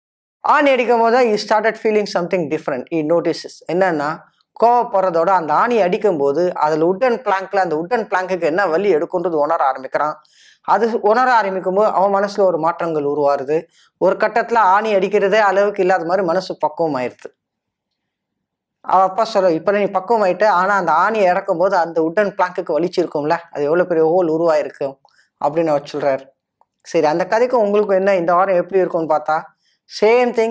ஆணி அடிக்கும் போது he started feeling something different he notices என்னன்னா கோவப்படுறதோட அந்த ஆணி அடிக்கும் போது அதில் உட்டன் பிளாங்க்ல அந்த உட்டன் பிளாங்குக்கு என்ன வலி எடுக்குன்றது உணர ஆரம்பிக்கிறான் அது உணர ஆரம்பிக்கும் போது அவன் மனசுல ஒரு மாற்றங்கள் உருவாருது ஒரு கட்டத்தில் ஆணி அடிக்கிறதே அளவுக்கு இல்லாத மாதிரி மனசு பக்குவம் ஆயிடுது அவ அப்பா சொல்ல இப்போ நீ பக்குவம் ஆயிட்ட ஆனால் அந்த ஆணியை இறக்கும் போது அந்த உட்டன் பிளாங்குக்கு வலிச்சிருக்கும்ல அது எவ்வளோ பெரிய ஹோல் உருவாயிருக்கும் அப்படின்னு அவர் சொல்றாரு சரி அந்த கதைக்கும் உங்களுக்கும் என்ன இந்த வாரம் எப்படி இருக்கும்னு பார்த்தா சேம் திங்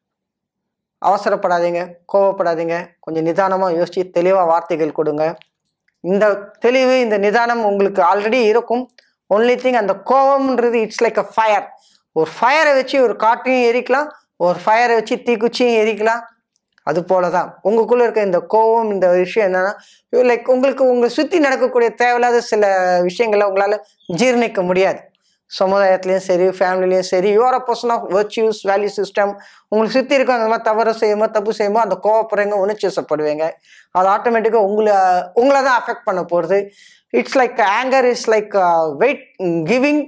அவசரப்படாதீங்க கோவப்படாதீங்க கொஞ்சம் நிதானமாக யோசிச்சு தெளிவாக வார்த்தைகள் கொடுங்க இந்த தெளிவு இந்த நிதானம் உங்களுக்கு ஆல்ரெடி இருக்கும் ஒன்லி திங் அந்த கோவம்ன்றது இட்ஸ் லைக் அ ஃபயர் ஒரு ஃபயரை வச்சு ஒரு காட்டையும் எரிக்கலாம் ஒரு ஃபயரை வச்சு தீக்குச்சியும் எரிக்கலாம் அது போல தான் உங்களுக்குள்ள இருக்க இந்த கோவம் இந்த விஷயம் என்னன்னா லைக் உங்களுக்கு உங்களை சுற்றி நடக்கக்கூடிய தேவையில்லாத சில விஷயங்களை உங்களால் ஜீர்ணிக்க முடியாது சமுதாயத்துலேயும் சரி ஃபேமிலிலையும் சரி you're a person of virtuous value system உங்களுக்கு சுற்றி இருக்க அந்த மாதிரி தவறு செய்யுமோ தப்பு செய்யுமோ அந்த கோவப்படுறீங்க உணர்ச்சிசப்படுவீங்க அது ஆட்டோமேட்டிக்காக உங்களை உங்களை தான் அஃபெக்ட் பண்ண போகிறது it's like anger is like weight giving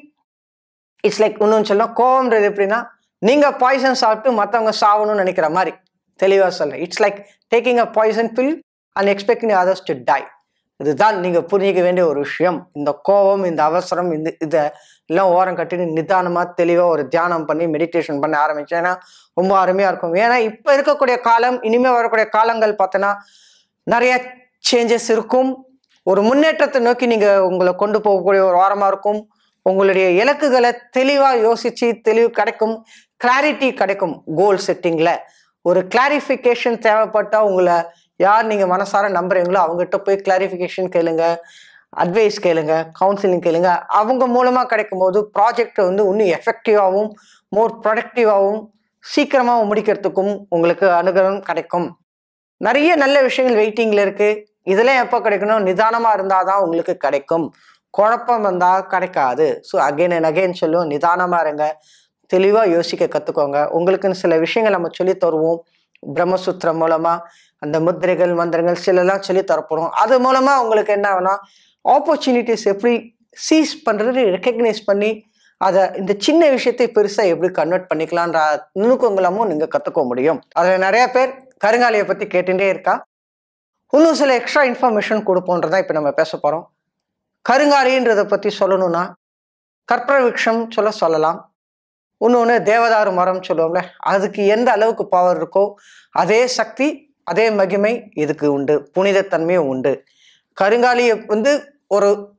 it's like இன்னொன்று சொல்லலாம் கோவம்ன்றது எப்படின்னா நீங்கள் பாய்சன் சாப்பிட்டு மற்றவங்க சாகணும்னு நினைக்கிற மாதிரி தெளிவாக சொல்கிறேன் it's like taking a poison pill and expecting others to die இதுதான் நீங்கள் புரிஞ்சிக்க வேண்டிய ஒரு விஷயம் இந்த கோபம் இந்த அவசரம் இந்த இதை எல்லாம் ஓரம் கட்டிட்டு நிதானமாக தெளிவாக ஒரு தியானம் பண்ணி மெடிடேஷன் பண்ண ஆரம்பிச்சேன்னா ரொம்ப அருமையாக இருக்கும் ஏன்னா இப்போ இருக்கக்கூடிய காலம் இனிமேல் வரக்கூடிய காலங்கள் பார்த்தோன்னா நிறைய சேஞ்சஸ் இருக்கும் ஒரு முன்னேற்றத்தை நோக்கி நீங்கள் உங்களை கொண்டு போகக்கூடிய ஒரு வாரமாக இருக்கும் உங்களுடைய இலக்குகளை தெளிவாக யோசித்து தெளிவு கிடைக்கும் கிளாரிட்டி கிடைக்கும் கோல் செட்டிங்கில் ஒரு கிளாரிஃபிகேஷன் தேவைப்பட்டால் உங்களை யார் நீங்கள் மனசார நம்புறீங்களோ அவங்ககிட்ட போய் கிளாரிஃபிகேஷன் கேளுங்க அட்வைஸ் கேளுங்க கவுன்சிலிங் கேளுங்க அவங்க மூலமாக கிடைக்கும் போது ப்ராஜெக்ட் வந்து இன்னும் எஃபெக்டிவாகவும் மோர் ப்ரொடக்டிவாகவும் சீக்கிரமாக முடிக்கிறதுக்கும் உங்களுக்கு அனுகிரகம் கிடைக்கும் நிறைய நல்ல விஷயங்கள் வெயிட்டிங்கில் இருக்குது இதெல்லாம் எப்போ கிடைக்கணும் நிதானமாக இருந்தால் தான் உங்களுக்கு கிடைக்கும் குழப்பம் வந்தால் கிடைக்காது ஸோ அகைன் அண்ட் அகைன் சொல்லுவோம் நிதானமாக இருங்க தெளிவாக யோசிக்க கற்றுக்கோங்க உங்களுக்குன்னு சில விஷயங்கள் நம்ம சொல்லி தருவோம் பிரம்மசூத்திரம் மூலமாக அந்த முத்திரைகள் மந்திரங்கள் சிலலாம் சொல்லி தரப்போகிறோம் அது மூலமாக உங்களுக்கு என்ன ஆகுனா ஆப்பர்ச்சுனிட்டிஸ் எப்படி சீஸ் பண்ணுறது ரெக்கக்னைஸ் பண்ணி அதை இந்த சின்ன விஷயத்தை பெருசாக எப்படி கன்வெர்ட் பண்ணிக்கலான்ற நுணுக்கங்களும் நீங்கள் கற்றுக்க முடியும் அதில் நிறைய பேர் கருங்காலியை பற்றி கேட்டுட்டே இருக்கா இன்னும் சில எக்ஸ்ட்ரா இன்ஃபர்மேஷன் கொடுப்போன்றதான் இப்போ நம்ம பேச போகிறோம் கருங்காலின்றதை பற்றி சொல்லணும்னா கற்ப விருட்சம் சொல்ல சொல்லலாம் இன்னொன்று தேவதாரு மரம் சொல்லுவோம்ல அதுக்கு எந்த அளவுக்கு பவர் இருக்கோ அதே சக்தி அதே மகிமை இதுக்கு உண்டு புனிதத்தன்மையும் உண்டு கருங்காலியை வந்து ஒரு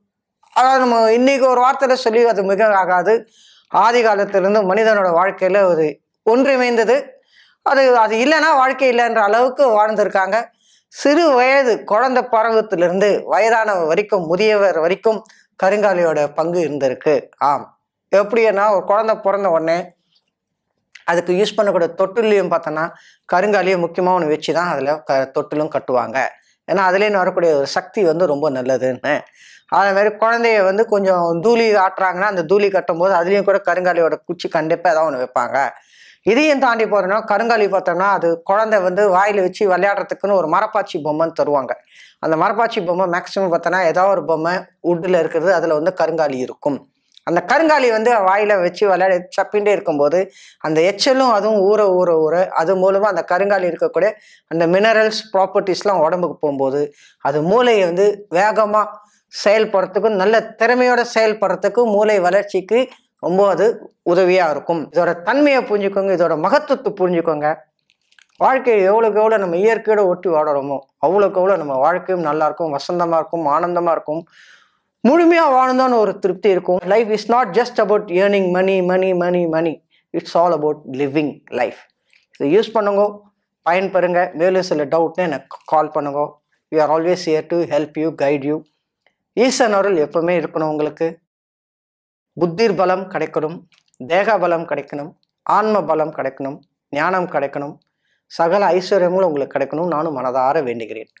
அதாவது நம்ம இன்னைக்கு ஒரு வார்த்தையில் சொல்லி அது மிக ஆகாது ஆதி காலத்திலிருந்து மனிதனோட வாழ்க்கையில் ஒரு ஒன்றிணைந்தது அது அது இல்லைன்னா வாழ்க்கை இல்லைன்ற அளவுக்கு வாழ்ந்திருக்காங்க சிறு வயது குழந்தை பருவத்திலிருந்து வயதான வரைக்கும் முதியவர் வரைக்கும் கருங்காலியோட பங்கு இருந்திருக்கு ஆம் எப்படின்னா ஒரு குழந்தை பிறந்த உடனே அதுக்கு யூஸ் பண்ணக்கூடிய தொட்டிலையும் பார்த்தோன்னா கருங்காலியை முக்கியமாக ஒன்று வச்சு தான் அதில் க தொட்டிலும் கட்டுவாங்க ஏன்னா அதுலேருந்து வரக்கூடிய ஒரு சக்தி வந்து ரொம்ப நல்லதுன்னு அதே மாதிரி குழந்தைய வந்து கொஞ்சம் தூளி ஆட்டுறாங்கன்னா அந்த தூளி கட்டும்போது அதுலேயும் கூட கருங்காலியோட குச்சி கண்டிப்பாக ஏதாவது ஒன்று வைப்பாங்க இதையும் தாண்டி போகிறோன்னா கருங்காலி பார்த்தோம்னா அது குழந்தை வந்து வாயில் வச்சு விளையாடுறதுக்குன்னு ஒரு மரப்பாச்சி பொம்மைன்னு தருவாங்க அந்த மரப்பாச்சி பொம்மை மேக்ஸிமம் பார்த்தோன்னா ஏதாவது ஒரு பொம்மை உட்டில் இருக்கிறது அதில் வந்து கருங்காலி இருக்கும் அந்த கருங்காலி வந்து வாயில் வச்சு விளையாடி சப்பின்ண்டே இருக்கும்போது அந்த எச்சலும் அதுவும் ஊற ஊற ஊற அது மூலமாக அந்த கருங்காலி இருக்கக்கூடிய அந்த மினரல்ஸ் ப்ராப்பர்ட்டிஸ்லாம் உடம்புக்கு போகும்போது அது மூளையை வந்து வேகமாக செயல்படுறதுக்கும் நல்ல திறமையோட செயல்படுறதுக்கும் மூளை வளர்ச்சிக்கு ரொம்ப அது உதவியாக இருக்கும் இதோட தன்மையை புரிஞ்சுக்கோங்க இதோட மகத்துவத்தை புரிஞ்சுக்கோங்க வாழ்க்கை எவ்வளோக்கு எவ்வளோ நம்ம இயற்கையோட ஒட்டி வாடுறோமோ அவ்வளோக்கு எவ்வளோ நம்ம வாழ்க்கையும் நல்லா இருக்கும் வசந்தமாக இருக்கும் ஆனந்தமாக இருக்கும் முழுமையாக வாழ்ந்தோன்னு ஒரு திருப்தி இருக்கும் life is not just about earning money money money money it's all about living life இதை யூஸ் பண்ணுங்க பயன்பெறுங்க மேலும் சில டவுட்னு எனக்கு கால் பண்ணுங்க we are always here to help you guide you Eesan அருள் எப்பவுமே இருக்கணும் உங்களுக்கு புத்திர் பலம் கிடைக்கணும் தேக பலம் கிடைக்கணும் ஆன்ம பலம் கிடைக்கணும் ஞானம் கிடைக்கணும் சகல ஐஸ்வர்யங்களும் உங்களுக்கு கிடைக்கணும் நானும் மனதார வேண்டுகிறேன்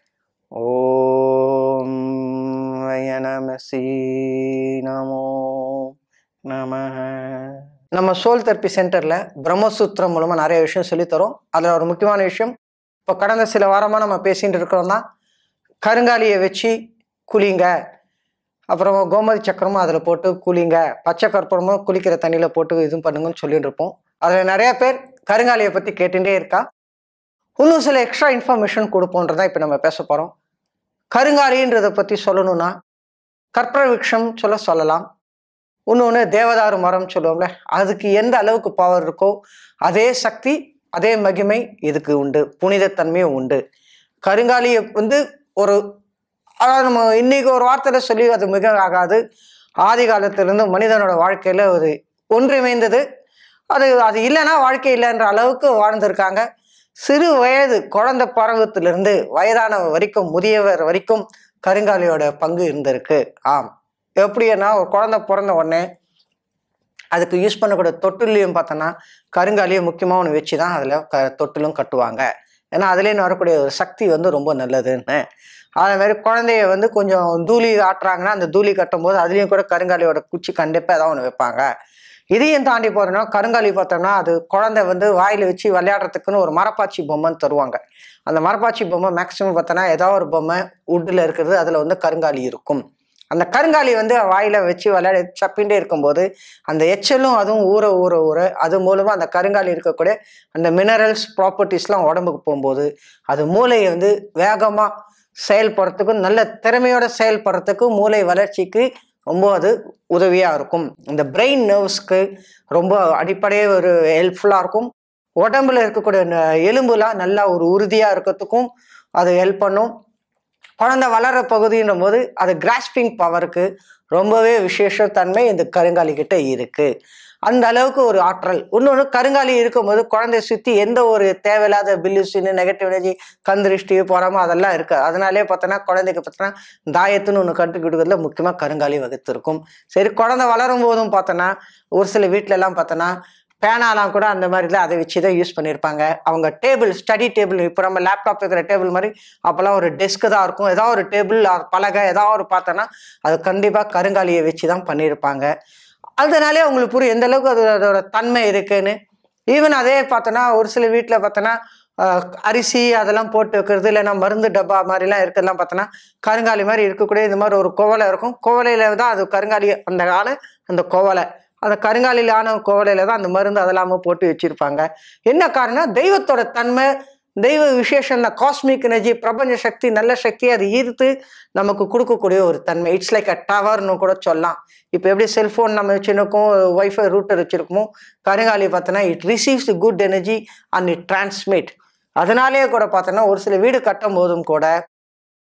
ஓம் நமசி நமோ நம நம்ம சோல் தெரப்பி சென்டரில் பிரம்மசூத்திரம் மூலமாக நிறைய விஷயம் சொல்லித்தரோம் அதில் ஒரு முக்கியமான விஷயம் இப்போ கடந்த சில வாரமாக நம்ம பேசிகிட்டு இருக்கிறோம் தான் கருங்காலியை வச்சு குளிங்க அப்புறம் கோமதி சக்கரமும் அதில் போட்டு குளிங்க பச்சை கற்பூரமும் குளிக்கிற தண்ணியில் போட்டு இது பண்ணுங்கன்னு சொல்லிட்டு இருப்போம் அதில் நிறைய பேர் கருங்காலியை பற்றி கேட்டுட்டே இருக்கா இன்னும் சில எக்ஸ்ட்ரா இன்ஃபர்மேஷன் கொடுப்போன்றதான் இப்போ நம்ம பேச போகிறோம் கருங்காலின்றதை பற்றி சொல்லணும்னா கற்பூர விருட்சம் சொல்ல சொல்லலாம் இன்னொன்று தேவதாரு மரம் சொல்லுவோம்ல அதுக்கு எந்த அளவுக்கு பவர் இருக்கோ அதே சக்தி அதே மகிமை இதுக்கு உண்டு புனிதத்தன்மையும் உண்டு கருங்காலியை வந்து ஒரு அதாவது நம்ம இன்னைக்கு ஒரு வார்த்தையில் சொல்லி அது மிக ஆகாது ஆதி காலத்திலிருந்து மனிதனோட வாழ்க்கையில் ஒரு ஒன்றிணைந்தது அது அது இல்லைன்னா வாழ்க்கை இல்லைன்ற அளவுக்கு வாழ்ந்திருக்காங்க சிறு வயது குழந்தை பருவத்திலிருந்து வயதான வரைக்கும் முதியவர் வரைக்கும் கருங்காலியோட பங்கு இருந்திருக்கு ஆம் எப்படின்னா ஒரு குழந்தை பிறந்த உடனே அதுக்கு யூஸ் பண்ணக்கூடிய தொட்டிலையும் பார்த்தோன்னா கருங்காலியை முக்கியமாக ஒன்று வச்சு தான் அதில் க தொட்டிலும் கட்டுவாங்க ஏன்னா அதுலேருந்து வரக்கூடிய ஒரு சக்தி வந்து ரொம்ப நல்லதுன்னு அதே மாதிரி குழந்தைய வந்து கொஞ்சம் தூளி ஆட்டுறாங்கன்னா அந்த தூளி கட்டும்போது அதுலேயும் கூட கருங்காலியோட குச்சி கண்டிப்பாக ஏதாவது ஒன்று வைப்பாங்க இதையும் தாண்டி போகிறோன்னா கருங்காலி பார்த்தோம்னா அது குழந்தை வந்து வாயில் வச்சு விளையாடுறதுக்குன்னு ஒரு மரப்பாச்சி பொம்மைன்னு தருவாங்க அந்த மரப்பாச்சி பொம்மை மேக்ஸிமம் பார்த்தோன்னா ஏதாவது ஒரு பொம்மை உட்டில் இருக்கிறது அதில் வந்து கருங்காலி இருக்கும் அந்த கருங்காலி வந்து வாயில் வச்சு விளையாடி சப்பின்ண்டே இருக்கும்போது அந்த எச்சலும் அதுவும் ஊற ஊற ஊற அது மூலமாக அந்த கருங்காலி இருக்கக்கூடிய அந்த மினரல்ஸ் ப்ராப்பர்ட்டிஸ்லாம் உடம்புக்கு போகும்போது அது மூளையை வந்து வேகமாக செயல்படுறதுக்கும் நல்ல திறமையோட செயல்படுறதுக்கும் மூளை வளர்ச்சிக்கு ரொம்ப அது உதவியாக இருக்கும் இந்த பிரெயின் நர்வ்ஸ்க்கு ரொம்ப அடிப்படையே ஒரு ஹெல்ப்ஃபுல்லாக இருக்கும் உடம்புல இருக்கக்கூடிய ந- எலும்புலாம் நல்லா ஒரு உறுதியாக இருக்கிறதுக்கும் அது ஹெல்ப் பண்ணும் குழந்தை வளர பகுதின்னும் போது அது கிராஸ்பிங் பவருக்கு ரொம்பவே விசேஷத்தன்மை இந்த கருங்காலி கிட்ட இருக்கு அந்த அளவுக்கு ஒரு ஆற்றல் இன்னொன்று கருங்காலி இருக்கும்போது குழந்தைய சுற்றி எந்த ஒரு தேவையில்லாத பில்லுசின்னு நெகட்டிவ் எனர்ஜி கந்திருஷ்டி போறாம அதெல்லாம் இருக்கு அதனாலே பார்த்தோன்னா குழந்தைக்கு பார்த்தோன்னா தாயத்துன்னு ஒன்று கற்றுக் கொடுக்கறதுல முக்கியமாக கருங்காலி வகுத்திருக்கும் சரி குழந்தை வளரும் போதும் பார்த்தோன்னா ஒரு சில வீட்ல எல்லாம் பார்த்தோன்னா பேனாலாம் கூட அந்த மாதிரிலாம் அதை வச்சு தான் யூஸ் பண்ணியிருப்பாங்க அவங்க டேபிள் ஸ்டடி டேபிள் இப்போ நம்ம லேப்டாப் இருக்கிற டேபிள் மாதிரி அப்போல்லாம் ஒரு டெஸ்க்கு தான் இருக்கும் ஏதாவது ஒரு டேபிள் பலகை ஏதாவது ஒரு பார்த்தோன்னா அது கண்டிப்பாக கருங்காலியை வச்சு தான் பண்ணியிருப்பாங்க அதனாலே உங்களுக்கு புரியும் எந்த அளவுக்கு அது அதோட தன்மை இருக்குன்னு ஈவன் அதே பார்த்தோன்னா ஒரு சில வீட்டில் பார்த்தோன்னா அஹ், அரிசி அதெல்லாம் போட்டு வைக்கிறது இல்லைன்னா மருந்து டப்பா மாதிரிலாம் இருக்கிறதெல்லாம் பார்த்தோன்னா கருங்காலி மாதிரி இருக்கக்கூடிய இந்த மாதிரி ஒரு குவலை இருக்கும் குவலையில தான் அது கருங்காலி அந்த கால அந்த குவலை அந்த கருங்காலியில் ஆன கோவலையில தான் அந்த மருந்து அதெல்லாம போட்டு வச்சிருப்பாங்க என்ன காரணம் தெய்வத்தோட தன்மை தெய்வ விசேஷம் காஸ்மிக் எனர்ஜி பிரபஞ்ச சக்தி நல்ல சக்தி அது ஈர்த்து நமக்கு கொடுக்கக்கூடிய ஒரு தன்மை இட்ஸ் லைக் அ டவர்னு கூட சொல்லலாம் இப்போ எப்படி செல்ஃபோன் நம்ம வச்சுருக்கோம் ஒய்ஃபை ரூட்டர் வச்சுருக்கோமோ கருங்காலி பார்த்தோன்னா it receives good energy and it transmit அதனாலேயே கூட பார்த்தோன்னா ஒரு சில வீடு கட்டும் போதும் கூட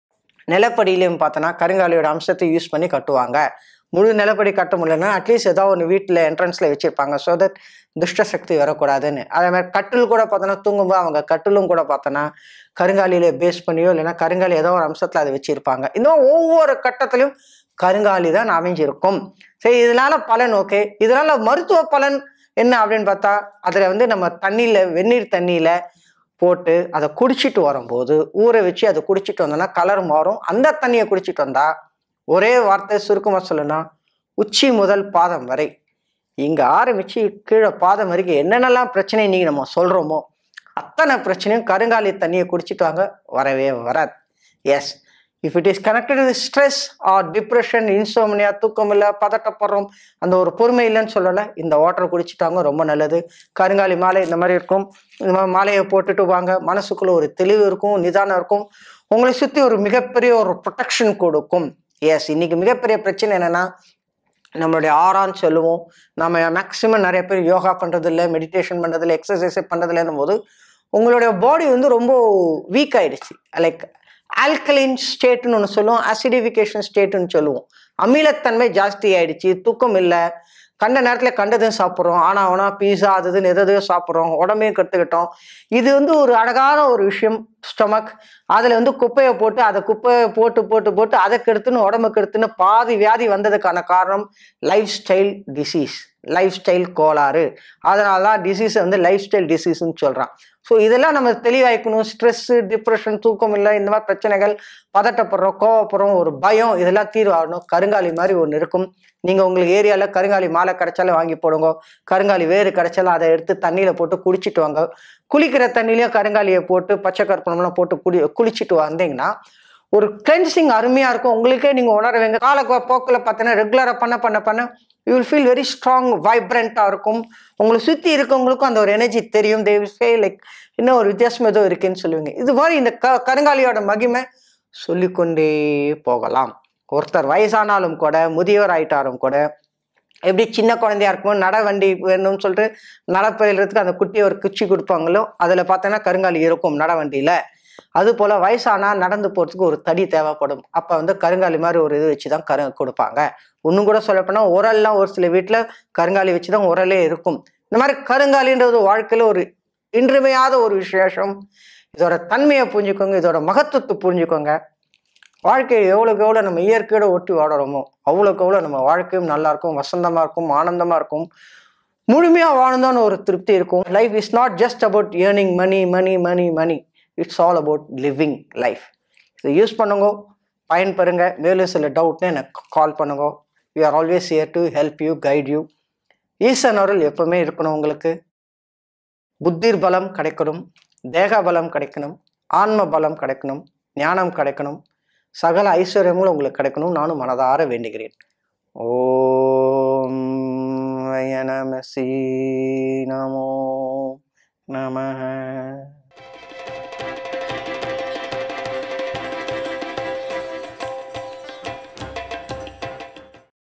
நிலப்படியிலையும் பார்த்தோன்னா கருங்காலியோட அம்சத்தை யூஸ் பண்ணி கட்டுவாங்க முழு நிலப்படி கட்ட முடியலன்னா அட்லீஸ்ட் ஏதோ ஒன்று வீட்டில் என்ட்ரன்ஸில் வச்சுருப்பாங்க ஸோ தட் துஷ்ட சக்தி வரக்கூடாதுன்னு அதே மாதிரி கட்டில் கூட பார்த்தோன்னா தூங்கும்போது அவங்க கட்டிலும் கூட பார்த்தோன்னா கருங்காலியில பேஸ் பண்ணியோ இல்லைன்னா கருங்காலி ஏதோ ஒரு அம்சத்தில் அதை வச்சுருப்பாங்க இந்த மாதிரி ஒவ்வொரு கட்டத்திலையும் கருங்காலி தான் அமைஞ்சிருக்கும் சரி இதனால பலன் ஓகே இதனால மருத்துவ பலன் என்ன அப்படின்னு பார்த்தா அதில் வந்து நம்ம தண்ணியில் வெந்நீர் தண்ணியில் போட்டு அதை குடிச்சிட்டு வரும்போது ஊற வச்சு அதை குடிச்சிட்டு வந்தோம்னா கலர் மாறும் அந்த தண்ணியை குடிச்சிட்டு வந்தா ஒரே வார்த்தை சுருக்கமாக சொல்லணும்னா உச்சி முதல் பாதம் வரை இங்கே ஆரம்பித்து கீழே பாதம் வரைக்கும் என்னென்னலாம் பிரச்சனை இன்னைக்கு நம்ம சொல்கிறோமோ அத்தனை பிரச்சனையும் கருங்காலி தண்ணியை குடிச்சிட்டு வாங்க வரவே வராது yes if it is connected with stress or depression insomnia தூக்கம் இல்லை பதட்டப்படுறோம் அந்த ஒரு பொறுமை இல்லைன்னு சொல்லலை இந்த வாட்டரை குடிச்சிட்டாங்க ரொம்ப நல்லது கருங்காலி மாலை இந்த மாதிரி இருக்கும் இந்த மாதிரி மாலையை போட்டுட்டு வாங்க மனசுக்குள்ள ஒரு தெளிவு இருக்கும் நிதானம் இருக்கும் உங்களை சுற்றி ஒரு மிகப்பெரிய ஒரு ப்ரொடெக்ஷன் கொடுக்கும் எஸ் இன்னைக்கு மிகப்பெரிய பிரச்சனை என்னன்னா நம்மளுடைய ஆறான்னு சொல்லுவோம் நம்ம மேக்ஸிமம் நிறைய பேர் யோகா பண்ணுறதில்ல மெடிடேஷன் பண்ணுறதில்ல எக்ஸசைஸே பண்ணுறதில்லன்னும் போது உங்களுடைய பாடி வந்து ரொம்ப வீக் ஆயிடுச்சு லைக் ஆல்கலைன் ஸ்டேட்னு ஒன்று சொல்லுவோம் அசிடிஃபிகேஷன் ஸ்டேட்டுன்னு சொல்லுவோம் அமிலத்தன்மை ஜாஸ்தி ஆயிடுச்சு தூக்கம் இல்லை கண்ட நேரத்தில் கண்டதும் சாப்பிட்றோம் ஆனால் ஆனால் பீஸா அது இதுன்னு எது எதையோ சாப்பிட்றோம் உடம்பையும் கற்றுக்கிட்டோம் இது வந்து ஒரு அழகான ஒரு விஷயம் ஸ்டொமக் அதில் வந்து குப்பையை போட்டு அதை குப்பையை போட்டு போட்டு போட்டு அதை கெடுத்துன்னு உடம்பு கெடுத்துன்னு பாதி வியாதி வந்ததுக்கான காரணம் life style disease life style கோளாறு அதனால தான் டிசீஸை வந்து லைஃப் ஸ்டைல் டிசீஸ்ன்னு சொல்கிறான் ஸோ இதெல்லாம் நம்ம தெளிவாய்க்கணும் ஸ்ட்ரெஸ்ஸு டிப்ரெஷன் தூக்கம் இல்லை இந்த மாதிரி பிரச்சனைகள் பதட்டப்படுறோம் கோவப்படுறோம் ஒரு பயம் இதெல்லாம் தீர்வாகணும் கருங்காலி மாதிரி ஒன்று இருக்கும் நீங்கள் உங்களுக்கு ஏரியாவில் கருங்காலி மாலை கிடைச்சாலும் வாங்கி போடுங்க கருங்காலி வேறு கிடைச்சாலும் அதை எடுத்து தண்ணியில் போட்டு குடிச்சிட்டு வாங்க குளிக்கிற தண்ணிலையும் கருங்காலியை போட்டு பச்சை கற்பனம்லாம் போட்டு குடி குளிச்சுட்டு வந்தீங்கன்னா ஒரு கிளென்சிங் அருமையாக இருக்கும் உங்களுக்கே நீங்கள் உணர்வீங்க கால போக்கில் பார்த்தீங்கன்னா ரெகுலராக பண்ண பண்ண பண்ண you will feel very strong வைப்ரண்ட்டாக இருக்கும் உங்களை சுற்றி இருக்கவங்களுக்கும் அந்த ஒரு எனர்ஜி தெரியும் தே வில் சே லைக் இன்னும் ஒரு வித்தியாசம் ஏதோ இருக்குன்னு சொல்லுவீங்க இது மாதிரி இந்த க கருங்காலியோட மகிமை சொல்லிக்கொண்டே போகலாம் ஒருத்தர் வயசானாலும் கூட முதியோர் ஆயிட்டாலும் கூட எப்படி சின்ன குழந்தையா இருக்கும் நட வண்டி வேணும்னு சொல்லிட்டு நடப்பயிலுறதுக்கு அந்த குட்டி ஒரு குச்சி கொடுப்பாங்களோ அதில் பார்த்தோன்னா கருங்காலி இருக்கும் நட வண்டியில் அது போல் வயசானா நடந்து போகிறதுக்கு ஒரு தடி தேவைப்படும் அப்போ வந்து கருங்காலி மாதிரி ஒரு இது வச்சு தான் கரு கொடுப்பாங்க இன்னும் கூட சொல்லப்போனால் உரல்லாம் ஒரு சில வீட்டில் கருங்காலி வச்சு தான் உரலே இருக்கும் இந்த மாதிரி கருங்காலின்றது வாழ்க்கையில் ஒரு இன்றியமையாத ஒரு விசேஷம் இதோட தன்மையை புரிஞ்சுக்கோங்க இதோட மகத்துவத்தை புரிஞ்சுக்கோங்க வாழ்க்கையை எவ்வளோக்கு எவ்வளோ நம்ம இயற்கையோட ஒட்டி வாடுறோமோ அவ்வளோக்கு எவ்வளோ நம்ம வாழ்க்கையும் நல்லா இருக்கும் வசந்தமாக இருக்கும் ஆனந்தமாக இருக்கும் முழுமையாக வாழ்ந்தோன்னு ஒரு திருப்தி இருக்கும் life is not just about earning money money money money it's all about living life இதை யூஸ் பண்ணுங்க பயன்பெறுங்க மேலும் சில டவுட்னு எனக்கு கால் பண்ணுங்க we are always here to help you guide you Eesan அருள் எப்பவுமே இருக்கணும் உங்களுக்கு புத்திர் பலம் கிடைக்கணும் தேக பலம் கிடைக்கணும் ஆன்ம பலம் கிடைக்கணும் ஞானம் கிடைக்கணும் சகல ஐஸ்வர்யங்களும் உங்களுக்கு கிடைக்கணும் நானும் மனதார வேண்டுகிறேன் ஓம் வய நமசி நமோ நம